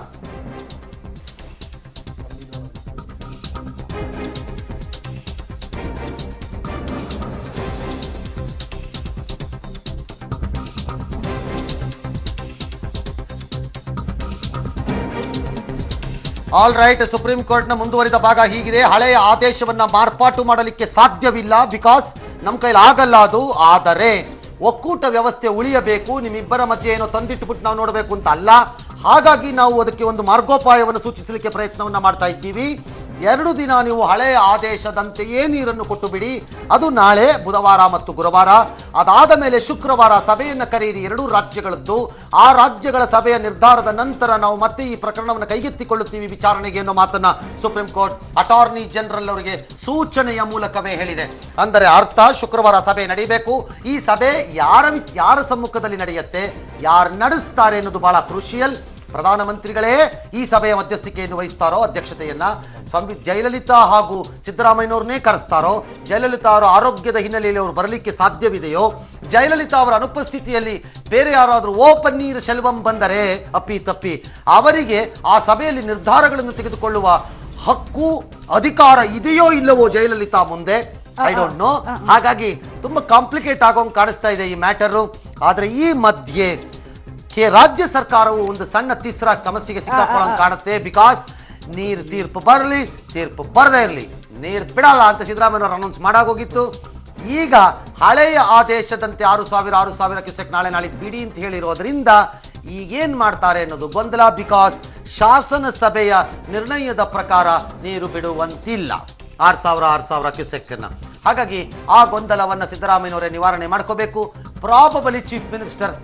ಆಲ್ ರೈಟ್ ಸುಪ್ರೀಂ ಕೋರ್ಟ್ನ ಮುಂದುವರಿದ ಭಾಗ ಹೀಗಿದೆ ಹಳೆಯ ಆದೇಶವನ್ನ ಮಾರ್ಪಾಟು ಮಾಡಲಿಕ್ಕೆ ಸಾಧ್ಯವಿಲ್ಲ ಬಿಕಾಸ್ ನಮ್ಮ ಕೈಲಿ ಆಗಲ್ಲ ಅದು ಆದರೆ ಒಕ್ಕೂಟ ವ್ಯವಸ್ಥೆ ಉಳಿಯಬೇಕು ನಿಮ್ಮಿಬ್ಬರ ಮಧ್ಯೆ ಏನೋ ತಂದಿಟ್ಟುಬಿಟ್ಟು ನಾವು ನೋಡಬೇಕು ಅಂತ ಅಲ್ಲ ಹಾಗಾಗಿ ನಾವು ಅದಕ್ಕೆ ಒಂದು ಮಾರ್ಗೋಪಾಯವನ್ನು ಸೂಚಿಸಲಿಕ್ಕೆ ಪ್ರಯತ್ನವನ್ನ ಮಾಡ್ತಾ ಇದ್ದೀವಿ ಎರಡು ದಿನ ನೀವು ಹಳೆಯ ಆದೇಶದಂತೆಯೇ ನೀರನ್ನು ಕೊಟ್ಟು ಬಿಡಿ ಅದು ನಾಳೆ ಬುಧವಾರ ಮತ್ತು ಗುರುವಾರ ಅದಾದ ಮೇಲೆ ಶುಕ್ರವಾರ ಸಭೆಯನ್ನು ಕರೆಯಿರಿ ಎರಡೂ ರಾಜ್ಯಗಳದ್ದು ಆ ರಾಜ್ಯಗಳ ಸಭೆಯ ನಿರ್ಧಾರದ ನಂತರ ನಾವು ಮತ್ತೆ ಈ ಪ್ರಕರಣವನ್ನು ಕೈಗೆತ್ತಿಕೊಳ್ಳುತ್ತೀವಿ ವಿಚಾರಣೆಗೆ ಅನ್ನೋ ಮಾತನ್ನ ಸುಪ್ರೀಂ ಕೋರ್ಟ್ ಅಟಾರ್ನಿ ಜನರಲ್ ಅವರಿಗೆ ಸೂಚನೆಯ ಮೂಲಕವೇ ಹೇಳಿದೆ ಅಂದರೆ ಅರ್ಥ ಶುಕ್ರವಾರ ಸಭೆ ನಡೀಬೇಕು ಈ ಸಭೆ ಯಾರ ವಿ- ಯಾರ ಸಮ್ಮುಖದಲ್ಲಿ ನಡೆಯುತ್ತೆ ಯಾರು ನಡೆಸ್ತಾರೆ ಅನ್ನೋದು ಬಹಳ ಕ್ರೂಷಿಯಲ್ ಪ್ರಧಾನಮಂತ್ರಿಗಳೇ ಈ ಸಭೆಯ ಮಧ್ಯಸ್ಥಿಕೆಯನ್ನು ವಹಿಸ್ತಾರೋ ಅಧ್ಯಕ್ಷತೆಯನ್ನ ಸಂವಿ ಜಯಲಲಿತಾ ಹಾಗೂ ಸಿದ್ದರಾಮಯ್ಯನವ್ರನ್ನೇ ಕರೆಸ್ತಾರೋ ಜಯಲಲಿತಾ ಅವರ ಆರೋಗ್ಯದ ಹಿನ್ನೆಲೆಯಲ್ಲಿ ಅವರು ಬರಲಿಕ್ಕೆ ಸಾಧ್ಯವಿದೆಯೋ ಜಯಲಲಿತಾ ಅವರ ಅನುಪಸ್ಥಿತಿಯಲ್ಲಿ ಬೇರೆ ಯಾರಾದರೂ ಓ ಪನ್ನೀರ್ ಶೆಲ್ವಂ ಬಂದರೆ ಅಪ್ಪಿ ತಪ್ಪಿ ಅವರಿಗೆ ಆ ಸಭೆಯಲ್ಲಿ ನಿರ್ಧಾರಗಳನ್ನು ತೆಗೆದುಕೊಳ್ಳುವ ಹಕ್ಕು ಅಧಿಕಾರ ಇದೆಯೋ ಇಲ್ಲವೋ ಜಯಲಲಿತಾ ಮುಂದೆ ಐ ಡೋಂಟ್ ನೋ ಹಾಗಾಗಿ ತುಂಬಾ ಕಾಂಪ್ಲಿಕೇಟ್ ಆಗೋಂಗ್ ಕಾಣಿಸ್ತಾ ಇದೆ ಈ ಮ್ಯಾಟರು ಆದ್ರೆ ಈ ಮಧ್ಯೆ ಕೆ ರಾಜ್ಯ ಸರ್ಕಾರವು ಒಂದು ಸಣ್ಣ ತಿಸ್ರ ಸಮಸ್ಯೆಗೆ ಸಿಕ್ಕಾಕೊಳ್ಳೋಂಗ್ ಕಾಣುತ್ತೆ ಬಿಕಾಸ್ ನೀರ್ ತೀರ್ಪು ಬರಲಿ ತೀರ್ಪು ಬರದೇ ಇರಲಿ ನೀರ್ ಬಿಡಲ್ಲ ಅಂತ ಸಿದ್ದರಾಮಯ್ಯನವರು ಅನೌನ್ಸ್ ಮಾಡಾಗೋಗಿತ್ತು ಈಗ ಹಳೆಯ ಆದೇಶದಂತೆ ಆರು ಸಾವಿರ ಆರು ಸಾವಿರ ಕ್ಯೂಸೆಕ್ ನಾಳೆ ನಾಳಿದ್ದು ಬಿಡಿ ಅಂತ ಹೇಳಿರೋದ್ರಿಂದ ಈಗೇನ್ ಮಾಡ್ತಾರೆ ಅನ್ನೋದು ಗೊಂದಲ ಬಿಕಾಸ್ ಶಾಸನ ಸಭೆಯ ನಿರ್ಣಯದ ಪ್ರಕಾರ ನೀರು ಬಿಡುವಂತಿಲ್ಲ ಆರು ಸಾವಿರ ಆರು ಸಾವಿರ ಕ್ಯೂಸೆಕ್ನ ಹಾಗಾಗಿ ಆ ಗೊಂದಲವನ್ನ ಸಿದ್ದರಾಮಯ್ಯನವರೇ ನಿವಾರಣೆ ಮಾಡ್ಕೋಬೇಕು ಪ್ರಾಬಬಲಿ ಚೀಫ್ ಮಿನಿಸ್ಟರ್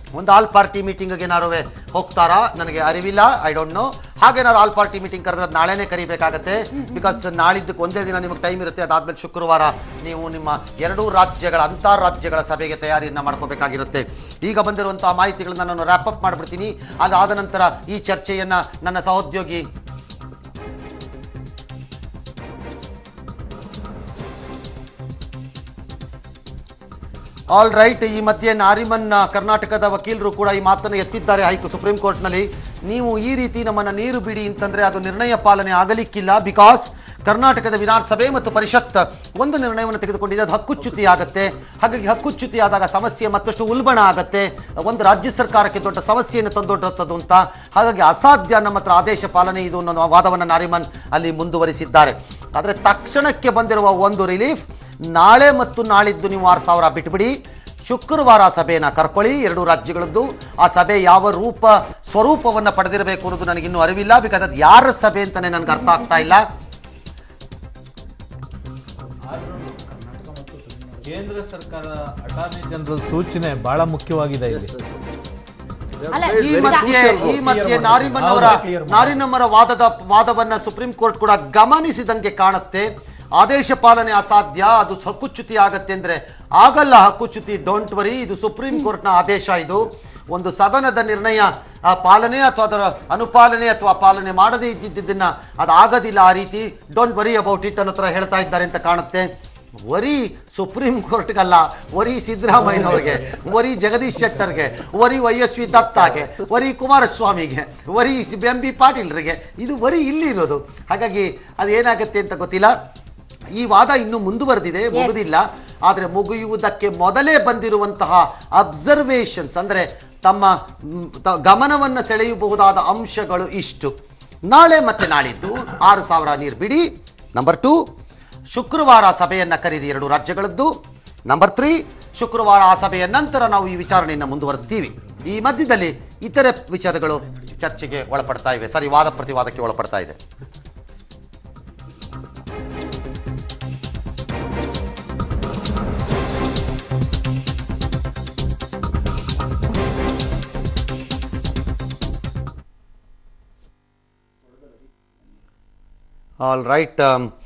ಒಂದು ಆಲ್ ಪಾರ್ಟಿ ಮೀಟಿಂಗ್ಗೆ ಏನಾರು ಹೋಗ್ತಾರಾ ನನಗೆ ಅರಿವಿಲ್ಲ ಐ ಡೋಂಟ್ ನೋ ಹಾಗೇನಾದ್ರು ಆಲ್ ಪಾರ್ಟಿ ಮೀಟಿಂಗ್ ಕರೆದ್ರೆ ಅದ್ ನಾಳೆನೇ ಕರಿಬೇಕಾಗತ್ತೆ ಬಿಕಾಸ್ ನಾಳಿದ್ದಕ್ಕೆ ಒಂದೇ ದಿನ ನಿಮಗೆ ಟೈಮ್ ಇರುತ್ತೆ ಅದಾದ್ಮೇಲೆ ಶುಕ್ರವಾರ ನೀವು ನಿಮ್ಮ ಎರಡೂ ರಾಜ್ಯಗಳ ಅಂತಾರಾಜ್ಯಗಳ ಸಭೆಗೆ ತಯಾರಿಯನ್ನ ಮಾಡ್ಕೋಬೇಕಾಗಿರುತ್ತೆ ಈಗ ಬಂದಿರುವಂತಹ ಮಾಹಿತಿಗಳನ್ನ ನಾನು ರ್ಯಾಪ್ ಅಪ್ ಮಾಡ್ಬಿಡ್ತೀನಿ ಅದಾದ ನಂತರ ಈ ಚರ್ಚೆಯನ್ನ ನನ್ನ ಸಹೋದ್ಯೋಗಿ ಆಲ್ ರೈಟ್ ಈ ಮಧ್ಯೆ ನಾರಿಮನ್ ಆ, ಕರ್ನಾಟಕದ ವಕೀಲರು ಕೂಡ ಈ ಮಾತನ್ನು ಎತ್ತಿದ್ದಾರೆ ಹೈಕು ಸುಪ್ರೀಂ ಕೋರ್ಟ್ನಲ್ಲಿ ನೀವು ಈ ರೀತಿ ನಮ್ಮನ್ನ ನೀರು ಬಿಡಿ ಅಂತಂದ್ರೆ ಅದು ನಿರ್ಣಯ ಪಾಲನೆ ಆಗಲಿಕ್ಕಿಲ್ಲ ಬಿಕಾಸ್ ಕರ್ನಾಟಕದ ವಿಧಾನಸಭೆ ಮತ್ತು ಪರಿಷತ್ ಒಂದು ನಿರ್ಣಯವನ್ನು ತೆಗೆದುಕೊಂಡಿದೆ ಅದು ಹಕ್ಕುಚ್ಯುತಿ ಆಗುತ್ತೆ ಹಾಗಾಗಿ ಹಕ್ಕುಚ್ಯುತಿ ಆದಾಗ ಸಮಸ್ಯೆ ಮತ್ತಷ್ಟು ಉಲ್ಬಣ ಆಗತ್ತೆ ಒಂದು ರಾಜ್ಯ ಸರ್ಕಾರಕ್ಕೆ ದೊಡ್ಡ ಸಮಸ್ಯೆಯನ್ನು ತಂದೊಡ್ಡದ್ದು ಅಂತ ಹಾಗಾಗಿ ಅಸಾಧ್ಯ ನಮ್ಮ ಹತ್ರ ಆದೇಶ ಪಾಲನೆ ಇದು ಅನ್ನೋ ವಾದವನ್ನು ನಾರಿಮನ್ ಅಲ್ಲಿ ಮುಂದುವರಿಸಿದ್ದಾರೆ ಆದರೆ ತಕ್ಷಣಕ್ಕೆ ಬಂದಿರುವ ಒಂದು ರಿಲೀಫ್ ನಾಳೆ ಮತ್ತು ನಾಳಿದ್ದು ನೀವು ಆರು ಸಾವಿರ ಬಿಟ್ಬಿಡಿ ಶುಕ್ರವಾರ ಸಭೆಯನ್ನು ಕರ್ಕೊಳ್ಳಿ ಎರಡು ರಾಜ್ಯಗಳದ್ದು ಆ ಸಭೆ ಯಾವ ರೂಪ ಸ್ವರೂಪವನ್ನು ಪಡೆದಿರಬೇಕು ಅನ್ನೋದು ನನಗಿನ್ನೂ ಅರಿವಿಲ್ಲ ಬಿಕಾಸ್ ಅದು ಯಾರ ಸಭೆ ಅಂತಾನೆ ನನಗೆ ಅರ್ಥ ಆಗ್ತಾ ಇಲ್ಲ ಕೇಂದ್ರ ಸರ್ಕಾರ ಅಟಾರ್ನಿ ಜನರಲ್ ಸೂಚನೆ ಬಹಳ ಮುಖ್ಯವಾಗಿದೆ ಇಲ್ಲಿ ಅಲ್ಲ ಈ ಮಧ್ಯೆ ಈ ಮಧ್ಯೆ ನಾರಿಮನ್ ಅವರ ನಾರಿನಮ್ಮರ ವಾದದ ವಾದವನ್ನ ಸುಪ್ರೀಂ ಕೋರ್ಟ್ ಕೂಡ ಗಮನಿಸಿದಂಗೆ ಕಾಣುತ್ತೆ ಆದೇಶ ಪಾಲನೆ ಅಸಾಧ್ಯ ಅದು ಹಕ್ಕುಚ್ಯುತಿ ಆಗತ್ತೆ ಅಂದ್ರೆ ಆಗಲ್ಲ ಹಕ್ಕುಚ್ಯುತಿ ಡೋಂಟ್ ವರಿ ಇದು ಸುಪ್ರೀಂ ಕೋರ್ಟ್ನ ಆದೇಶ ಇದು ಒಂದು ಸದನದ ನಿರ್ಣಯ ಆ, ಪಾಲನೆ ಅಥವಾ ಅದರ ಅನುಪಾಲನೆ ಅಥವಾ ಪಾಲನೆ ಮಾಡದೇ ಇದ್ದಿದ್ದನ್ನ ಅದು ಆಗೋದಿಲ್ಲ ಆ ರೀತಿ ಡೋಂಟ್ ವರಿ ಅಬೌಟ್ ಇಟ್ ಅನ್ನೋ ಥರ ಹೇಳ್ತಾ ಇದ್ದಾರೆ ಅಂತ ಕಾಣುತ್ತೆ ವರಿ ಸುಪ್ರೀಂ ಕೋರ್ಟ್ಗಲ್ಲ ವರಿ ಸಿದ್ದರಾಮಯ್ಯನವ್ರಿಗೆ ವರಿ ಜಗದೀಶ್ ಶೆಟ್ಟರ್ಗೆ ವರಿ ವೈ ಎಸ್ ವಿ ದತ್ತಾಗೆ ವರಿ ಕುಮಾರಸ್ವಾಮಿಗೆ ವರಿ ಎಂ ಬಿ ಪಾಟೀಲ್ರಿಗೆ ಇದು ವರಿ ಇಲ್ಲಿ ಇರೋದು ಹಾಗಾಗಿ ಅದು ಏನಾಗುತ್ತೆ ಅಂತ ಗೊತ್ತಿಲ್ಲ ಈ ವಾದ ಇನ್ನು ಮುಂದುವರೆದಿದೆ ಮುಗಿದಿಲ್ಲ ಆದರೆ ಮುಗಿಯುವುದಕ್ಕೆ ಮೊದಲೇ ಬಂದಿರುವಂತಹ ಅಬ್ಸರ್ವೇಷನ್ಸ್ ಅಂದ್ರೆ ತಮ್ಮ ಮ್, ತ- ಗಮನವನ್ನ ಸೆಳೆಯಬಹುದಾದ ಅಂಶಗಳು ಇಷ್ಟು ನಾಳೆ ಮತ್ತೆ ನಾಳಿದ್ದು ಆರು ಸಾವಿರ ನೀರು ಬಿಡಿ ನಂಬರ್ ಟು ಶುಕ್ರವಾರ ಸಭೆಯನ್ನ ಕರೀರಿ ಎರಡು ರಾಜ್ಯಗಳದ್ದು ನಂಬರ್ ತ್ರೀ ಶುಕ್ರವಾರ ಆ ಸಭೆಯ ನಂತರ ನಾವು ಈ ವಿಚಾರಣೆಯನ್ನು ಮುಂದುವರಿಸ್ತೀವಿ ಈ ಮಧ್ಯದಲ್ಲಿ ಇತರೆ ವಿಚಾರಗಳು ಚರ್ಚೆಗೆ ಒಳಪಡ್ತಾ ಇವೆ ಸರಿ ವಾದ ಪ್ರತಿವಾದಕ್ಕೆ ಒಳಪಡ್ತಾ ಇದೆ ಆಲ್ ರೈಟ್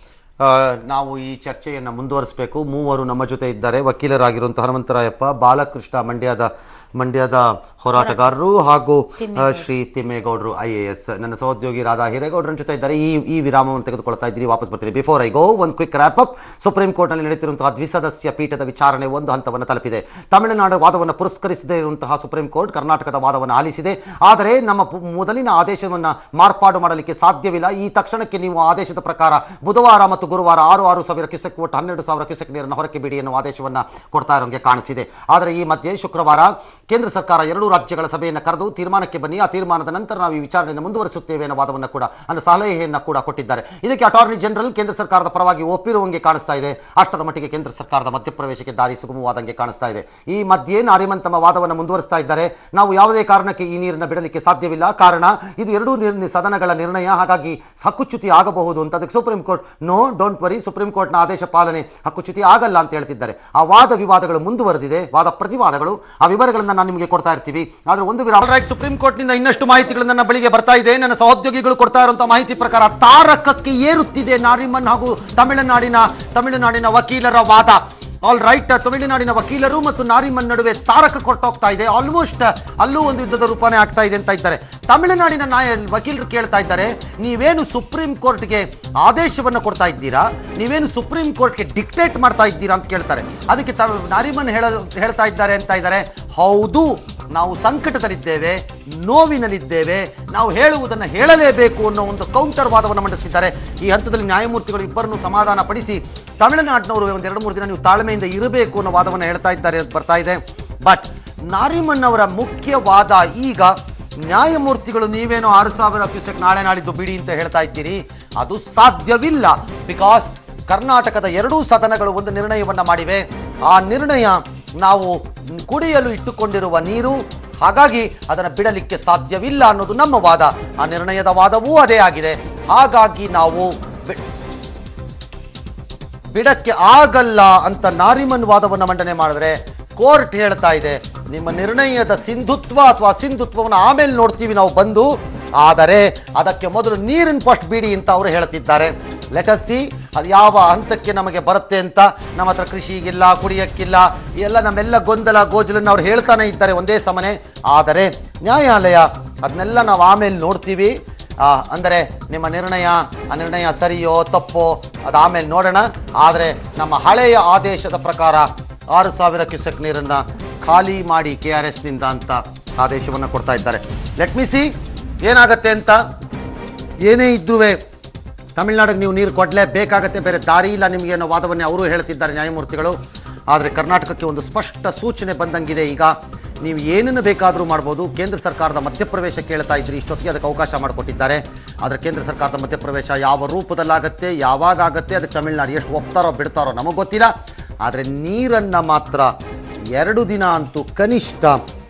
ನಾವು ಈ ಚರ್ಚೆಯನ್ನು ಮುಂದುವರಿಸಬೇಕು ಮೂವರು ನಮ್ಮ ಜೊತೆ ಇದ್ದಾರೆ ವಕೀಲರಾಗಿರುವಂಥ ಹನುಮಂತರಾಯಪ್ಪ ಬಾಲಕೃಷ್ಣ ಮಂಡ್ಯದ ಮಂಡ್ಯದ ಹೋರಾಟಗಾರರು ಹಾಗೂ ಆ, ಶ್ರೀ ತಿಮ್ಮೇಗೌಡರು ಐ ಎ ಎಸ್ ನನ್ನ ಸಹೋದ್ಯೋಗಿ ರಾಧಾ ಹಿರೇಗೌಡರ ಜೊತೆ ಇದ್ದಾರೆ ಈ ಈ ವಿರಾಮವನ್ನು ತೆಗೆದುಕೊಳ್ತಾ ಇದ್ದೀನಿ ವಾಪಸ್ ಬರ್ತೀನಿ ಬಿಫೋರ್ ಐ ಗೋ ಒಂದು ಕ್ವಿಕ್ ರ್ಯಾಪ್ ಅಪ್ ಸುಪ್ರೀಂ ಕೋರ್ಟ್ನಲ್ಲಿ ನಡೆಯುತ್ತಿರುವಂತಹ ದ್ವಿಸದಸ್ಯ ಪೀಠದ ವಿಚಾರಣೆ ಒಂದು ಹಂತವನ್ನು ತಲುಪಿದೆ ತಮಿಳುನಾಡು ವಾದವನ್ನು ಪುರಸ್ಕರಿಸದೇ ಇರುವಂತಹ ಸುಪ್ರೀಂ ಕೋರ್ಟ್ ಕರ್ನಾಟಕದ ವಾದವನ್ನು ಆಲಿಸಿದೆ ಆದರೆ ನಮ್ಮ ಪು- ಮೊದಲಿನ ಆದೇಶವನ್ನು ಮಾರ್ಪಾಡು ಮಾಡಲಿಕ್ಕೆ ಸಾಧ್ಯವಿಲ್ಲ ಈ ತಕ್ಷಣಕ್ಕೆ ನೀವು ಆದೇಶದ ಪ್ರಕಾರ ಬುಧವಾರ ಮತ್ತು ಗುರುವಾರ ಆರು ಆರು ಸಾವಿರ ಕ್ಯೂಸೆಕ್ ಒಟ್ಟು ಹನ್ನೆರಡು ಸಾವಿರ ಕ್ಯೂಸೆಕ್ ನೀರನ್ನು ಹೊರಕ್ಕೆ ಬಿಡಿ ಎನ್ನುವ ಆದೇಶವನ್ನು ಕೊಡ್ತಾ ಇರೋಂಗೆ ಕಾಣಿಸಿದೆ ಆದರೆ ಈ ಮಧ್ಯೆ ಶುಕ್ರವಾರ ಕೇಂದ್ರ ಸರ್ಕಾರ ಎರಡೂ ರಾಜ್ಯಗಳ ಸಭೆಯನ್ನು ಕರೆದು ತೀರ್ಮಾನಕ್ಕೆ ಬನ್ನಿ ಆ ತೀರ್ಮಾನದ ನಂತರ ನಾವು ಈ ವಿಚಾರಣೆಯನ್ನು ಮುಂದುವರಿಸುತ್ತೇವೆ ಅನ್ನೋ ವಾದವನ್ನು ಕೂಡ ಅನ್ನೋ ಸಲಹೆಯನ್ನು ಕೂಡ ಕೊಟ್ಟಿದ್ದಾರೆ ಇದಕ್ಕೆ ಅಟಾರ್ನಿ ಜನರಲ್ ಕೇಂದ್ರ ಸರ್ಕಾರದ ಪರವಾಗಿ ಒಪ್ಪಿರುವಂಗೆ ಕಾಣಿಸ್ತಾ ಇದೆ ಅಷ್ಟರ ಮಟ್ಟಿಗೆ ಕೇಂದ್ರ ಸರ್ಕಾರದ ಮಧ್ಯಪ್ರವೇಶಕ್ಕೆ ದಾರಿ ಸುಗಮವಾದಂಗೆ ಕಾಣಿಸ್ತಾ ಇದೆ ಈ ಮಧ್ಯೆ ನಾರಿಮನ್ ತಮ್ಮ ವಾದವನ್ನು ಮುಂದುವರಿಸ್ತಾ ಇದ್ದಾರೆ ನಾವು ಯಾವುದೇ ಕಾರಣಕ್ಕೆ ಈ ನೀರನ್ನು ಬಿಡಲಿಕ್ಕೆ ಸಾಧ್ಯವಿಲ್ಲ ಕಾರಣ ಇದು ಎರಡೂ ನೀರಿನ ಸದನಗಳ ನಿರ್ಣಯ ಹಾಗಾಗಿ ಹಕ್ಕುಚ್ಯುತಿ ಆಗಬಹುದು ಅಂತ ಅದಕ್ಕೆ supreme court no don't worry supreme ಕೋರ್ಟ್ನ ಆದೇಶ ಪಾಲನೆ ಹಕ್ಕುಚ್ಯುತಿ ಆಗಲ್ಲ ಅಂತ ಹೇಳ್ತಿದ್ದಾರೆ ಆ ವಾದ ವಿವಾದಗಳು ಮುಂದುವರೆದಿದೆ ವಾದ ಪ್ರತಿವಾದಗಳು ಆ ವಿವರಗಳನ್ನು ನಾನು ನಿಮಗೆ ಕೊಡ್ತಾ ಇರ್ತೀವಿ ಆದ್ರೆ ಒಂದು ವಿರಾಮ ರೈಟ್ ಸುಪ್ರೀಂ ಕೋರ್ಟ್ನಿಂದ ಇನ್ನಷ್ಟು ಮಾಹಿತಿಗಳು ನನ್ನ ಬಳಿಗೆ ಬರ್ತಾ ಇದೆ ನನ್ನ ಸಹೋದ್ಯೋಗಿಗಳು ಕೊಡ್ತಾ ಇರುವಂತಹ ಮಾಹಿತಿ ಪ್ರಕಾರ ತಾರಕಕ್ಕೆ ಏರುತ್ತಿದೆ ನಾರಿಮನ್ ಹಾಗೂ ತಮಿಳುನಾಡಿನ ತಮಿಳುನಾಡಿನ ವಕೀಲರ ವಾದ ಆಲ್ ರೈಟ್ ತಮಿಳುನಾಡಿನ ವಕೀಲರು ಮತ್ತು ನಾರಿಮನ್ ನಡುವೆ ತಾರಕ ಕೊಟ್ಟೋಗ್ತಾ ಇದೆ ಆಲ್ಮೋಸ್ಟ್ ಅಲ್ಲೂ ಒಂದು ಯುದ್ಧದ ರೂಪನೇ ಆಗ್ತಾ ಇದೆ ಅಂತ ಇದ್ದಾರೆ ತಮಿಳುನಾಡಿನ ನಾಯ ವಕೀಲರು ಕೇಳ್ತಾ ಇದ್ದಾರೆ ನೀವೇನು ಸುಪ್ರೀಂ ಕೋರ್ಟ್ಗೆ ಆದೇಶವನ್ನು ಕೊಡ್ತಾ ಇದ್ದೀರಾ ನೀವೇನು ಸುಪ್ರೀಂ ಕೋರ್ಟ್ಗೆ ಡಿಕ್ಟೇಟ್ ಮಾಡ್ತಾ ಇದ್ದೀರಾ ಅಂತ ಕೇಳ್ತಾರೆ ಅದಕ್ಕೆ ತ ನಾರಿಮನ್ ಹೇಳ ಹೇಳ್ತಾ ಇದ್ದಾರೆ ಅಂತ ಇದ್ದಾರೆ ಹೌದು ನಾವು ಸಂಕಟದಲ್ಲಿದ್ದೇವೆ ನೋವಿನಲ್ಲಿದ್ದೇವೆ ನಾವು ಹೇಳುವುದನ್ನು ಹೇಳಲೇಬೇಕು ಅನ್ನೋ ಒಂದು ಕೌಂಟರ್ ವಾದವನ್ನು ಮಂಡಿಸ್ತಿದ್ದಾರೆ ಈ ಹಂತದಲ್ಲಿ ನ್ಯಾಯಮೂರ್ತಿಗಳು ಇಬ್ಬರನ್ನು ಸಮಾಧಾನ ಪಡಿಸಿ ತಮಿಳುನಾಡಿನವರು ಒಂದು ಎರಡು ಮೂರು ದಿನ ನೀವು ತಾಳ್ಮೆಯಿಂದ ಇರಬೇಕು ಅನ್ನೋ ವಾದವನ್ನು ಹೇಳ್ತಾ ಇದ್ದಾರೆ ಅಂತ ಬರ್ತಾ ಇದೆ ಬಟ್ ನಾರಿಮನ್ ಅವರ ಮುಖ್ಯ ವಾದ ಈಗ ನ್ಯಾಯಮೂರ್ತಿಗಳು ನೀವೇನೋ ಆರು ಸಾವಿರ ಕ್ಯೂಸೆಕ್ ನಾಳೆ ನಾಳಿದ್ದು ಬಿಡಿ ಅಂತ ಹೇಳ್ತಾ ಇದ್ದೀರಿ ಅದು ಸಾಧ್ಯವಿಲ್ಲ ಬಿಕಾಸ್ ಕರ್ನಾಟಕದ ಎರಡೂ ಸದನಗಳು ಒಂದು ನಿರ್ಣಯವನ್ನ ಮಾಡಿವೆ ಆ ನಿರ್ಣಯ ನಾವು ಕುಡಿಯಲು ಇಟ್ಟುಕೊಂಡಿರುವ ನೀರು ಹಾಗಾಗಿ ಅದನ್ನು ಬಿಡಲಿಕ್ಕೆ ಸಾಧ್ಯವಿಲ್ಲ ಅನ್ನೋದು ನಮ್ಮ ವಾದ ಆ ನಿರ್ಣಯದ ವಾದವೂ ಅದೇ ಆಗಿದೆ ಹಾಗಾಗಿ ನಾವು ಬಿ- ಬಿಡಕ್ಕೆ ಆಗಲ್ಲ ಅಂತ ನಾರಿಮನ್ ವಾದವನ್ನು ಮಂಡನೆ ಮಾಡಿದ್ರೆ ಕೋರ್ಟ್ ಹೇಳ್ತಾ ಇದೆ ನಿಮ್ಮ ನಿರ್ಣಯದ ಸಿಂಧುತ್ವ ಅಥವಾ ಅಸಿಂಧುತ್ವವನ್ನು ಆಮೇಲೆ ನೋಡ್ತೀವಿ ನಾವು ಬಂದು ಆದರೆ ಅದಕ್ಕೆ ಮೊದಲು ನೀರಿನ ಫಸ್ಟ್ ಬಿಡಿ ಅಂತ ಅವರು ಹೇಳ್ತಿದ್ದಾರೆ ಲೆಟಸ್ಸಿ ಅದು ಯಾವ ಹಂತಕ್ಕೆ ನಮಗೆ ಬರುತ್ತೆ ಅಂತ ನಮ್ಮ ಹತ್ರ ಕೃಷಿಗಿಲ್ಲ ಕುಡಿಯಕ್ಕಿಲ್ಲ ಎಲ್ಲ ನಮ್ಮೆಲ್ಲ ಗೊಂದಲ ಗೋಜಲನ್ನು ಅವ್ರು ಹೇಳ್ತಾನೆ ಇದ್ದಾರೆ ಒಂದೇ ಸಮನೆ ಆದರೆ ನ್ಯಾಯಾಲಯ ಅದನ್ನೆಲ್ಲ ನಾವು ಆಮೇಲೆ ನೋಡ್ತೀವಿ ಆ, ಅಂದರೆ ನಿಮ್ಮ ನಿರ್ಣಯ ಆ ನಿರ್ಣಯ ಸರಿಯೋ ತಪ್ಪೋ ಅದು ಆಮೇಲೆ ನೋಡೋಣ ಆದರೆ ನಮ್ಮ ಹಳೆಯ ಆದೇಶದ ಪ್ರಕಾರ ಆರು ಸಾವಿರ ಕ್ಯೂಸೆಕ್ ನೀರನ್ನು ಖಾಲಿ ಮಾಡಿ ಕೆ ಆರ್ ಎಸ್ನಿಂದ ಅಂತ ಆದೇಶವನ್ನು ಕೊಡ್ತಾ ಇದ್ದಾರೆ ಲೆಟ್ ಮಿ ಸಿ ಏನಾಗತ್ತೆ ಅಂತ ಏನೇ ಇದ್ರೂ ತಮಿಳ್ನಾಡಿಗೆ ನೀವು ನೀರು ಕೊಡಲೇಬೇಕಾಗತ್ತೆ ಬೇರೆ ದಾರಿ ಇಲ್ಲ ನಿಮಗೆ ಅನ್ನೋ ವಾದವನ್ನೇ ಅವರು ಹೇಳ್ತಿದ್ದಾರೆ ನ್ಯಾಯಮೂರ್ತಿಗಳು ಆದರೆ ಕರ್ನಾಟಕಕ್ಕೆ ಒಂದು ಸ್ಪಷ್ಟ ಸೂಚನೆ ಬಂದಂಗಿದೆ ಈಗ ನೀವು ಏನನ್ನು ಬೇಕಾದರೂ ಮಾಡ್ಬೋದು ಕೇಂದ್ರ ಸರ್ಕಾರದ ಮಧ್ಯಪ್ರವೇಶ ಕೇಳ್ತಾ ಇದ್ರಿ ಇಷ್ಟೊತ್ತಿಗೆ ಅದಕ್ಕೆ ಅವಕಾಶ ಮಾಡಿಕೊಟ್ಟಿದ್ದಾರೆ ಆದರೆ ಕೇಂದ್ರ ಸರ್ಕಾರದ ಮಧ್ಯಪ್ರವೇಶ ಯಾವ ರೂಪದಲ್ಲಾಗತ್ತೆ ಯಾವಾಗ ಆಗತ್ತೆ ಅದಕ್ಕೆ ತಮಿಳ್ನಾಡು ಎಷ್ಟು ಒಪ್ತಾರೋ ಬಿಡ್ತಾರೋ ನಮಗೆ ಗೊತ್ತಿಲ್ಲ ಆದರೆ ನೀರನ್ನು ಮಾತ್ರ ಎರಡು ದಿನ ಅಂತೂ ಕನಿಷ್ಠ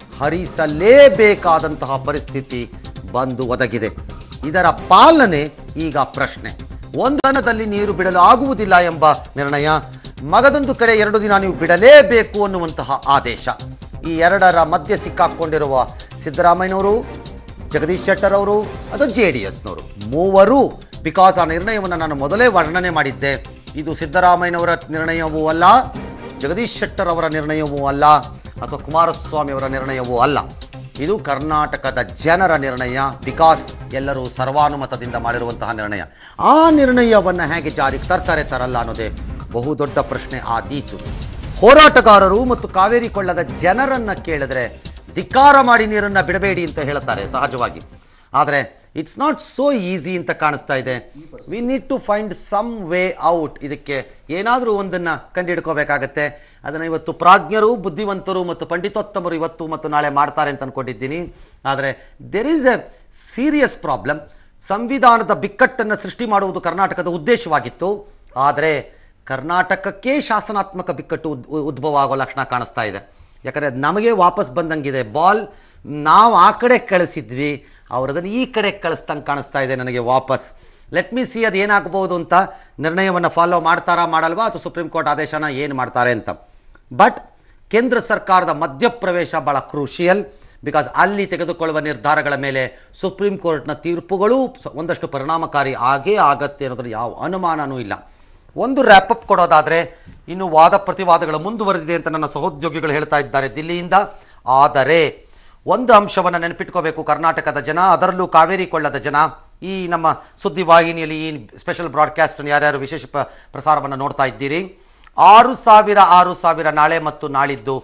ಹರಿಸಲೇಬೇಕಾದಂತಹ ಪರಿಸ್ಥಿತಿ ಬಂದು ಒದಗಿದೆ ಇದರ ಪಾಲನೆ ಈಗ ಪ್ರಶ್ನೆ ಒಂದು ದಿನದಲ್ಲಿ ನೀರು ಬಿಡಲು ಆಗುವುದಿಲ್ಲ ಎಂಬ ನಿರ್ಣಯ ಮಗದೊಂದು ಕಡೆ ಎರಡು ದಿನ ನೀವು ಬಿಡಲೇಬೇಕು ಅನ್ನುವಂತಹ ಆದೇಶ ಈ ಎರಡರ ಮಧ್ಯೆ ಸಿಕ್ಕಾಕೊಂಡಿರುವ ಸಿದ್ದರಾಮಯ್ಯನವರು ಜಗದೀಶ್ ಶೆಟ್ಟರ್ ಅವರು ಅದು ಜೆ ಡಿ ಎಸ್ನವರು ಮೂವರು ಬಿಕಾಸ್ ಆ ನಿರ್ಣಯವನ್ನು ನಾನು ಮೊದಲೇ ವರ್ಣನೆ ಮಾಡಿದ್ದೆ ಇದು ಸಿದ್ದರಾಮಯ್ಯನವರ ನಿರ್ಣಯವೂ ಅಲ್ಲ ಜಗದೀಶ್ ಶೆಟ್ಟರ್ ಅವರ ನಿರ್ಣಯವೂ ಅಲ್ಲ ಅಥವಾ ಕುಮಾರಸ್ವಾಮಿ ಅವರ ನಿರ್ಣಯವೂ ಅಲ್ಲ ಇದು ಕರ್ನಾಟಕದ ಜನರ ನಿರ್ಣಯ ಬಿಕಾಸ್ ಎಲ್ಲರೂ ಸರ್ವಾನುಮತದಿಂದ ಮಾಡಿರುವಂತಹ ನಿರ್ಣಯ ಆ ನಿರ್ಣಯವನ್ನು ಹೇಗೆ ಜಾರಿಗೆ ತರ್ತಾರೆ ತರಲ್ಲ ಅನ್ನೋದೇ ಬಹುದೊಡ್ಡ ಪ್ರಶ್ನೆ ಆದೀತು ಹೋರಾಟಗಾರರು ಮತ್ತು ಕಾವೇರಿ ಕೊಳ್ಳದ ಜನರನ್ನ ಕೇಳಿದ್ರೆ ಧಿಕ್ಕಾರ ಮಾಡಿ ನೀರನ್ನು ಬಿಡಬೇಡಿ ಅಂತ ಹೇಳ್ತಾರೆ ಸಹಜವಾಗಿ ಆದರೆ ಇಟ್ಸ್ ನಾಟ್ ಸೋ ಈಸಿ ಅಂತ ಕಾಣಿಸ್ತಾ ಇದೆ we need to find some way out ಇದಕ್ಕೆ ಏನಾದರೂ ಒಂದನ್ನು ಕಂಡುಹಿಡ್ಕೋಬೇಕಾಗತ್ತೆ ಅದನ್ನು ಇವತ್ತು ಪ್ರಾಜ್ಞರು ಬುದ್ಧಿವಂತರು ಮತ್ತು ಪಂಡಿತೋತ್ತಮರು ಇವತ್ತು ಮತ್ತು ನಾಳೆ ಮಾಡ್ತಾರೆ ಅಂತ ಅನ್ಕೊಂಡಿದ್ದೀನಿ ಆದರೆ there is a serious problem ಸಂವಿಧಾನದ ಬಿಕ್ಕಟ್ಟನ್ನು ಸೃಷ್ಟಿ ಮಾಡುವುದು ಕರ್ನಾಟಕದ ಉದ್ದೇಶವಾಗಿತ್ತು ಆದರೆ ಕರ್ನಾಟಕಕ್ಕೆ ಶಾಸನಾತ್ಮಕ ಬಿಕ್ಕಟ್ಟು ಉದ್- ಉದ್ಭವ ಆಗೋ ಲಕ್ಷಣ ಕಾಣಿಸ್ತಾ ಇದೆ ಯಾಕಂದರೆ ನಮಗೆ ವಾಪಸ್ ಬಂದಂಗಿದೆ ಬಾಲ್ ನಾವು ಆ ಕಡೆ ಕಳಿಸಿದ್ವಿ ಅವರದನ್ನು ಈ ಕಡೆ ಕಳಿಸ್ದಂಗೆ ಕಾಣಿಸ್ತಾ ಇದೆ ನನಗೆ ವಾಪಸ್ ಲೆಟ್ ಮಿ ಸಿ ಅದು ಏನಾಗಬಹುದು ಅಂತ ನಿರ್ಣಯವನ್ನು ಫಾಲೋ ಮಾಡ್ತಾರಾ ಮಾಡಲ್ವಾ ಅಥವಾ ಸುಪ್ರೀಂ ಕೋರ್ಟ್ ಆದೇಶನ ಏನು ಮಾಡ್ತಾರೆ ಅಂತ ಬಟ್ ಕೇಂದ್ರ ಸರ್ಕಾರದ ಮಧ್ಯಪ್ರವೇಶ ಭಾಳ ಕ್ರೂಷಿಯಲ್ ಬಿಕಾಸ್ ಅಲ್ಲಿ ತೆಗೆದುಕೊಳ್ಳುವ ನಿರ್ಧಾರಗಳ ಮೇಲೆ ಸುಪ್ರೀಂ ಕೋರ್ಟ್ನ ತೀರ್ಪುಗಳು ಸ- ಒಂದಷ್ಟು ಪರಿಣಾಮಕಾರಿ ಆಗೇ ಆಗತ್ತೆ ಅನ್ನೋದ್ರಲ್ಲಿ ಯಾವ ಅನುಮಾನನೂ ಇಲ್ಲ ಒಂದು ರ್ಯಾಪಪ್ ಕೊಡೋದಾದರೆ ಇನ್ನು ವಾದ ಪ್ರತಿವಾದಗಳು ಮುಂದುವರೆದಿದೆ ಅಂತ ನನ್ನ ಸಹೋದ್ಯೋಗಿಗಳು ಹೇಳ್ತಾ ಇದ್ದಾರೆ ದಿಲ್ಲಿಯಿಂದ ಆದರೆ ಒಂದು ಅಂಶವನ್ನು ನೆನಪಿಟ್ಕೋಬೇಕು ಕರ್ನಾಟಕದ ಜನ ಅದರಲ್ಲೂ ಕಾವೇರಿ ಕೊಳ್ಳದ ಜನ ಈ ನಮ್ಮ ಸುದ್ದಿವಾಹಿನಿಯಲ್ಲಿ ಈ ಸ್ಪೆಷಲ್ ಬ್ರಾಡ್ಕಾಸ್ಟನ್ನು ಯಾರ್ಯಾರು ವಿಶೇಷ ಪ ಪ್ರಸಾರವನ್ನು ನೋಡ್ತಾ ಇದ್ದೀರಿ ಆರು ಸಾವಿರ ಆರು ಸಾವಿರ ನಾಳೆ ಮತ್ತು ನಾಳಿದ್ದು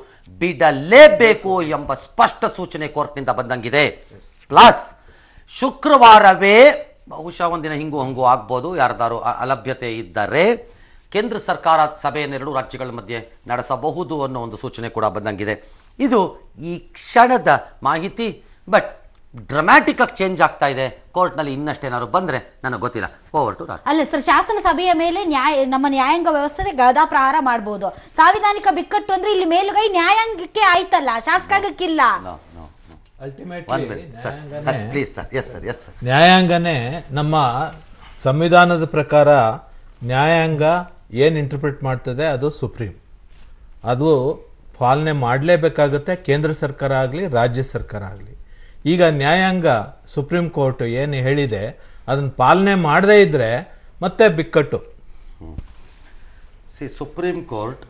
ಬಿಡಲೇಬೇಕು ಎಂಬ ಸ್ಪಷ್ಟ ಸೂಚನೆ ಕೋರ್ಟ್ನಿಂದ ಬಂದಂಗಿದೆ ಪ್ಲಸ್ ಶುಕ್ರವಾರವೇ ಬಹುಶಃ ಒಂದಿನ ಹಿಂಗು ಹಂಗು ಆಗ್ಬೋದು ಯಾರ್ದಾರು ಅ- ಅಲಭ್ಯತೆ ಇದ್ದರೆ ಕೇಂದ್ರ ಸರ್ಕಾರ ಸಭೆಯನ್ನು ಎರಡು ರಾಜ್ಯಗಳ ಮಧ್ಯೆ ನಡೆಸಬಹುದು ಅನ್ನೋ ಒಂದು ಸೂಚನೆ ಕೂಡ ಬಂದಂಗಿದೆ ಇದು ಈ ಕ್ಷಣದ ಮಾಹಿತಿ ಬಟ್ ಡ್ರಮ್ಯಾಟಿಕ್ ಆಗಿ ಚೇಂಜ್ ಆಗ್ತಾ ಇದೆ ಕೋರ್ಟ್ನಲ್ಲಿ ಇನ್ನಷ್ಟೇನಾದ್ರು ಬಂದರೆ ನನಗೆ ಗೊತ್ತಿಲ್ಲ ಓವರ್ ಟು ರಾಜ್ ಅಲ್ಲ ಸರ್ ಶಾಸನ ಸಭೆಯ ಮೇಲೆ ನ್ಯಾಯ ನಮ್ಮ ನ್ಯಾಯಾಂಗ ವ್ಯವಸ್ಥೆ ಗದಾ ಪ್ರಹಾರ ಮಾಡಬಹುದು ಸಾಂವಿಧಾನಿಕ ಬಿಕ್ಕಟ್ಟು ಅಂದ್ರೆ ಇಲ್ಲಿ ಮೇಲುಗೈ ನ್ಯಾಯಾಂಗಕ್ಕೆ ಆಯ್ತಲ್ಲ ಶಾಸಕಾಂಗಕ್ಕಿಲ್ಲ no no one ultimately minute sir please sir yes sir yes sir ನ್ಯಾಯಾಂಗನೇ ನಮ್ಮ ಸಂವಿಧಾನದ ಪ್ರಕಾರ ನ್ಯಾಯಾಂಗ ಏನು ಇಂಟರ್ಪ್ರಿಟ್ ಮಾಡ್ತದೆ ಅದು ಸುಪ್ರೀಂ ಅದು ಪಾಲನೆ ಮಾಡಲೇಬೇಕಾಗುತ್ತೆ ಕೇಂದ್ರ ಸರ್ಕಾರ ಆಗಲಿ ರಾಜ್ಯ ಸರ್ಕಾರ ಆಗಲಿ ಈಗ ನ್ಯಾಯಾಂಗ ಸುಪ್ರೀಂ ಕೋರ್ಟ್ ಏನು ಹೇಳಿದೆ ಅದನ್ನು ಪಾಲನೆ ಮಾಡದೇ ಇದ್ದರೆ ಮತ್ತೆ ಬಿಕ್ಕಟ್ಟು see supreme court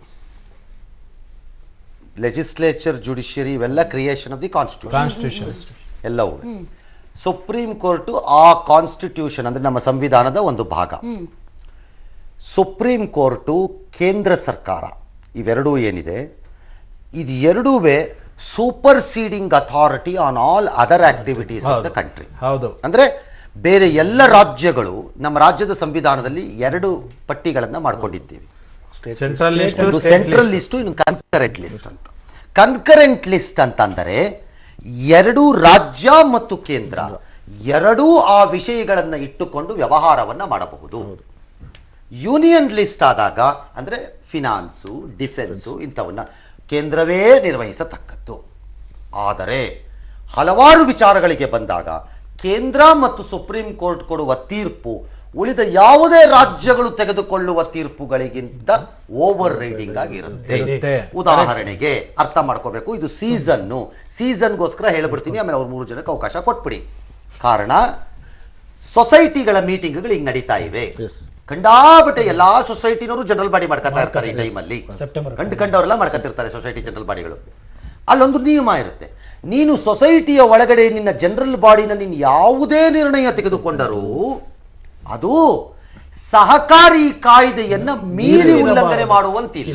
legislature judiciary ಇವೆಲ್ಲ creation of the constitution constitution ಎಲ್ಲವೂ ಸುಪ್ರೀಂ ಕೋರ್ಟು ಆ ಕಾನ್ಸ್ಟಿಟ್ಯೂಷನ್ ಅಂದ್ರೆ ನಮ್ಮ ಸಂವಿಧಾನದ ಒಂದು ಭಾಗ ಸುಪ್ರೀಂ ಕೋರ್ಟು ಕೇಂದ್ರ ಸರ್ಕಾರ ಇವೆರಡೂ ಏನಿದೆ ಇದು ಎರಡೂ superseding authority on all other activities of the country ಹೌದು ಅಂದ್ರೆ ಬೇರೆ ಎಲ್ಲ ರಾಜ್ಯಗಳು ನಮ್ಮ ರಾಜ್ಯದ ಸಂವಿಧಾನದಲ್ಲಿ ಎರಡು ಪಟ್ಟಿಗಳನ್ನ ಮಾಡ್ಕೊಂಡಿದ್ದೀವಿ ಸೆಂಟ್ರಲ್ ಲಿಸ್ಟ್ ಒಂದು ಸೆಂಟ್ರಲ್ ಲಿಸ್ಟು ಇನ್ನು ಕನ್ಕರೆಂಟ್ ಲಿಸ್ಟ್ ಅಂತ ಕನ್ಕರೆಂಟ್ ಲಿಸ್ಟ್ ಅಂತಂದರೆ ಎರಡೂ ರಾಜ್ಯ ಮತ್ತು ಕೇಂದ್ರ ಎರಡೂ ಆ ವಿಷಯಗಳನ್ನು ಇಟ್ಟುಕೊಂಡು ವ್ಯವಹಾರವನ್ನ ಮಾಡಬಹುದು ಯೂನಿಯನ್ ಲಿಸ್ಟ್ ಆದಾಗ ಅಂದ್ರೆ ಫಿನಾನ್ಸು ಡಿಫೆನ್ಸು ಇಂಥವನ್ನ ಕೇಂದ್ರವೇ ನಿರ್ವಹಿಸತಕ್ಕದ್ದು ಆದರೆ ಹಲವಾರು ವಿಚಾರಗಳಿಗೆ ಬಂದಾಗ ಕೇಂದ್ರ ಮತ್ತು ಸುಪ್ರೀಂ ಕೋರ್ಟ್ ಕೊಡುವ ತೀರ್ಪು ಉಳಿದ ಯಾವುದೇ ರಾಜ್ಯಗಳು ತೆಗೆದುಕೊಳ್ಳುವ ತೀರ್ಪುಗಳಿಗಿಂತ ಓವರ್ ರೈಡಿಂಗ್ ಆಗಿರುತ್ತೆ ಇರುತ್ತೆ. ಉದಾಹರಣೆಗೆ ಅರ್ಥ ಮಾಡ್ಕೋಬೇಕು ಇದು ಸೀಸನ್ನು ಸೀಸನ್ಗೋಸ್ಕರ ಹೇಳ್ಬಿಡ್ತೀನಿ ಆಮೇಲೆ ಅವ್ರು ಮೂರು ಜನಕ್ಕೆ ಅವಕಾಶ ಕೊಟ್ಬಿಡಿ ಕಾರಣ ಸೊಸೈಟಿಗಳ ಮೀಟಿಂಗ್ಗಳು ಹಿಂಗ್ ನಡೀತಾ ಇವೆ Yes. ಕಂಡಾಬಟ್ಟೆ ಎಲ್ಲಾ ಸೊಸೈಟಿನವರು ಜನರಲ್ ಬಾಡಿ ಮಾಡ್ಕೊತಾ ಇರ್ತಾರೆ ಈ ಟೈಮಲ್ಲಿ ಸೆಪ್ಟೆಂಬರ್ ಕಂಡು ಕಂಡವರೆಲ್ಲ ಮಾಡ್ಕೊತಿರ್ತಾರೆ ಸೊಸೈಟಿ ಜನರಲ್ ಬಾಡಿಗಳು ಅಲ್ಲೊಂದು ನಿಯಮ ಇರುತ್ತೆ ನೀನು ಸೊಸೈಟಿಯ ಒಳಗಡೆ ನಿನ್ನ ಜನರಲ್ ಬಾಡಿನ ನೀನು ಯಾವುದೇ ನಿರ್ಣಯ ತೆಗೆದುಕೊಂಡರೂ ಅದು ಸಹಕಾರಿ ಕಾಯ್ದೆಯನ್ನ ಮೀರಿ ಉಲ್ಲಂಘನೆ ಮಾಡುವಂತಿಲ್ಲ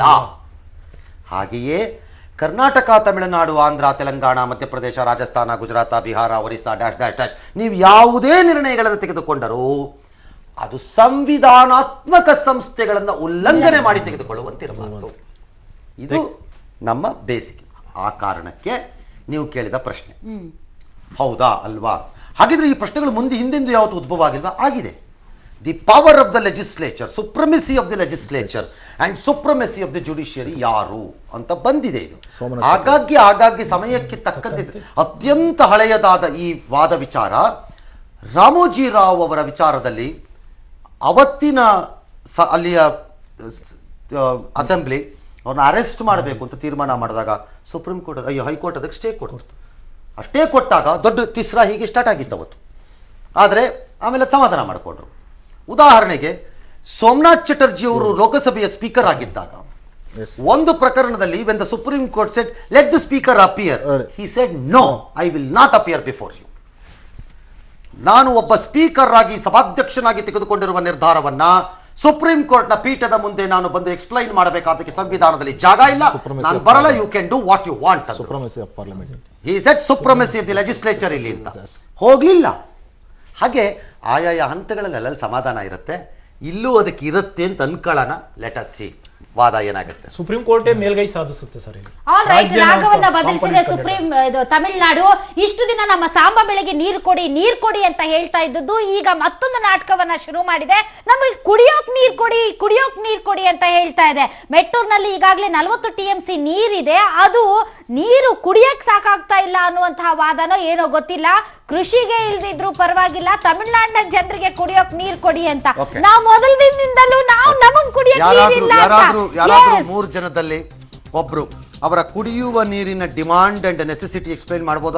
ಹಾಗೆಯೇ Karnataka Tamil Nadu Andhra Telangana Madhya Pradesh Rajasthan Gujarat Bihar Orissa dash dash dash ನೀವು ಯಾವುದೇ ನಿರ್ಣಯಗಳನ್ನು ತೆಗೆದುಕೊಂಡರೂ ಅದು ಸಂವಿಧಾನಾತ್ಮಕ ಸಂಸ್ಥೆಗಳನ್ನು ಉಲ್ಲಂಘನೆ ಮಾಡಿ ತೆಗೆದುಕೊಳ್ಳುವಂತಿರಬಾರದು ಇದು ನಮ್ಮ ಬೇಸಿಕ್ ಆ ಕಾರಣಕ್ಕೆ ನೀವು ಕೇಳಿದ ಪ್ರಶ್ನೆ ಹೌದಾ ಅಲ್ವಾ ಹಾಗಿದ್ರೆ ಈ ಪ್ರಶ್ನೆಗಳು ಮುಂದೆ ಹಿಂದೆಂದು ಯಾವತ್ತು ಉದ್ಭವ ಆಗಿಲ್ವಾ ಆಗಿದೆ the power of the legislature supremacy of the legislature and supremacy of the judiciary ಯಾರು ಅಂತ ಬಂದಿದೆ ಇದು ಸೋಮನಾಥ್ ಹಾಗಾಗಿ ಹಾಗಾಗಿ ಸಮಯಕ್ಕೆ ತಕ್ಕಂತೆ ಅತ್ಯಂತ ಹಳೆಯದಾದ ಈ ವಾದ ವಿಚಾರ ರಾಮೋಜಿ ರಾವ್ ಅವರ ವಿಚಾರದಲ್ಲಿ ಅವತ್ತಿನ ಸ ಅಲ್ಲಿಯ ಅಸೆಂಬ್ಲಿ ಅವ್ರನ್ನ ಅರೆಸ್ಟ್ ಮಾಡಬೇಕು ಅಂತ ತೀರ್ಮಾನ ಮಾಡಿದಾಗ ಸುಪ್ರೀಂ ಕೋರ್ಟ್ ಅಯ್ಯೋ ಹೈಕೋರ್ಟ್ ಅದಕ್ಕೆ ಸ್ಟೇ ಕೊಡ್ತು ಅಷ್ಟೇ ಕೊಟ್ಟಾಗ ದೊಡ್ಡ ತಿಸ್ರಾ ಹೀಗೆ ಸ್ಟಾರ್ಟ್ ಆಗಿತ್ತು ಅವತ್ತು ಆದರೆ ಆಮೇಲೆ ಸಮಾಧಾನ ಮಾಡಿಕೊಂಡ್ರು ಉದಾಹರಣೆಗೆ ಸೋಮನಾಥ್ ಚಟರ್ಜಿ ಅವರು ಲೋಕಸಭೆಯ ಸ್ಪೀಕರ್ ಆಗಿದ್ದಾಗ Yes. ಒಂದು ಪ್ರಕರಣದಲ್ಲಿ when the supreme court set let the speaker appear Right. He said no I will not appear before you ನಾನು ಒಬ್ಬ ಸ್ಪೀಕರ್ ಆಗಿ ಸಭಾಧ್ಯಕ್ಷನಾಗಿ ತೆಗೆದುಕೊಂಡಿರುವ ನಿರ್ಧಾರವನ್ನ ಸುಪ್ರೀಂ ಕೋರ್ಟ್ನ ಪೀಠದ ಮುಂದೆ ನಾನು ಬಂದು ಎಕ್ಸ್ಪ್ಲೈನ್ ಮಾಡಬೇಕಾದಕ್ಕೆ ಸಂವಿಧಾನದಲ್ಲಿ ಜಾಗ ಇಲ್ಲ Supremacy ನಾನು of ಬರಲ್ಲ you can do what you want supremacy of parliament ಈ ಸೆಟ್ ಸುಪ್ರಮೆಸಿ ದಿ ಲೆಜಿಸ್ಲೇಚರ್ ಇಲ್ಲಿ ಅಂತ ಹೋಗ್ಲಿಲ್ಲ ಹಾಗೆ ಆಯಾಯ ಹಂತಗಳಲ್ಲಿ ಅಲ್ಲಲ್ಲಿ ಸಮಾಧಾನ ಇರುತ್ತೆ ಇಲ್ಲೂ ಅದಕ್ಕೆ ಇರುತ್ತೆ ಅಂತ ಅನ್ಕೊಳ್ಳೋಣ ಲೆಟ್ ಅಸ್ ಸಿ ವಾದ ಏನಾಗುತ್ತೆ ಸುಪ್ರೀಂ ಕೋರ್ಟೇ ಮೇಲ್ಗೈ ಸಾಧಿಸುತ್ತೆ ಸರ್ ಇದು. ಆಲ್ ರೈಟ್ ರಾಜ್ಯನ ರಾಗವನ್ನ component ಬದಲಿಸಿದೆ ಕಂಡಿದೆ. ಸುಪ್ರೀಂ ಇದು ತಮಿಳುನಾಡು ಇಷ್ಟು ದಿನ ನಮ್ಮ ಸಾಂಬ ಬೆಳೆಗೆ ನೀರು ಕೊಡಿ ನೀರ್ ಕೊಡಿ ಅಂತ ಹೇಳ್ತಾ ಇದ್ದದ್ದು ಈಗ ಮತ್ತೊಂದು ನಾಟಕವನ್ನ ಶುರು ಮಾಡಿದೆ ನಮಗೆ ಕುಡಿಯೋಕ್ ನೀರ್ ಕೊಡಿ ಕುಡಿಯೋಕ್ ನೀರ್ ಕೊಡಿ ಅಂತ ಹೇಳ್ತಾ ಇದೆ ಮೆಟ್ಟೂರ್ನಲ್ಲಿ ಈಗಾಗಲೇ ನಲವತ್ತು ಟಿ ಎಂ ಸಿ ನೀರಿದೆ ಅದು ನೀರು ಕುಡಿಯಕ್ ಸಾಕಾಗ್ತಾ ಇಲ್ಲ ಅನ್ನುವಂತಹ ವಾದನೋ ಏನೋ ಗೊತ್ತಿಲ್ಲ ಕೃಷಿಗೆ ಇಲ್ದಿದ್ರು ಪರವಾಗಿಲ್ಲ ತಮಿಳುನಾಡಿನ ಜನರಿಗೆ ಕುಡಿಯೋಕ್ ನೀರ್ ಕೊಡಿ ಅಂತ Okay. ನಾವು ಮೊದಲ ದಿನದಿಂದಲೂ ನಾವು ನಮಗ್ ಕುಡಿಯೋಕ್ ಯಾರಾದ್ರೂ ನೀರಿಲ್ಲ ಯಾರಾದ್ರೂ ಅಂತ ಯಾರಾದ್ರೂ Yes. ಮೂರು ಜನದಲ್ಲಿ ಒಬ್ರು ಅವರ ಕುಡಿಯುವ ನೀರಿನ ಡಿಮಾಂಡ್ ಅಂಡ್ ನೆಸೆಸಿಟಿ ಎಕ್ಸ್ಪ್ಲೈನ್ ಮಾಡ್ಬೋದಾ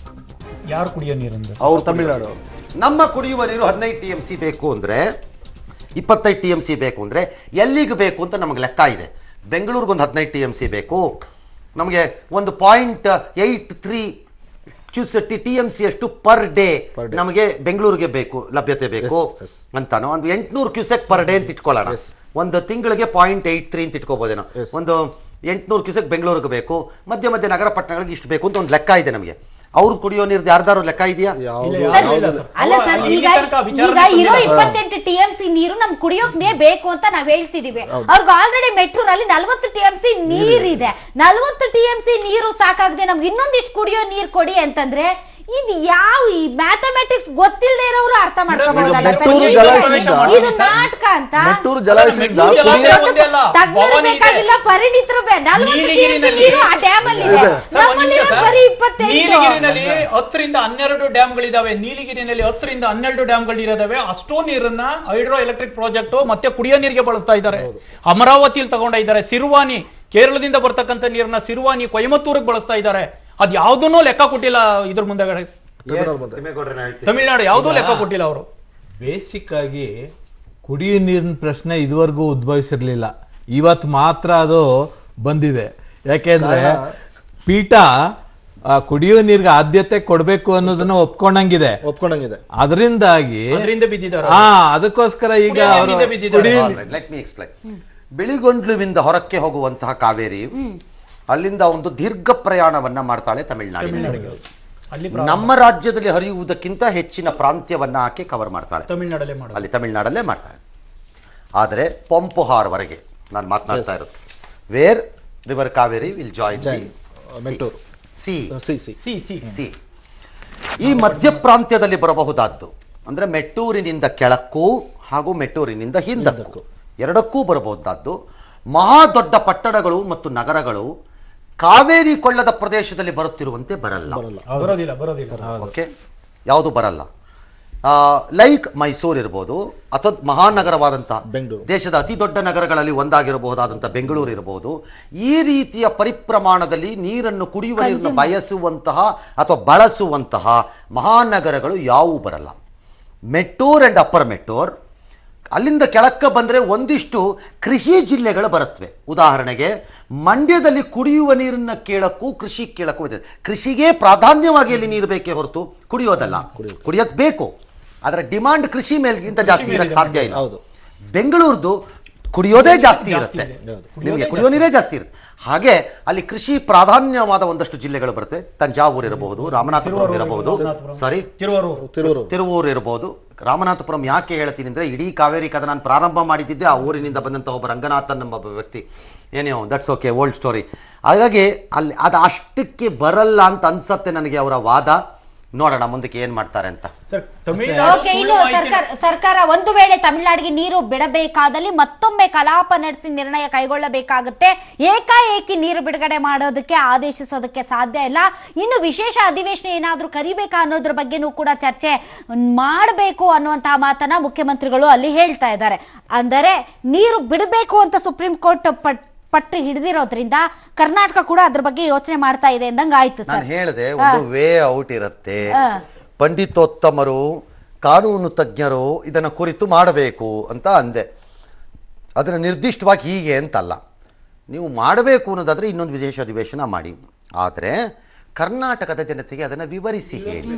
ಯಾರು ಕುಡಿಯೋ ನೀರಿಂದ ಅವ್ರು ತಮಿಳುನಾಡು ನಮ್ಮ ಕುಡಿಯುವ ನೀರು ಹದಿನೈದು ಟಿ ಎಂ ಸಿ ಬೇಕು ಅಂದರೆ ಇಪ್ಪತ್ತೈದು ಟಿ ಎಂ ಸಿ ಬೇಕು ಅಂದರೆ ಎಲ್ಲಿಗೆ ಬೇಕು ಅಂತ ನಮಗೆ ಲೆಕ್ಕ ಇದೆ ಬೆಂಗಳೂರಿಗೊಂದು ಒಂದು ಹದಿನೈದು ಟಿ ಎಂ ಸಿ ಬೇಕು ನಮಗೆ ಒಂದು ಪಾಯಿಂಟ್ ಏಯ್ಟ್ ತ್ರೀ ಕ್ಯೂಸೆಟ್ಟಿ ಟಿ ಎಂ ಸಿ ಅಷ್ಟು ಪರ್ ಡೇ Per day. ನಮಗೆ ಬೆಂಗಳೂರಿಗೆ ಬೇಕು ಲಭ್ಯತೆ ಬೇಕು Yes, yes. ಅಂತಾನು ಒಂದು ಎಂಟ್ನೂರು ಕ್ಯೂಸೆಕ್ ಪರ್ ಡೇ ಅಂತ ಇಟ್ಕೊಳ್ಳೋಣ Yes. ಒಂದು ತಿಂಗಳಿಗೆ ಪಾಯಿಂಟ್ ಏಯ್ಟ್ ತ್ರೀ ಅಂತ ಇಟ್ಕೋಬೋದೇನೋ Yes. ಒಂದು ಎಂಟ್ನೂರು ಕ್ಯೂಸೆಕ್ ಬೆಂಗಳೂರಿಗೆ ಬೇಕು ಮಧ್ಯ ಮಧ್ಯ ನಗರ ಪಟ್ಟಣಗಳಿಗೆ ಇಷ್ಟು ಬೇಕು ಅಂತ ಒಂದು ಲೆಕ್ಕ ಇದೆ ನಮಗೆ ಅವ್ರು ಕುಡಿಯೋ ನೀರ್ದು ಯಾರ್ದಾರು ಲೆಕ್ಕ ಇದೆಯಾ ಯಾವ್ದು ಇಲ್ಲ, ಸರ್, ಇಲ್ಲ, ಸರ್. ಅಲ್ಲ ಅವ- ಸರ್ ಇಲ್ಲಿ ಈಗ ತನಕ ವಿಚಾರಣೆ ಈಗ ಇರೋ ಬಂದಿಲ್ಲ. ಇಪ್ಪತ್ತೆಂಟು ಟಿ ಎಂ ಸಿ ನೀರು ನಮ್ ಕುಡಿಯೋಕ್ ನೀರ್ ಬೇಕು ಅಂತ ನಾವ್ ಹೇಳ್ತಿದೀವಿ ಅವ್ರಿಗೆ ಆಲ್ರೆಡಿ ಮೆಟ್ರೋನಲ್ಲಿ ನಲ್ವತ್ತು ಟಿ ಎಂ ಸಿ ನೀರಿದೆ ನಲ್ವತ್ತು ಟಿ ಎಂ ಸಿ ನೀರು ಸಾಕಾಗದೆ ನಮ್ಗೆ ಇನ್ನೊಂದಿಷ್ಟು ಕುಡಿಯೋ ನೀರ್ ಕೊಡಿ ಅಂತಂದ್ರೆ ಇದು ಯಾವ ಈ ಮ್ಯಾಥಮೆಟಿಕ್ಸ್ ಗೊತ್ತಿಲ್ಲದೆ ಇರೋರು ಅರ್ಥ ಮಾಡ್ಕೋಬಹುದಲ್ಲ ಸರ್ ಮೆಟ್ಟೂರು ಇದು- ಜಲಾಶಯದಿಂದ- ಇದು ನಾಟಕ ಅಂತ ಮೆಟ್ಟೂರು ಜಲಾಶಯದಿಂದ ಮೆಟ್ಟೂರು ಕುಡಿಯ ಜಲಾಶಯ ಒಂದೇ ಅಲ್ಲ, ತಜ್ಞರು ಭವಾನಿ ಇದೆ. ಬೇಕಾಗಿಲ್ಲ ಪರಿಣಿತರು ಬೇ ನಲ್ವತ್ತು ಟಿ ಎಂ ಸಿ ನೀಲಗಿರಿನಲ್ಲಿ- ನೀರು ಆ ಡ್ಯಾಮ್ ಅಲ್ಲಿ ಇದೆ ಇದೆ. ಸರ್, ಒಂದ್ ನಿಮಿಷ ನಮ್ಮಲ್ಲಿರೋ ಸರ್. ಬರೀ ಇಪ್ಪತ್ತೆಂಟು ನೀಲಗಿರಿನಲ್ಲಿ ಹತ್ತರಿಂದ ಹನ್ನೆರಡು ಡ್ಯಾಮ್ಗಳಿದಾವೆ ನೀಲಗಿರಿನಲ್ಲಿ ಹತ್ತರಿಂದ ಹನ್ನೆರಡು ಡ್ಯಾಮ್ಗಳು ಇರೋದಾವೆ ಅಷ್ಟೋ ನೀರನ್ನ ಹೈಡ್ರೋ ಎಲೆಕ್ಟ್ರಿಕ್ ಪ್ರಾಜೆಕ್ಟ್ ಮತ್ತೆ ಕುಡಿಯೋ ನೀರಿಗೆ ಬಳಸ್ತಾ ಇದ್ದಾರೆ ಅಮರಾವತಿಯಲ್ಲಿ ತಗೊಂಡ ಇದ್ದಾರೆ ಸಿರುವಾನಿ ಕೇರಳದಿಂದ ಬರ್ತಕ್ಕಂಥ ನೀರನ್ನ ಸಿರುವಾನಿ ಕೊಯಮತ್ತೂರಿಗೆ ಬಳಸ್ತಾ ಇದ್ದಾರೆ ಅದ್ ಯಾವ್ದನ್ನೂ ಲೆಕ್ಕ ಕೊಟ್ಟಿಲ್ಲ ಇದ್ರ ಮುಂದೆಗಡೆ ತಮಿಳ್ನಾಡು ಯಾವುದೂ ಲೆಕ್ಕ ಕೊಟ್ಟಿಲ್ಲ ಅವರು ಬೇಸಿಕ್ ಆಗಿ ಕುಡಿಯೋ ನೀರಿನ ಪ್ರಶ್ನೆ ಇದುವರೆಗೂ ಉದ್ಭವಿಸಿರ್ಲಿಲ್ಲ ಇವತ್ತು ಮಾತ್ರ ಅದು ಬಂದಿದೆ ಯಾಕೆಂದ್ರೆ ಪೀಠ ಆ, ಕುಡಿಯೋ ನೀರಿಗೆ ಆದ್ಯತೆ ಕೊಡ್ಬೇಕು ಅನ್ನೋದನ್ನ ಒಪ್ಕೊಂಡಂಗಿದೆ ಒಪ್ಕೊಂಡಂಗಿದೆ ಅದರಿಂದಾಗಿ ಅದರಿಂದ ಬಿದ್ದಿದ್ದಾರೆ ಹಾ ಅದಕ್ಕೋಸ್ಕರ ಈಗ ಕುಡಿಯೋ ಅವರು ನೀರಿಂದ ಬಿದ್ದಿದ್ದಾರೆ. ಕುಡಿಯ ಲೆಟ್ ಮಿ ಎಕ್ಸ್ಪ್ಲೈನ್ ಬಿಳಿಗೊಂಡ್ಲುವಿಂದ ಹೊರಕ್ಕೆ ಹೋಗುವಂತಹ ಕಾವೇರಿ ಅಲ್ಲಿಂದ ಒಂದು ದೀರ್ಘ ಪ್ರಯಾಣವನ್ನ ಮಾಡ್ತಾಳೆ ತಮಿಳುನಾಡಿನಲ್ಲಿ ಅಲ್ಲಿ ನಮ್ಮ ರಾಜ್ಯದಲ್ಲಿ ಹರಿಯುವುದಕ್ಕಿಂತ ಹೆಚ್ಚಿನ ಪ್ರಾಂತ್ಯವನ್ನ ಆಕೆ ಕವರ್ ಮಾಡ್ತಾಳೆ ತಮಿಳ್ನಾಡಲ್ಲೇ ಮಾಡೋದು ಅಲ್ಲಿ ತಮಿಳ್ನಾಡಲ್ಲೇ ಮಾಡ್ತಾಳೆ ಆದರೆ ಪಂಪುಹಾರ್ವರೆಗೆ ನಾನು ಮಾತನಾಡ್ತಾ ಇರುತ್ತೆ where river Kaveri will join Join, Mettur. ಸಿ ಸಿ ಸಿ ಸಿ ಸಿ ಸಿ ಈ ಮಧ್ಯ ಪ್ರಾಂತ್ಯದಲ್ಲಿ ಬರಬಹುದಾದ್ದು ಅಂದ್ರೆ ಮೆಟ್ಟೂರಿನಿಂದ ಕೆಳಕ್ಕೂ ಹಾಗೂ ಮೆಟ್ಟೂರಿನಿಂದ ಹಿಂದಕ್ಕೂ ಎರಡಕ್ಕೂ ಬರಬಹುದಾದ್ದು ಮಹಾ ದೊಡ್ಡ ಪಟ್ಟಣಗಳು ಮತ್ತು ನಗರಗಳು ಕಾವೇರಿ ಕೊಳ್ಳದ ಪ್ರದೇಶದಲ್ಲಿ ಬರುತ್ತಿರುವಂತೆ ಬರಲ್ಲ ಬರೋದಿಲ್ಲ ಬರೋದಿಲ್ಲ ಓಕೆ ಯಾವುದು ಬರಲ್ಲ ಲೈಕ್ ಮೈಸೂರು ಇರ್ಬೋದು ಅಥವಾ ಮಹಾನಗರವಾದಂತಹ ಬೆಂಗಳೂರು. ದೇಶದ ಅತಿ ದೊಡ್ಡ ನಗರಗಳಲ್ಲಿ ಒಂದಾಗಿರಬಹುದಾದಂಥ ಬೆಂಗಳೂರು ಇರಬಹುದು ಈ ರೀತಿಯ ಪರಿಪ್ರಮಾಣದಲ್ಲಿ ನೀರನ್ನು ಕುಡಿಯುವ ನೀರನ್ನು ಬಯಸುವಂತಹ ಅಥವಾ ಬಳಸುವಂತಹ ಮಹಾನಗರಗಳು ಯಾವುವು ಬರಲ್ಲ ಮೆಟ್ಟೂರ್ ಅಂಡ್ ಅಪ್ಪರ್ ಮೆಟ್ಟೂರ್ ಅಲ್ಲಿಂದ ಕೆಳಕ್ಕೆ ಬಂದರೆ ಒಂದಿಷ್ಟು ಕೃಷಿ ಜಿಲ್ಲೆಗಳು ಬರುತ್ತವೆ ಉದಾಹರಣೆಗೆ ಮಂಡ್ಯದಲ್ಲಿ ಕುಡಿಯುವ ನೀರನ್ನ ಕೇಳಕ್ಕೂ ಕೃಷಿ ಕೇಳಕ್ಕೂ ಇದೆ ಕೃಷಿಗೆ ಪ್ರಾಧಾನ್ಯವಾಗಿ ಅಲ್ಲಿ ನೀರು ಬೇಕೇ ಹೊರತು ಕುಡಿಯೋದಲ್ಲ ಕುಡಿಯೋಕೆ ಬೇಕು ಅದರ ಡಿಮಾಂಡ್ ಕೃಷಿ ಮೇಲ್ಗಿಂತ ಜಾಸ್ತಿ ಇರಕ್ಕೆ ಸಾಧ್ಯ ಇಲ್ಲ ಹೌದು. ಬೆಂಗಳೂರ್ದು ಕುಡಿಯೋದೇ ಜಾಸ್ತಿ ಇರುತ್ತೆ ಇದೆ. ನಿಮಗೆ ಕುಡಿಯೋ ನೀರೇ ಜಾಸ್ತಿ ಇರುತ್ತೆ ಹಾಗೆ ಅಲ್ಲಿ ಕೃಷಿ ಪ್ರಾಧಾನ್ಯವಾದ ಒಂದಷ್ಟು ಜಿಲ್ಲೆಗಳು ಬರುತ್ತೆ ತಂಜಾವೂರು ಇರಬಹುದು ರಾಮನಾಥಪುರಂ ಇರಬಹುದು ಸಾರಿ ತಿರುವರೂರು ತಿರುವರು ತಿರುವೂರು ಇರಬಹುದು ರಾಮನಾಥಪುರಂ ಯಾಕೆ ಹೇಳ್ತೀನಿ ಅಂದ್ರೆ ಇಡೀ ಕಾವೇರಿ ಕഥ ನಾನು ಪ್ರಾರಂಭ ಮಾಡಿದ್ದೆ ಆ ಊರಿನಿಂದ ಬಂದಂಥ ಒಬ್ಬ ರಂಗನಾಥನ್ ಎಂಬ ಒಬ್ಬ ವ್ಯಕ್ತಿ ಏನೇ ದಟ್ಸ್ ಓಕೆ ಓಲ್ಡ್ ಸ್ಟೋರಿ ಹಾಗಾಗಿ ಅಲ್ಲಿ ಅದು ಅಷ್ಟಕ್ಕೆ ಬರಲ್ಲ ಅಂತ ಅನ್ಸತ್ತೆ ನನಗೆ ಅವರ ವಾದ ನೋಡೋಣ ಮುಂದಕ್ಕೆ ಏನ್ ಮಾಡ್ತಾರೆ ಅಂತ ಸರ್ ತಮಿಳುನಾಡು ಓಕೆ ಇನ್ನು ಸುಳ್ಳು ಮಾಹಿತಿ- ಸರ್ಕಾರ ಸರ್ಕಾರ ಒಂದು ವೇಳೆ ತಮಿಳುನಾಡಿಗೆ ನೀರು ಬಿಡಬೇಕಾದಲ್ಲಿ ಮತ್ತೊಮ್ಮೆ ಕಲಾಪ ನಡೆಸಿ ನಿರ್ಣಯ ಕೈಗೊಳ್ಳಬೇಕಾಗುತ್ತೆ ಏಕಾಏಕಿ ನೀರು ಬಿಡುಗಡೆ ಮಾಡೋದಕ್ಕೆ ಆದೇಶಿಸೋದಕ್ಕೆ ಸಾಧ್ಯ ಇಲ್ಲ ಇನ್ನು ವಿಶೇಷ ಅಧಿವೇಶನ ಏನಾದ್ರೂ ಕರಿಬೇಕಾ ಅನ್ನೋದ್ರ ಬಗ್ಗೆನೂ ಕೂಡ ಚರ್ಚೆ ಮಾಡಬೇಕು ಅನ್ನುವಂತಹ ಮಾತನ್ನ ಮುಖ್ಯಮಂತ್ರಿಗಳು ಅಲ್ಲಿ ಹೇಳ್ತಾ ಇದ್ದಾರೆ ಅಂದರೆ ನೀರು ಬಿಡಬೇಕು ಅಂತ ಸುಪ್ರೀಂ ಕೋರ್ಟ್ ಪಟ್ ಪಟ್ಟು ಹಿಡಿದಿರೋದ್ರಿಂದ ಕರ್ನಾಟಕ ಕೂಡ ಅದ್ರ ಬಗ್ಗೆ ಯೋಚನೆ ಮಾಡ್ತಾ ಇದೆ ಅಂದಂಗ ಆಯ್ತು ನಾನು ಸರ್ ಹೇಳಿದೆ ಒಂದು ವೇ ಔಟ್ ಇರುತ್ತೆ ಹಾ. ಪಂಡಿತೋತ್ತಮರು ಕಾನೂನು ತಜ್ಞರು ಇದನ್ನ ಕುರಿತು ಮಾಡಬೇಕು ಅಂತ ಅಂದೆ ಅದನ್ನು ನಿರ್ದಿಷ್ಟವಾಗಿ ಹೀಗೆ ಅಂತಲ್ಲ ನೀವು ಮಾಡಬೇಕು ಅನ್ನೋದಾದ್ರೆ ಇನ್ನೊಂದು ವಿಶೇಷ ಅಧಿವೇಶನ ಮಾಡಿ ಆದರೆ ಕರ್ನಾಟಕದ ಜನತೆಗೆ ಅದನ್ನು ವಿವರಿಸಿ ಹೇಳಿ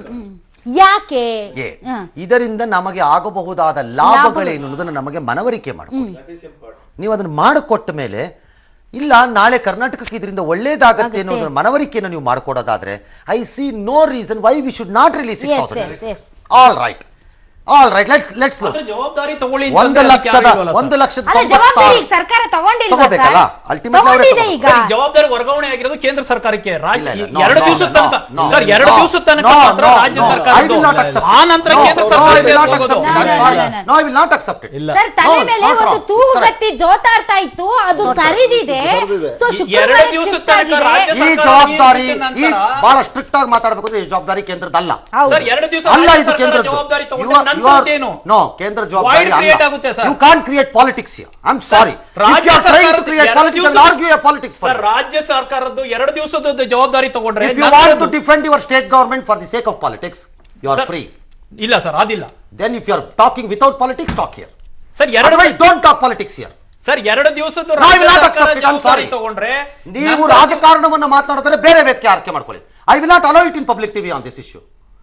ಯಾಕೆ ಏ, ಹ. ಇದರಿಂದ ನಮಗೆ ಆಗಬಹುದಾದ ಲಾಭಗಳೇನು ಅನ್ನೋದನ್ನು ನಮಗೆ ಮನವರಿಕೆ ಮಾಡಿಕೊಡಿ ನೀವು ಅದನ್ನು ಮಾಡಿಕೊಟ್ಟ ಮೇಲೆ ಇಲ್ಲ ನಾಳೆ ಕರ್ನಾಟಕಕ್ಕೆ ಇದರಿಂದ ಒಳ್ಳೇದಾಗತ್ತೆ ಅನ್ನೋದನ್ನ ಮನವರಿಕೆಯನ್ನು ನೀವು ಮಾಡ್ಕೊಡೋದಾದ್ರೆ I see no reason why we should not release Yes, yes, yes. All right all right let's let's ಅದ್ರ ಜವಾಬ್ದಾರಿ ತಗೊಳ್ಳಿ ಒಂದು ಅಂತಂದ್ರೆ ಅದಕ್ಕೆ ಲಕ್ಷದ ಯಾರು ಇಲ್ವಲ್ಲ ಸರ್? ಒಂದು ಲಕ್ಷದ ಅಲ್ಲ ಜವಾಬ್ದಾರಿ ಈಗ ತೊಂಬತ್ತಾರು ಸರ್ಕಾರ ತಗೊಂಡಿಲ್ಲ ತಗೋಬೇಕಲ್ಲ? Ultimately ಅವರೇ ತಗೊಂಡಿದೆ ತಗೋಬೇಕು. ಈಗ ಸರ್, ಈ ಜವಾಬ್ದಾರಿ ವರ್ಗಾವಣೆ ಆಗಿರೋದು ಕೇಂದ್ರ ಸರ್ಕಾರಕ್ಕೆ ರಾಜ್ಯ ಇಲ್ಲ, ಇಲ್ಲ, no, ಎರಡು no, ದಿವಸದ no, ತನಕ no, ಸರ್ ಎರಡು no, ದಿವಸದ ತನಕ no, ಮಾತ್ರ no, ರಾಜ್ಯ no, ಸರ್ಕಾರ I will not accept ಆ it. ನಂತರ No, ಕೇಂದ್ರ no, ಸರ್ಕಾರ I will not ಹೋಗೋದು. accept it. No, I'm no, sorry. no, no, no. No, I will not accept it. ಇಲ್ಲ. ಸರ್ ತಲೆ No, ಮೇಲೆ it's not ಒಂದು wrong. ತೂಗು It's correct. ಗತ್ತಿ ಜೋತಾಡ್ತಾ ಇತ್ತು ಅದು ಸರಿದಿದೆ ಸರಿದಿದೆ. ಸೊ ಈ ಶುಕ್ರವಾರ ಎರಡು ದಿವಸದ ಶಿಫ್ಟ್ ತನಕ ಆಗಿದೆ ರಾಜ್ಯ ಈ ಸರ್ಕಾರ ಜವಾಬ್ದಾರಿ ನೀಡಿದ ಈ ನಂತರ- ಬಹಳ ಸ್ಟ್ರಿಕ್ಟ್ ಆಗಿ ಮಾತಾಡಬೇಕು ಅಂದ್ರೆ ಈ ಜವಾಬ್ದಾರಿ ಕೇಂದ್ರದಲ್ಲ ಹೌದು. ಸರ್ ಎರಡು ದಿವಸ ಅಲ್ಲ ರಾಜ್ಯ ಇದು ಸರ್ಕಾರ ಕೇಂದ್ರದ್ದು ಜವಾಬ್ದಾರಿ ತಗೊಂಡ You are- you are- ನಂತರದ್ದೇನು No, ಕೇಂದ್ರ ಜವಾಬ್ದಾರಿ Void create ಆಗುತ್ತೆ, sir. You can create politics I am sorry ರಾಜ್ಯ ಸರ್ಕಾರದ ಕ್ರಿಯೇಟ್ ಎರಡು ಪಾಲಿಟಿಕ್ಸ್ ದಿವಸದ- ಆರ್ಗ್ಯೂ ಪಾಲಿಟಿಕ್ಸ್ ಸರ್ ರಾಜ್ಯ ಸರ್ಕಾರದ್ದು ಎರಡು ದಿವಸದ ಜವಾಬ್ದಾರಿ ತಗೊಂಡ್ರೆ ಇಫ್ ಯು ವಾಂಟ್ ಟು ನಂತರದ್ದು- defend your state government for the sake of politics you are sir, free ಇಲ್ಲ ಸರ್ ಅದಿಲ್ಲ then if you are talking without politics talk here sir ಎರಡು otherwise don't talk politics here sir ಎರಡು ದಿವಸದ I will ರಾಜ್ಯ not ಸರ್ಕಾರ accept it, I'm ಜವಾಬ್ದಾರಿ sorry. ತಗೊಂಡ್ರೆ ನೀವು ನಂತರ- ರಾಜಕಾರಣವನ್ನ ಮಾತನಾಡಿದ್ರೆ ಬೇರೆ ವೇದಿಕೆ ಆರ್ಕೆ ಮಾಡ್ಕೊಳ್ಳಿ I will not allow it in public TV on this issue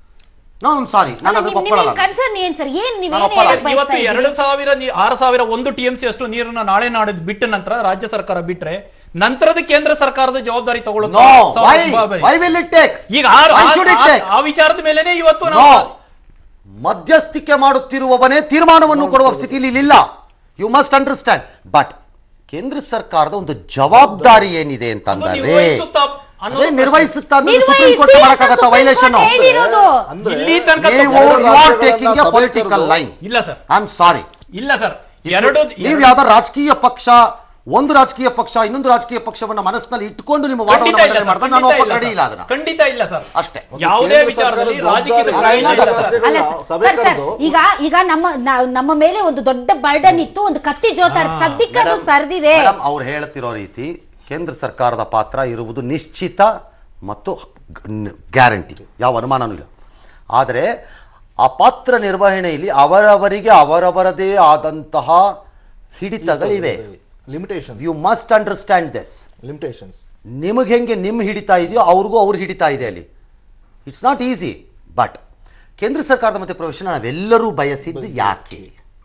no I'm sorry ನಾನು ಅದಕ್ಕೆ ಒಪ್ಕೊಳ್ಳಲ್ಲ ಕನ್ಸರ್ನ್ ಏನ್ ಸರ್ ಏನ್ ನಾನು ನೀವೇನ್ ಒಪ್ಪಲ್ಲ. ಹೇಳಕ್ ಇವತ್ತು ಬಯಸ್ತಾ ಎರಡು ಇದ್ದೀರಿ? ಸಾವಿರ ನೀ- ಆರು ಸಾವಿರ ಒಂದು ಟಿಎಂಸಿ ಅಷ್ಟು ನೀರನ್ನ ನಾಳೆ ನಾಡಿದ್ದು ಬಿಟ್ಟ ನಂತರ ರಾಜ್ಯ ಸರ್ಕಾರ ಬಿಟ್ರೆ ನಂತರದ ಕೇಂದ್ರ ಸರ್ಕಾರದ ಜವಾಬ್ದಾರಿ ತಗೊಳ್ಳುತ್ತೆ ನೋ ಸಾವಿರ ವೈ ರೂಪಾಯಿ. ವೈ ವಿಲ್ ಇಟ್ ಟೇಕ್ ಈಗ ಆ- Why ಆ- should it ಆ- take? ಆ ವಿಚಾರದ ಮೇಲೆನೆ ಇವತ್ತು ನೋ ನಾವು ಮಧ್ಯಸ್ಥಿಕೆ ಮಾಡುತ್ತಿರುವವನೇ ತೀರ್ಮಾನವನ್ನು ಕೊಡುವ ಸ್ಥಿತಿಯಲ್ಲಿ ಇಲ್ಲ ಯು ಮಸ್ಟ್ ಅಂಡರ್ಸ್ಟ್ಯಾಂಡ್ ಬಟ್ ಕೇಂದ್ರ ಸರ್ಕಾರದ ಒಂದು ಜವಾಬ್ದಾರಿ ಏನಿದೆ ಅದು ಅಂತಂದ್ರೆ ನಿರ್ವಹಿಸುತ್ತಾ ಅನ್ನೋದು ಅದೇ ನಿರ್ವಹಿಸುತ್ತಾ ಅಂದ್ರೆ ನಿರ್ವಹಿಸಿ ಸುಪ್ರೀಂ ಕೋರ್ಟ್ ಅಂತ ಮಾಡಕ್ಕಾಗತ್ತ ಸುಪ್ರೀಂ ವೈಲೇಷನ್ ಕೋರ್ಟ್ ಹೇಳಿರೋದು ಅಂದ್ರೆ ಇಲ್ಲಿ ತನಕ ನೀವು ಎರಡು ಯು ಆರ್ ರಾಜ್ಯಗಳನ್ನ ಟೇಕಿಂಗ್ ಎ ಸಭೆ ಪೊಲಿಟಿಕಲ್ ಕರೆದು- ಲೈನ್ ಇಲ್ಲ ಸರ್ ಐ ಆಮ್ ಸಾರಿ ಇಲ್ಲ ಸರ್ ಎರಡು ನೀವು ಯಾವ್ದೋ ರಾಜಕೀಯ ಪಕ್ಷ ಒಂದು ರಾಜಕೀಯ ಪಕ್ಷ ಇನ್ನೊಂದು ರಾಜಕೀಯ ಪಕ್ಷವನ್ನ ಮನಸ್ಸಿನಲ್ಲಿ ಇಟ್ಕೊಂಡು ನಿಮ್ಮ ಖಂಡಿತ ವಾದವನ್ನು ಇಲ್ಲ ಮಂಡನೆ ಸರ್, ಮಾಡಿದ್ರೆ ನಾನು ಖಂಡಿತ ಒಪ್ಪ ಇಲ್ಲ ಇಲ್ಲ ಸರ್. ಅದನ್ನ ಖಂಡಿತ ಇಲ್ಲ ಸರ್ ಅಷ್ಟೇ ಯಾವುದೇ ಕೇಂದ್ರ ವಿಚಾರದಲ್ಲಿ ಸರ್ಕಾರದ ರಾಜಕೀಯದ ಜವಾಬ್ದಾರಿ ಪ್ರವೇಶ ಇಲ್ಲ ಸರ್. ಅಲ್ಲ ರಾಜ್ಯಗಳ ಸರ್, ಸಭೆ ಸರ್, ಸರ್, ಕರೆದು ಈಗ ಈಗ ನಮ್ಮ ನಾ- ನಮ್ಮ ಮೇಲೆ ಒಂದು ದೊಡ್ಡ ಬರ್ಡನ್ ಇತ್ತು ಒಂದು ಕತ್ತಿ ಜೋತಾಡ್ ಸದ್ಯಕ್ಕೆ ಅದು ಸರ್ದಿದೆ ಮೇಡಮ್ ಅವ್ರು ಹೇಳ್ತಿರೋ ರೀತಿ ಕೇಂದ್ರ ಸರ್ಕಾರದ ಪಾತ್ರ ಇರುವುದು ನಿಶ್ಚಿತ ಮತ್ತು ಗ್ಯಾರಂಟಿ ಯಾವ ಅನುಮಾನನೂ ಇಲ್ಲ ಆದರೆ ಆ ಪಾತ್ರ ನಿರ್ವಹಣೆಯಲ್ಲಿ ಅವರವರಿಗೆ ಅವರವರದೇ ಆದಂತಹ ಹಿಡಿತಗಳಿವೆ limitation you must understand this limitations ನಿಮಗೆ ಹೆಂಗೆ ನಿಮ್ಮ ಹಿಡಿತಾ ಇದೆಯೋ ಅವ್ರಿಗೂ ಅವ್ರು ಹಿಡಿತಾ ಇದೆ ಅಲ್ಲಿ ಇಟ್ಸ್ ನಾಟ್ ಈಸಿ ಬಟ್ ಕೇಂದ್ರ ಸರ್ಕಾರದ ಮಧ್ಯೆ ಪ್ರವೇಶ ನಾವೆಲ್ಲರೂ ಬಯಸಿದ್ದು ಯಾಕೆ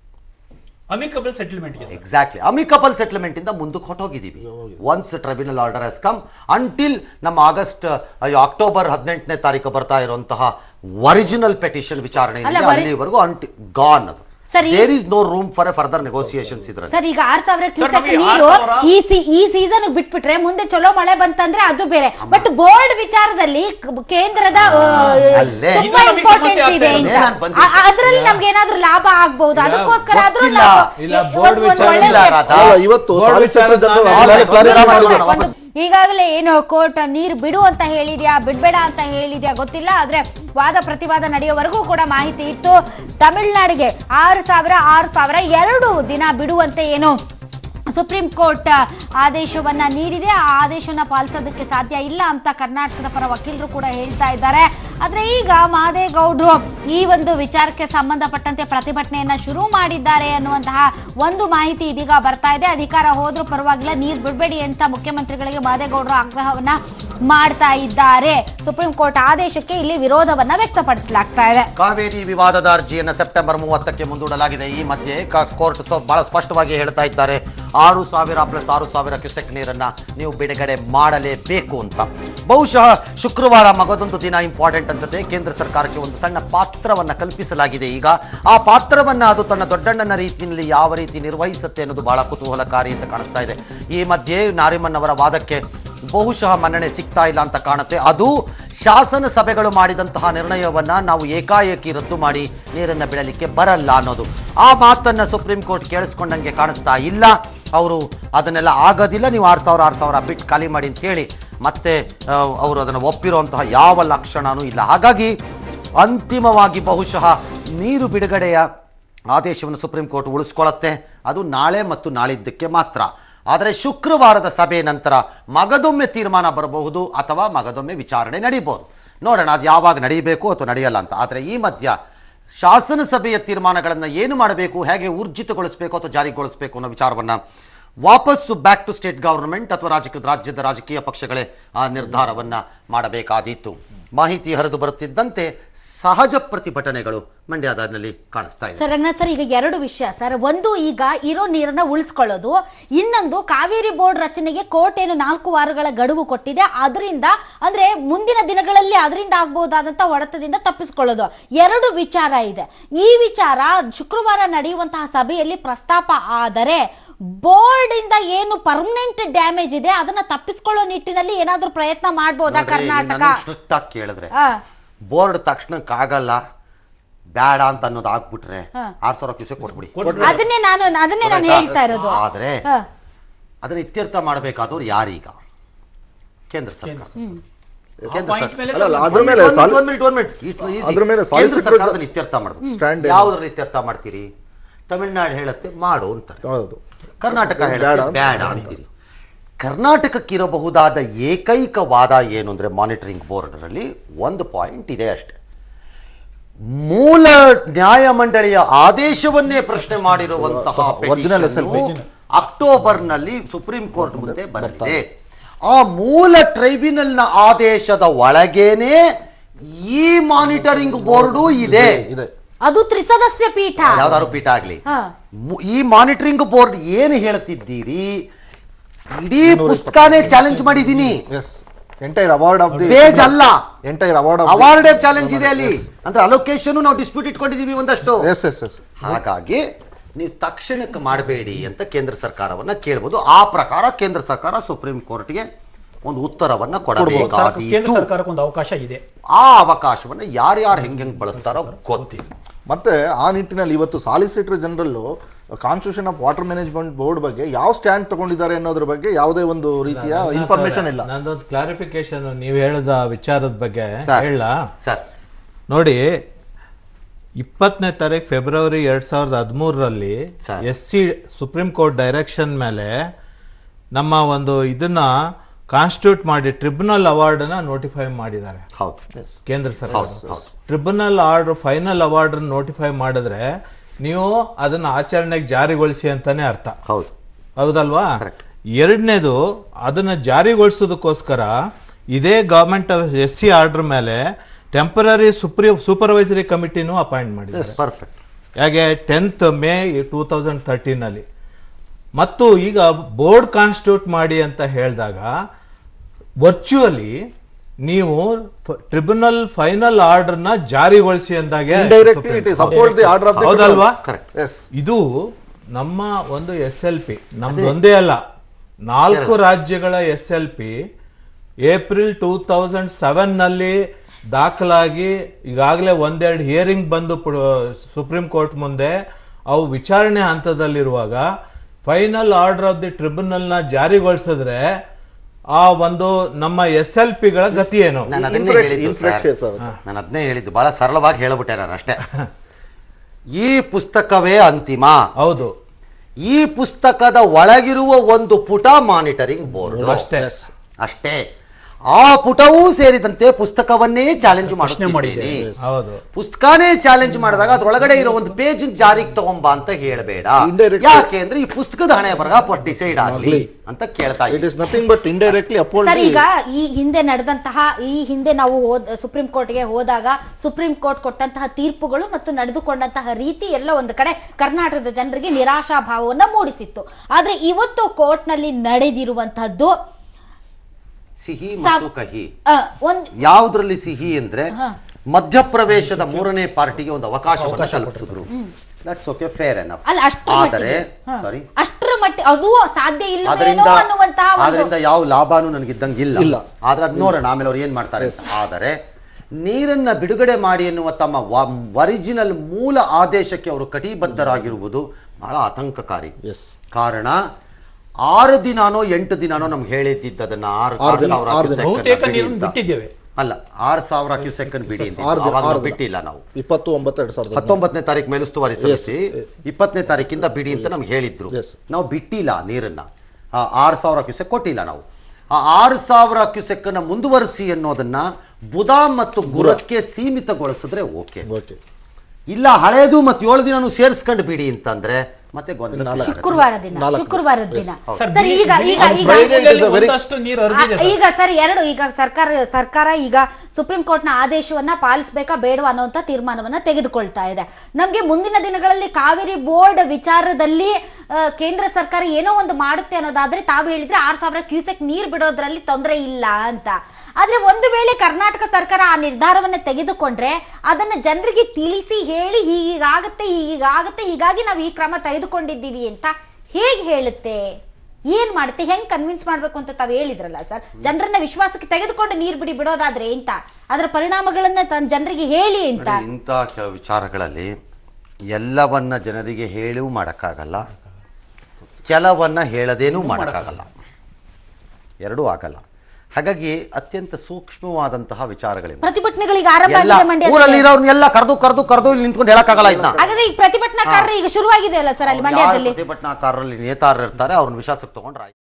ಅಮಿಕಬಲ್ ಸೆಟಲ್ಮೆಂಟ್ಗೆ ಸರ್ ಎಕ್ಸಾಕ್ಟ್ಲಿ ಅಮಿಕಬಲ್ ಸೆಟಲ್ಮೆಂಟ್ ಇಂದ ಮುಂದಕ್ಕೆ ಹೊಟ್ಟೋಗಿದ್ದೀವಿ once tribunal order has come until ನಮ್ಮ ಆಗಸ್ಟ್ ಅಯ್ಯೋ ಅಕ್ಟೋಬರ್ ಹದಿನೆಂಟನೇ ತಾರೀಕು ಬರ್ತಾ ಇರುವಂತಹ ಒರಿಜಿನಲ್ ಪೆಟಿಷನ್ ವಿಚಾರಣೆ ಅಲ್ಲ, ವರಿ- ಅಲ್ಲಿವರೆಗೂ ಅಂಟಿ ಗಾನ್ ಅದು ಸರ್, ಈ- there is no room for a further negotiations ಇದ್ರಲ್ಲಿ ಸರ್ ಈಗ ಆರ್ ಸಾವಿರ ಕ್ಯೂಸೆಕ್ ನಮಗೆ ನೀರು ಆರ್ ಸಾವಿರ- ಈ ಸಿ ಈ ಸೀಸನ್ ಬಿಟ್ಬಿಟ್ರೆ ಮುಂದೆ ಚಲೋ ಮಳೆ ಬಂತಂದ್ರೆ ಅದು ಬೇರೆ ಬಟ್ ಬೋರ್ಡ್ ವಿಚಾರದಲ್ಲಿ ಕ- ಕೇಂದ್ರದ ಆ, ಅಲ್ಲೇ. ತುಂಬಾ ಇದು ನಮಗೆ ಇಂಪಾರ್ಟೆನ್ಸ್ ಸಮಸ್ಯೆ ಇದೆ ಆಗ್ತಾ ಅಂತ ಇದೆ. ನಾನು ಬಂದಿದ್ದೆ. ಆ- ಅದ್ರಲ್ಲಿ ನಮ್ಗೆ ಏನಾದ್ರೂ ಲಾಭ ಆಗ್ಬಹುದು ಅದಕ್ಕೋಸ್ಕರ ಆದ್ರೂ ಗೊತ್ತಿಲ್ಲ. ನಾವು ಇಲ್ಲ, ಒಂದು- board ಒಂದು ವಿಚಾರ ಒಳ್ಳೆ ಇಲ್ಲ, steps. ರಾಧಾ. ಅಲ್ಲ, ಇವತ್ತು ಬೋರ್ಡ್ ಸಾಲಿಸಿಟರ್ ವಿಚಾರ ಜನರಲ್ ನಾನು ಅದನ್ನ ಒಂದು- clarify ಒಂದು- ಮಾಡಿದ್ರು. ಒಂದು- ಈಗಾಗಲೇ ಏನು ಕೋರ್ಟ್ ನೀರು ಬಿಡು ಅಂತ ಹೇಳಿದ್ಯಾ ಬಿಡ್ಬೇಡ ಅಂತ ಹೇಳಿದ್ಯಾ ಗೊತ್ತಿಲ್ಲ ಆದ್ರೆ ವಾದ ಪ್ರತಿವಾದ ನಡೆಯುವವರೆಗೂ ಕೂಡ ಮಾಹಿತಿ ಇತ್ತು ತಮಿಳುನಾಡಿಗೆ ಆರು ಸಾವಿರ ಆರು ಸಾವಿರ ಎರಡು ದಿನ ಬಿಡುವಂತೆ ಏನು ಸುಪ್ರೀಂ ಕೋರ್ಟ್ ಆದೇಶವನ್ನ ನೀಡಿದೆ ಆ ಆದೇಶವನ್ನ ಪಾಲಿಸೋದಕ್ಕೆ ಸಾಧ್ಯ ಇಲ್ಲ ಅಂತ ಕರ್ನಾಟಕದ ಪರ ವಕೀಲರು ಕೂಡ ಹೇಳ್ತಾ ಇದ್ದಾರೆ ಆದ್ರೆ ಈಗ ಮಾದೇಗೌಡರು ಈ ಒಂದು ವಿಚಾರಕ್ಕೆ ಸಂಬಂಧಪಟ್ಟಂತೆ ಪ್ರತಿಭಟನೆಯನ್ನ ಶುರು ಮಾಡಿದ್ದಾರೆ ಅನ್ನುವಂತಹ ಒಂದು ಮಾಹಿತಿ ಇದೀಗ ಬರ್ತಾ ಇದೆ ಅಧಿಕಾರ ಹೋದ್ರೂ ಪರವಾಗಿಲ್ಲ ನೀರು ಬಿಡಬೇಡಿ ಅಂತ ಮುಖ್ಯಮಂತ್ರಿಗಳಿಗೆ ಮಾದೇಗೌಡರು ಆಗ್ರಹವನ್ನ ಮಾಡ್ತಾ ಇದ್ದಾರೆ ಸುಪ್ರೀಂ ಕೋರ್ಟ್ ಆದೇಶಕ್ಕೆ ಇಲ್ಲಿ ವಿರೋಧವನ್ನ ವ್ಯಕ್ತಪಡಿಸಲಾಗ್ತಾ ಇದೆ ಕಾವೇರಿ ವಿವಾದದ ಅರ್ಜಿಯನ್ನು ಸೆಪ್ಟೆಂಬರ್ ಮೂವತ್ತಕ್ಕೆ ಮುಂದೂಡಲಾಗಿದೆ ಈ ಮಧ್ಯೆ ಕ- ಕೋರ್ಟ್ ಸೊ ಬಹಳ ಸ್ಪಷ್ಟವಾಗಿ ಹೇಳ್ತಾ ಇದ್ದಾರೆ ಆರು ಸಾವಿರ ಪ್ಲಸ್ ಆರು ಸಾವಿರ ಕ್ಯೂಸೆಕ್ ನೀರನ್ನ ನೀವು ಬಿಡುಗಡೆ ಮಾಡಲೇಬೇಕು ಅಂತ ಬಹುಶಃ ಶುಕ್ರವಾರ ಮಗದೊಂದು ದಿನ ಇಂಪಾರ್ಟೆಂಟ್ ಅನ್ಸುತ್ತೆ ಕೇಂದ್ರ ಸರ್ಕಾರಕ್ಕೆ ಒಂದು ಸಣ್ಣ ಪಾತ್ರವನ್ನ ಕಲ್ಪಿಸಲಾಗಿದೆ ಈಗ ಆ ಪಾತ್ರವನ್ನ ಅದು ತನ್ನ ದೊಡ್ಡಣ್ಣನ ರೀತಿಯಲ್ಲಿ ಯಾವ ರೀತಿ ನಿರ್ವಹಿಸುತ್ತೆ ಅನ್ನೋದು ಬಹಳ ಕುತೂಹಲಕಾರಿ ಅಂತ ಕಾಣಿಸ್ತಾ ಇದೆ ಈ ಮಧ್ಯೆ ನಾರಿಮನ್ ಅವರ ವಾದಕ್ಕೆ ಬಹುಶಃ ಮನ್ನಣೆ ಸಿಗ್ತಾ ಇಲ್ಲ ಅಂತ ಕಾಣುತ್ತೆ ಅದು ಶಾಸನ ಸಭೆಗಳು ಮಾಡಿದಂತಹ ನಿರ್ಣಯವನ್ನ ನಾವು ಏಕಾಏಕಿ ರದ್ದು ಮಾಡಿ ನೀರನ್ನ ಬಿಡಲಿಕ್ಕೆ ಬರಲ್ಲ ಅನ್ನೋದು ಆ ಮಾತನ್ನ ಸುಪ್ರೀಂ ಕೋರ್ಟ್ ಕೇಳಿಸ್ಕೊಂಡಂಗೆ ಕಾಣಿಸ್ತಾ ಇಲ್ಲ ಅವರು ಅದನ್ನೆಲ್ಲ ಆಗೋದಿಲ್ಲ ನೀವು ಆರು ಸಾವಿರ ಆರು ಸಾವಿರ ಬಿಟ್ಟು ಖಾಲಿ ಮಾಡಿ ಅಂತ ಹೇಳಿ ಮತ್ತೆ ಆ, ಅವರು ಅದನ್ನು ಒಪ್ಪಿರುವಂತಹ ಯಾವ ಲಕ್ಷಣನೂ ಇಲ್ಲ ಹಾಗಾಗಿ ಅಂತಿಮವಾಗಿ ಬಹುಶಃ ನೀರು ಬಿಡುಗಡೆಯ ಆದೇಶವನ್ನು ಸುಪ್ರೀಂ ಕೋರ್ಟ್ ಉಳಿಸ್ಕೊಳ್ಳುತ್ತೆ ಅದು ನಾಳೆ ಮತ್ತು ನಾಳಿದ್ದಕ್ಕೆ ಮಾತ್ರ ಆದರೆ ಶುಕ್ರವಾರದ ಸಭೆ ನಂತರ ಮಗದೊಮ್ಮೆ ತೀರ್ಮಾನ ಬರಬಹುದು ಅಥವಾ ಮಗದೊಮ್ಮೆ ವಿಚಾರಣೆ ನಡೀಬಹುದು ನೋಡೋಣ ಅದು ಯಾವಾಗ ನಡೀಬೇಕು ಅಥವಾ ನಡೆಯಲ್ಲ ಅಂತ ಆದರೆ ಈ ಮಧ್ಯ ಶಾಸನ ಸಭೆಯ ತೀರ್ಮಾನಗಳನ್ನು ಏನು ಮಾಡಬೇಕು ಹೇಗೆ ಊರ್ಜಿತಗೊಳಿಸಬೇಕು ಅಥವಾ ಜಾರಿಗೊಳಿಸಬೇಕು ಅನ್ನೋ ವಿಚಾರವನ್ನು ವಾಪಸ್ಸು ಬ್ಯಾಕ್ ಟು ಸ್ಟೇಟ್ ಗವರ್ನಮೆಂಟ್ ಅಥವಾ ರಾಜಕೀಯ ರಾಜ್ಯದ ರಾಜಕೀಯ ಪಕ್ಷಗಳೇ ಆ ನಿರ್ಧಾರವನ್ನ ಮಾಡಬೇಕಾದೀತು ಮಾಹಿತಿ ಹರಿದು ಬರುತ್ತಿದ್ದಂತೆ ಸಹಜ ಪ್ರತಿಭಟನೆಗಳು ಮಂಡ್ಯದಲ್ಲಿ ಕಾಣಿಸ್ತಾ ಇದೆ ಸರ್ ರಂಗನಾಥ್ ಸರ್ ಈಗ ಎರಡು ವಿಷಯ ಸರ್ ಒಂದು ಈಗ ಇರೋ ನೀರನ್ನ ಉಳಿಸ್ಕೊಳ್ಳೋದು ಇನ್ನೊಂದು ಕಾವೇರಿ ಬೋರ್ಡ್ ರಚನೆಗೆ ಕೋರ್ಟ್ ಏನು ನಾಲ್ಕು ವಾರಗಳ ಗಡುವು ಕೊಟ್ಟಿದೆ ಅದರಿಂದ ಅಂದ್ರೆ ಮುಂದಿನ ದಿನಗಳಲ್ಲಿ ಅದರಿಂದ ಆಗಬಹುದಾದಂತ ಹೊಡೆತದಿಂದ ತಪ್ಪಿಸ್ಕೊಳ್ಳೋದು ಎರಡು ವಿಚಾರ ಇದೆ ಈ ವಿಚಾರ ಶುಕ್ರವಾರ ನಡೆಯುವಂತಹ ಸಭೆಯಲ್ಲಿ ಪ್ರಸ್ತಾಪ ಆದರೆ ಬೋರ್ಡ್ ಇಂದ ಏನು ಪರ್ಮನೆಂಟ್ ಡ್ಯಾಮೇಜ್ ಇದೆ ಅದನ್ನ ತಪ್ಪಿಸ್ಕೊಳ್ಳೋ ನಿಟ್ಟಿನಲ್ಲಿ ಏನಾದ್ರೂ ಪ್ರಯತ್ನ ಮಾಡಬಹುದಾ ಕರ್ನಾಟಕ ಸ್ಟ್ರಿಕ್ಟ್ ಆಗಿ ಕೇಳಿದ್ರೆ ಆ, ಬೋರ್ಡ್ ತಕ್ಷಣಕ್ಕಾಗಲ್ಲ ಬೇಡ ಅಂತ ಅನ್ನೋದು ಆಗ್ಬಿಟ್ರೆ ಹಾ. ಆರ್ ಸಾವಿರ ಕ್ಯೂಸೆಕ್ ಕೊಟ್ಬಿಡಿ ಅದನ್ನೇ ನಾನು ಅದನ್ನೇ ನಾನು ಹೇಳ್ತಾ ಇರೋದು ಆದ್ರೆ ಹ. ಅದನ್ನ ಇತ್ಯರ್ಥ ಮಾಡಬೇಕಾದವ್ರು ಯಾರೀಗ ಕೇಂದ್ರ ಸರ್ಕಾರ ಕೇಂದ್ರ point ಸರ್ಕಾರ ಮೇಲೆ ಅಲ್ಲ, ಅಲ್ಲ, ಸ್ವಲ್ಪ ಅದ್ರ ಮೇಲೆ One ಸಾಲಿ- minute, one minute, one minute. It's easy. ಅದ್ರ ಮೇಲೆ ಕೇಂದ್ರ solicitor- ಸರ್ಕಾರದಲ್ಲಿ ಇತ್ಯರ್ಥ ಮಾಡ್ಬೇಕು Stand ಏನು? ಯಾವ್ದ್ರಲ್ಲಿ ಇತ್ಯರ್ಥ ಮಾಡ್ತೀರಿ ತಮಿಳ್ನಾಡು ಹೇಳುತ್ತೆ ಮಾಡು ಅಂತಾರೆ ಹೌದು ಕರ್ನಾಟಕ ಬೇಡ ಹೇಳುತ್ತೆ ಅಂತ ಬೇಡ ಅಂತೀರಿ ಕರ್ನಾಟಕಕ್ಕಿರಬಹುದಾದ ಏಕೈಕ ವಾದ ಏನು ಅಂದ್ರೆ ಮಾನಿಟರಿಂಗ್ ಬೋರ್ಡ್ನಲ್ಲಿ ಒಂದು ಪಾಯಿಂಟ್ ಇದೆ ಅಷ್ಟೇ ಮೂಲ ನ್ಯಾಯಮಂಡಳಿಯ ಆದೇಶವನ್ನೇ ಪ್ರಶ್ನೆ ಮಾಡಿರುವಂತಹ Original petition SLP. ಅಕ್ಟೋಬರ್ನಲ್ಲಿ ಸುಪ್ರೀಂ ಕೋರ್ಟ್ ಮುಂದೆ ಬರಲಿದೆ ಆ ಮೂಲ ಟ್ರೈಬ್ಯುನಲ್ನ ಆದೇಶದ ಒಳಗೇನೆ ಈ ಮಾನಿಟರಿಂಗ್ ಬೋರ್ಡು ಇದೆ ಇದೆ ಅದು ತ್ರಿಸದಸ್ಯ ಪೀಠ ಯಾವ್ದಾದ್ರು ಪೀಠ ಆಗ್ಲಿ ಹಾ. ಮು- ಈ ಮಾನಿಟರಿಂಗ್ ಬೋರ್ಡ್ ಏನು ಹೇಳ್ತಿದ್ದೀರಿ ಇಡೀ ಪುಸ್ತಕನೇ ಚಾಲೆಂಜ್ ಮಾಡಿದೀನಿ yes entire award of the page ಅಲ್ಲ entire award of award challenge ಇದೆ ಅಲ್ಲಿ ಅಂದ್ರೆ ಅಲೋಕೇಶನ್ ನಾವು ಡಿಸ್ಪ್ಯೂಟ್ ಇಟ್ಕೊಂಡಿದೀವಿ ಒಂದಷ್ಟು ಎಸ್ ಎಸ್ ಎಸ್ ಹಾಗಾಗಿ ನೀವು ತಕ್ಷಣಕ್ಕೆ ಮಾಡಬೇಡಿ ಅಂತ ಕೇಂದ್ರ ಸರ್ಕಾರವನ್ನ ಕೇಳ್ಬೋದು ಆ ಪ್ರಕಾರ ಕೇಂದ್ರ ಸರ್ಕಾರ ಸುಪ್ರೀಂ ಕೋರ್ಟ್ಗೆ ಒಂದು ಉತ್ತರವನ್ನ ಸರ್ಕಾರ- ಕೇಂದ್ರ ಕೊಡಬೇಕಾದೀತು ಸರ್ಕಾರಕ್ಕೆ ಒಂದು ಅವಕಾಶ ಇದೆ ಆ ಅವಕಾಶವನ್ನ ಯಾರ್ಯಾರು ಹೆಂಗ್ ಹೆಂಗ್ ಬಳಸ್ತಾರೋ ಗೊತ್ತಿಲ್ಲ ಮತ್ತೆ ಆ ನಿಟ್ಟಿನಲ್ಲಿ ಇವತ್ತು solicitor general constitution of water management board ಬಗ್ಗೆ ಯಾವ ಸ್ಟ್ಯಾಂಡ್ ತಗೊಂಡಿದ್ದಾರೆ ಅನ್ನೋದ್ರ ಬಗ್ಗೆ ಯಾವುದೇ ಒಂದು ರೀತಿಯ ಇನ್ಫಾರ್ಮೇಶನ್ ಇಲ್ಲ ನಂದೊಂದು ಕ್ಲಾರಿಫಿಕೇಶನ್ ನೀವು ಹೇಳಿದ ವಿಚಾರದ ಬಗ್ಗೆ ಸರ್. ಹೇಳ ಸರ್ ನೋಡಿ ಇಪ್ಪತ್ತನೇ ತಾರೀಕು ಫೆಬ್ರವರಿ ಎರಡ್ ಸಾವಿರದ ಹದಿಮೂರರಲ್ಲಿ sir. S C supreme court direction ಮೇಲೆ ನಮ್ಮ ಒಂದು ಇದನ್ನ ಕಾನ್ಸ್ಟಿಟ್ಯೂಟ್ ಮಾಡಿ ಟ್ರಿಬ್ಯುನಲ್ ಅವಾರ್ಡನ್ನ ನೋಟಿಫೈ ಮಾಡಿದ್ದಾರೆ ಹೌದು ಕೇಂದ್ರ ಸರ್ಕಾರ ಹೌದು, ಹೌದು. Tribunal order final award notify ಮಾಡಿದ್ರೆ ನೀವು ಅದನ್ನ ಆಚರಣೆಗೆ ಜಾರಿಗೊಳಿಸಿ ಅಂತಾನೆ ಅರ್ಥ ಹೌದು ಹೌದಲ್ವಾ Correct. ಎರಡನೇದು ಅದನ್ನ ಜಾರಿಗೊಳಿಸೋದಕ್ಕೋಸ್ಕರ ಇದೇ ಗವರ್ಮೆಂಟ್ ಎಸ್ ಸಿ ಆರ್ಡರ್ ಮೇಲೆ ಟೆಂಪರರಿ ಸುಪ್ರೀ ಸೂಪರ್ವೈಸರಿ ಕಮಿಟಿನೂ ಅಪಾಯಿಂಟ್ ಮಾಡಿದ್ದಾರೆ ಪರ್ಫೆಕ್ಟ್ ಹಾಗೆ ಟೆಂತ್ ಮೇ ಟೂ ತೌಸಂಡ್ ತರ್ಟೀನಲ್ಲಿ ಮತ್ತು ಈಗ ಬೋರ್ಡ್ ಕಾನ್ಸ್ಟಿಟ್ಯೂಟ್ ಮಾಡಿ ಅಂತ ಹೇಳಿದಾಗ ವರ್ಚುವಲಿ ನೀವು ಟ್ರಿಬ್ಯುನಲ್ ಫೈನಲ್ ಆರ್ಡರ್ನ ಜಾರಿಗೊಳಿಸಿ ಅಂದಾಗೆ indirectly it is upheld the order of the ಹೌದಲ್ವಾ ಕರೆಕ್ಟ್ ಎಸ್ ಇದು ನಮ್ಮ ಒಂದು ಎಸ್ ಎಲ್ ಪಿ ನಮ್ದು ಒಂದೇ ಅಲ್ಲ ನಾಲ್ಕು ರಾಜ್ಯಗಳ S L P April two thousand seven ನಲ್ಲಿ ದಾಖಲಾಗಿ ಈಗಾಗಲೇ ಒಂದೆರಡು ಹಿಯರಿಂಗ್ ಬಂದು ಸುಪ್ರೀಂ ಕೋರ್ಟ್ ಮುಂದೆ ಅವು ವಿಚಾರಣೆ ಹಂತದಲ್ಲಿರುವಾಗ ಫೈನಲ್ ಆರ್ಡರ್ ಆಫ್ ದಿ ಟ್ರಿಬ್ಯುನಲ್ನ ಜಾರಿಗೊಳಿಸಿದ್ರೆ ಆ ಒಂದು ನಮ್ಮ ಎಸ್ ಎಲ್ ಪಿಗಳ ಗತಿ ಏನು ನಾನು ಅದನ್ನೇ Infract- ಹೇಳಿದ್ದು infractious ಸರ್. ಆಗುತ್ತೆ. ನಾನು ಅದನ್ನೇ ಹೇಳಿದ್ದು ಬಹಳ ಸರಳವಾಗಿ ಹೇಳ್ಬಿಟ್ಟೆ ನಾನು ಅಷ್ಟೇ ಈ ಪುಸ್ತಕವೇ ಅಂತಿಮ ಹೌದು ಈ ಪುಸ್ತಕದ ಒಳಗಿರುವ ಒಂದು ಪುಟ ಮಾನಿಟರಿಂಗ್ ಬೋರ್ಡ್ ಅಷ್ಟೇ. ಅಷ್ಟೇ ಆ ಪುಟವೂ ಸೇರಿದಂತೆ ಪುಸ್ತಕವನ್ನೇ ಚಾಲೆಂಜ್ ಪ್ರಶ್ನೆ ಮಾಡಿದ್ದೀನಿ ಹೌದು ಪುಸ್ತಕನೇ ಚಾಲೆಂಜ್ ಮಾಡಿದಾಗ ಅದ್ರೊಳಗಡೆ ಇರೋ ಒಂದು ಪೇಜ್ ಜಾರಿಗೆ ತಗೊಂಬ ಅಂತ ಹೇಳಬೇಡ Indirectly- ಯಾಕೆ ಅಂದ್ರೆ ಈ ಪುಸ್ತಕದ ಹಣೆ ಬರಗ ಡಿಸೈಡ್ ಆಗ್ಲಿ ಅಂತ ಕೇಳ್ತಾ ಇಟ್ ಇದ್ದೀನಿ is nothing but indirectly upheld sir ಈಗ ಈ ಹಿಂದೆ ನಡೆದಂತಹ ಈ ಹಿಂದೆ ನಾವು ಹೋದ್ ಸುಪ್ರೀಂ ಕೋರ್ಟ್ಗೆ ಹೋದಾಗ ಸುಪ್ರೀಂ ಕೋರ್ಟ್ ಕೊಟ್ಟಂತಹ ತೀರ್ಪುಗಳು ಮತ್ತು ನಡೆದುಕೊಂಡಂತಹ ರೀತಿ ಎಲ್ಲ ಒಂದು ಕಡೆ ಕರ್ನಾಟಕದ ಜನರಿಗೆ ನಿರಾಶಾ ಭಾವವನ್ನ ಮೂಡಿಸಿತ್ತು ಆದ್ರೆ ಇವತ್ತು ಕೋರ್ಟ್ನಲ್ಲಿ ನಡೆದಿರುವಂತಹದ್ದು ಸಿಹಿ ಸಾ- ಮತ್ತು ಕಹಿ ಆ, ಒಂದ್ ಯಾವ್ದ್ರಲ್ಲಿ ಸಿಹಿ ಅಂದ್ರೆ ಹಾ. ಮಧ್ಯಪ್ರವೇಶದ ಮೂರನೇ ಪಾರ್ಟಿಗೆ ಒಂದು ಅವಕಾಶವನ್ನು ಕಲ್ಪಿಸಿದ್ರು ದಟ್ಸ್ ಓಕೆ ಫೇರ್ ಎನಫ್ ಅಲ್ಲ ಅಷ್ಟರ ಆದರೆ ಮಟ್ಟಿಗೆ. ಹಾ. ಸಾರಿ ಅಷ್ಟರ ಮಟ್ಟಿ ಅದು ಸಾಧ್ಯ ಇಲ್ಲವೇನೋ ಅದರಿಂದ ಅನ್ನುವಂತಹ ಒಂದು ಅದರಿಂದ ಯಾವ ಲಾಭನೂ ನನಗಿದ್ದಂಗೆ ಇಲ್ಲ ಇಲ್ಲ. ಆದ್ರೆ ಅದ್ ನೋಡೋಣ ಆಮೇಲೆ ಅವ್ರು ಏನ್ ಮಾಡ್ತಾರೆ ಅಂತ. ಆದರೆ ನೀರನ್ನ ಬಿಡುಗಡೆ ಮಾಡಿ ಎನ್ನುವ ತಮ್ಮ ಒರಿಜಿನಲ್ ಮೂಲ ಆದೇಶಕ್ಕೆ ಅವರು ಕಟಿಬದ್ಧರಾಗಿರುವುದು ಬಹಳ ಆತಂಕಕಾರಿ ಎಸ್ ಕಾರಣ ಆರು ದಿನಾನೋ ಎಂಟು ದಿನಾನೋ ನಮ್ಗೆ ಹೇಳಿದ್ದಿದ್ದು ಅದನ್ನ ಆರು ಆರು ಆರು ದಿನ, ಸಾವಿರ ಆರು ದಿನ. ಕ್ಯೂಸೆಕ್ ಬಹುತೇಕ ಅನ್ನ ಬಿಡಿ ನೀರನ್ನು ಅಂತ. ಬಿಟ್ಟಿದ್ದೇವೆ ಅಲ್ಲ ಆರು ಸಾವಿರ ಕ್ಯೂಸೆಕ್ ಬಿಡಿ ಅಂತ ಆರು ದಿನ ಅವಾಗ ಆರು ನಾವು ದಿನ. ಬಿಟ್ಟಿಲ್ಲ ನಾವು ಇಪ್ಪತ್ತು ಒಂಬತ್ತು ಎರಡ್ ಸಾವಿರದ ಹತ್ತೊಂಬತ್ತನೇ ತಾರೀಕು ಮೇಲುಸ್ತುವಾರಿ ಸಲ್ಲಿಸಿ ಇಪ್ಪತ್ತನೇ ತಾರೀಕಿಂದ ಬಿಡಿ ಅಂತ ನಮ್ಗೆ ಹೇಳಿದ್ರು Yes. ನಾವು ಬಿಟ್ಟಿಲ್ಲ ನೀರನ್ನ ಆ ಆರು ಸಾವಿರ ಕ್ಯೂಸೆಕ್ ಕೊಟ್ಟಿಲ್ಲ ನಾವು ಆ ಆರು ಸಾವಿರ ಕ್ಯೂಸೆಕ್ ಅನ್ನ ಮುಂದುವರಿಸಿ ಅನ್ನೋದನ್ನ ಬುಧ ಮತ್ತು ಗುರಕ್ಕೆ ಸೀಮಿತಗೊಳಿಸಿದ್ರೆ ಓಕೆ ಓಕೆ ಇಲ್ಲ ಹಳೇದು ಮತ್ತು ಏಳು ದಿನನೂ ಸೇರಿಸ್ಕೊಂಡು ಬಿಡಿ ಅಂತಂದ್ರೆ ಮತ್ತೆ ಗೊಂದಲ ನಾಲ್ಕು. ಶುಕ್ರವಾರ ದಿನ ನಾಲ್ಕು. ಶುಕ್ರವಾರದ ದಿನ ಸರ್, ಸರ್ ಈಗ ಈಗ On ಈಗ Friday it is a very- ಒಂದಷ್ಟು ನೀರು ಹರಿದಿದೆ ಆ, ಸರ್. ಈಗ ಸರ್ ಎರಡು ಈಗ ಸರ್ಕಾರ ಸರ್ಕಾರ ಈಗ ಸುಪ್ರೀಂ ಕೋರ್ಟ್ನ ಆದೇಶವನ್ನ ಪಾಲಿಸಬೇಕಾ ಬೇಡವಾ ಅನ್ನುವಂತ ತೀರ್ಮಾನವನ್ನ ತೆಗೆದುಕೊಳ್ತಾ ಇದೆ ನಮ್ಗೆ ಮುಂದಿನ ದಿನಗಳಲ್ಲಿ ಕಾವೇರಿ ಬೋರ್ಡ್ ವಿಚಾರದಲ್ಲಿ ಆ, ಕೇಂದ್ರ ಸರ್ಕಾರ ಏನೋ ಒಂದು ಮಾಡುತ್ತೆ ಅನ್ನೋದಾದ್ರೆ ತಾವು ಹೇಳಿದ್ರೆ ಆರ್ ಸಾವಿರ ಕ್ಯೂಸೆಕ್ ನೀರ್ ಬಿಡೋದ್ರಲ್ಲಿ ತೊಂದರೆ ಇಲ್ಲ ಅಂತ ಆದ್ರೆ ಒಂದು ವೇಳೆ ಕರ್ನಾಟಕ ಸರ್ಕಾರ ಆ ನಿರ್ಧಾರವನ್ನ ತೆಗೆದುಕೊಂಡ್ರೆ ಅದನ್ನ ಜನರಿಗೆ ತಿಳಿಸಿ ಹೇಳಿ ಹೀಗಾಗತ್ತೆ ಹೀಗಾಗತ್ತೆ ಹೀಗಾಗಿ ನಾವು ಈ ಕ್ರಮ ತೆಗೆದುಕೊಂಡಿದ್ದೀವಿ ಅಂತ ಹೇಗೆ ಹೇಳುತ್ತೆ ಏನ್ ಮಾಡುತ್ತೆ ಹೆಂಗ್ ಕನ್ವಿನ್ಸ್ ಮಾಡ್ಬೇಕು ಅಂತ ತಾವ್ ಹೇಳಿದ್ರಲ್ಲ ಸರ್ ಜನರನ್ನ ವಿಶ್ವಾಸಕ್ಕೆ ತೆಗೆದುಕೊಂಡು ನೀರ್ ಬಿಡಿ ಬಿಡೋದಾದ್ರೆ ಅಂತ ಅದರ ಪರಿಣಾಮಗಳನ್ನ ತನ್ನ ಜನರಿಗೆ ಹೇಳಿ ಅಂತ ನೋಡಿ, ಇಂಥ ಕೆ- ವಿಚಾರಗಳಲ್ಲಿ ಎಲ್ಲವನ್ನ ಜನರಿಗೆ ಹೇಳಿಯೂ ಮಾಡೋಕ್ಕಾಗಲ್ಲ ಕೆಲವನ್ನ ಹೇಳದೇನೂ ಮಾಡೋಕ್ಕಾಗಲ್ಲ ಎರಡೂ ಆಗಲ್ಲ ಹಾಗಾಗಿ ಅತ್ಯಂತ ಸೂಕ್ಷ್ಮವಾದಂತಹ ವಿಚಾರಗಳಿವೆ ಪ್ರತಿಭಟನೆಗಳಿಗೆ ಆರಂಭ ಎಲ್ಲ ಆಗಿದೆ ಮಂಡ್ಯದಲ್ಲಿ ಊರಲ್ಲಿ ಇರೋರ್ನೆಲ್ಲ ಕರೆದು ಕರೆದು ಕರೆದು ಇಲ್ಲಿ ನಿಂತ್ಕೊಂಡು ಹೇಳಕ್ಕಾಗಲ್ಲ ಇದನ್ನ ಹಾಗಾದ್ರೆ ಈಗ ಪ್ರತಿಭಟನಾಕಾರರು ಈಗ ಶುರುವಾಗಿದೆ ಅಲ್ಲ ಸರ್ ಅಲ್ಲಿ ಯಾರು ಮಂಡ್ಯದಲ್ಲಿ ಪ್ರತಿಭಟನಾಕಾರರಲ್ಲಿ ನೇತಾರರು ಇರ್ತಾರೆ ಅವ್ರನ್ನ ವಿಶ್ವಾಸಕ್ಕೆ ತಗೊಂಡ್ರೆ ಆಯ್ತು.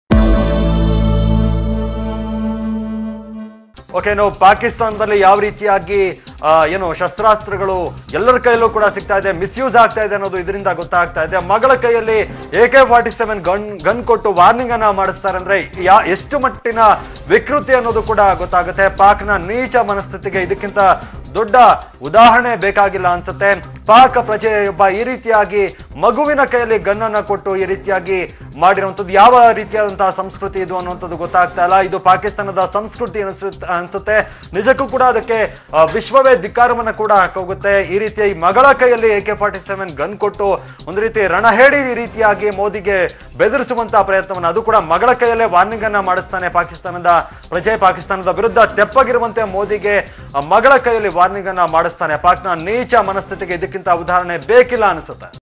ಓಕೆ ನಾವು ಪಾಕಿಸ್ತಾನದಲ್ಲಿ ಯಾವ ರೀತಿಯಾಗಿ ಆ, ಏನು ಶಸ್ತ್ರಾಸ್ತ್ರಗಳು ಎಲ್ಲರ ಕೈಯಲ್ಲೂ ಕೂಡ ಸಿಗ್ತಾ ಇದೆ ಮಿಸ್ಯೂಸ್ ಆಗ್ತಾ ಇದೆ ಅನ್ನೋದು ಇದರಿಂದ ಗೊತ್ತಾಗ್ತಾ ಇದೆ ಮಗಳ ಕೈಯಲ್ಲಿ A K forty seven gun gun ಕೊಟ್ಟು ವಾರ್ನಿಂಗ್ ಅನ್ನ ಮಾಡಿಸ್ತಾರೆ ಅಂದ್ರೆ ಯಾ ಎಷ್ಟು ಮಟ್ಟಿನ ವಿಕೃತಿ ಅನ್ನೋದು ಕೂಡ ಗೊತ್ತಾಗುತ್ತೆ ಪಾಕ್ನ ನೀಚ ಮನಸ್ಥಿತಿಗೆ ಇದಕ್ಕಿಂತ ದೊಡ್ಡ ಉದಾಹರಣೆ ಬೇಕಾಗಿಲ್ಲ ಅನ್ಸುತ್ತೆ ಪಾಕ್ ಪ್ರಜೆಯೊಬ್ಬ ಈ ರೀತಿಯಾಗಿ ಮಗುವಿನ ಕೈಯಲ್ಲಿ ಗನ್ನನ್ನ ಕೊಟ್ಟು ಈ ರೀತಿಯಾಗಿ ಮಾಡಿರುವಂಥದ್ದು ಯಾವ ರೀತಿಯಾದಂತಹ ಸಂಸ್ಕೃತಿ ಇದು ಅನ್ನುವಂಥದ್ದು ಗೊತ್ತಾಗ್ತಾ ಇಲ್ಲ ಇದು ಪಾಕಿಸ್ತಾನದ ಸಂಸ್ಕೃತಿ ಅನಿಸುತ್ತೆ ಅನ್ಸುತ್ತೆ ನಿಜಕ್ಕೂ ಕೂಡ ಅದಕ್ಕೆ ಆ, ವಿಶ್ವವೇ ಧಿಕ್ಕಾರವನ್ನ ಕೂಡ ಹಾಕೋಗುತ್ತೆ ಈ ರೀತಿಯ ಈ ಮಗಳ ಕೈಯಲ್ಲಿ A K forty seven gun ಕೊಟ್ಟು ಒಂದು ರೀತಿ ರಣಹೇಡಿ ರೀತಿಯಾಗಿ ಮೋದಿಗೆ ಬೆದರಿಸುವಂತಹ ಪ್ರಯತ್ನವನ್ನ ಅದು ಕೂಡ ಮಗಳ ಕೈಯಲ್ಲೇ ವಾರ್ನಿಂಗ್ ಅನ್ನ ಮಾಡಿಸ್ತಾನೆ ಪಾಕಿಸ್ತಾನದ ಪ್ರಜೆ ಪಾಕಿಸ್ತಾನದ ವಿರುದ್ಧ ತೆಪ್ಪಗಿರುವಂತೆ ಮೋದಿಗೆ ಆ ಮಗಳ ಕೈಯಲ್ಲಿ ವಾರ್ನಿಂಗ್ ಅನ್ನ ಮಾಡಿಸ್ತಾನೆ ಪಾಕ್ನ ನೀಚ ಮನಸ್ಥಿತಿಗೆ ಇದಕ್ಕಿಂತ ಉದಾಹರಣೆ ಬೇಕಿಲ್ಲ ಅನಿಸುತ್ತೆ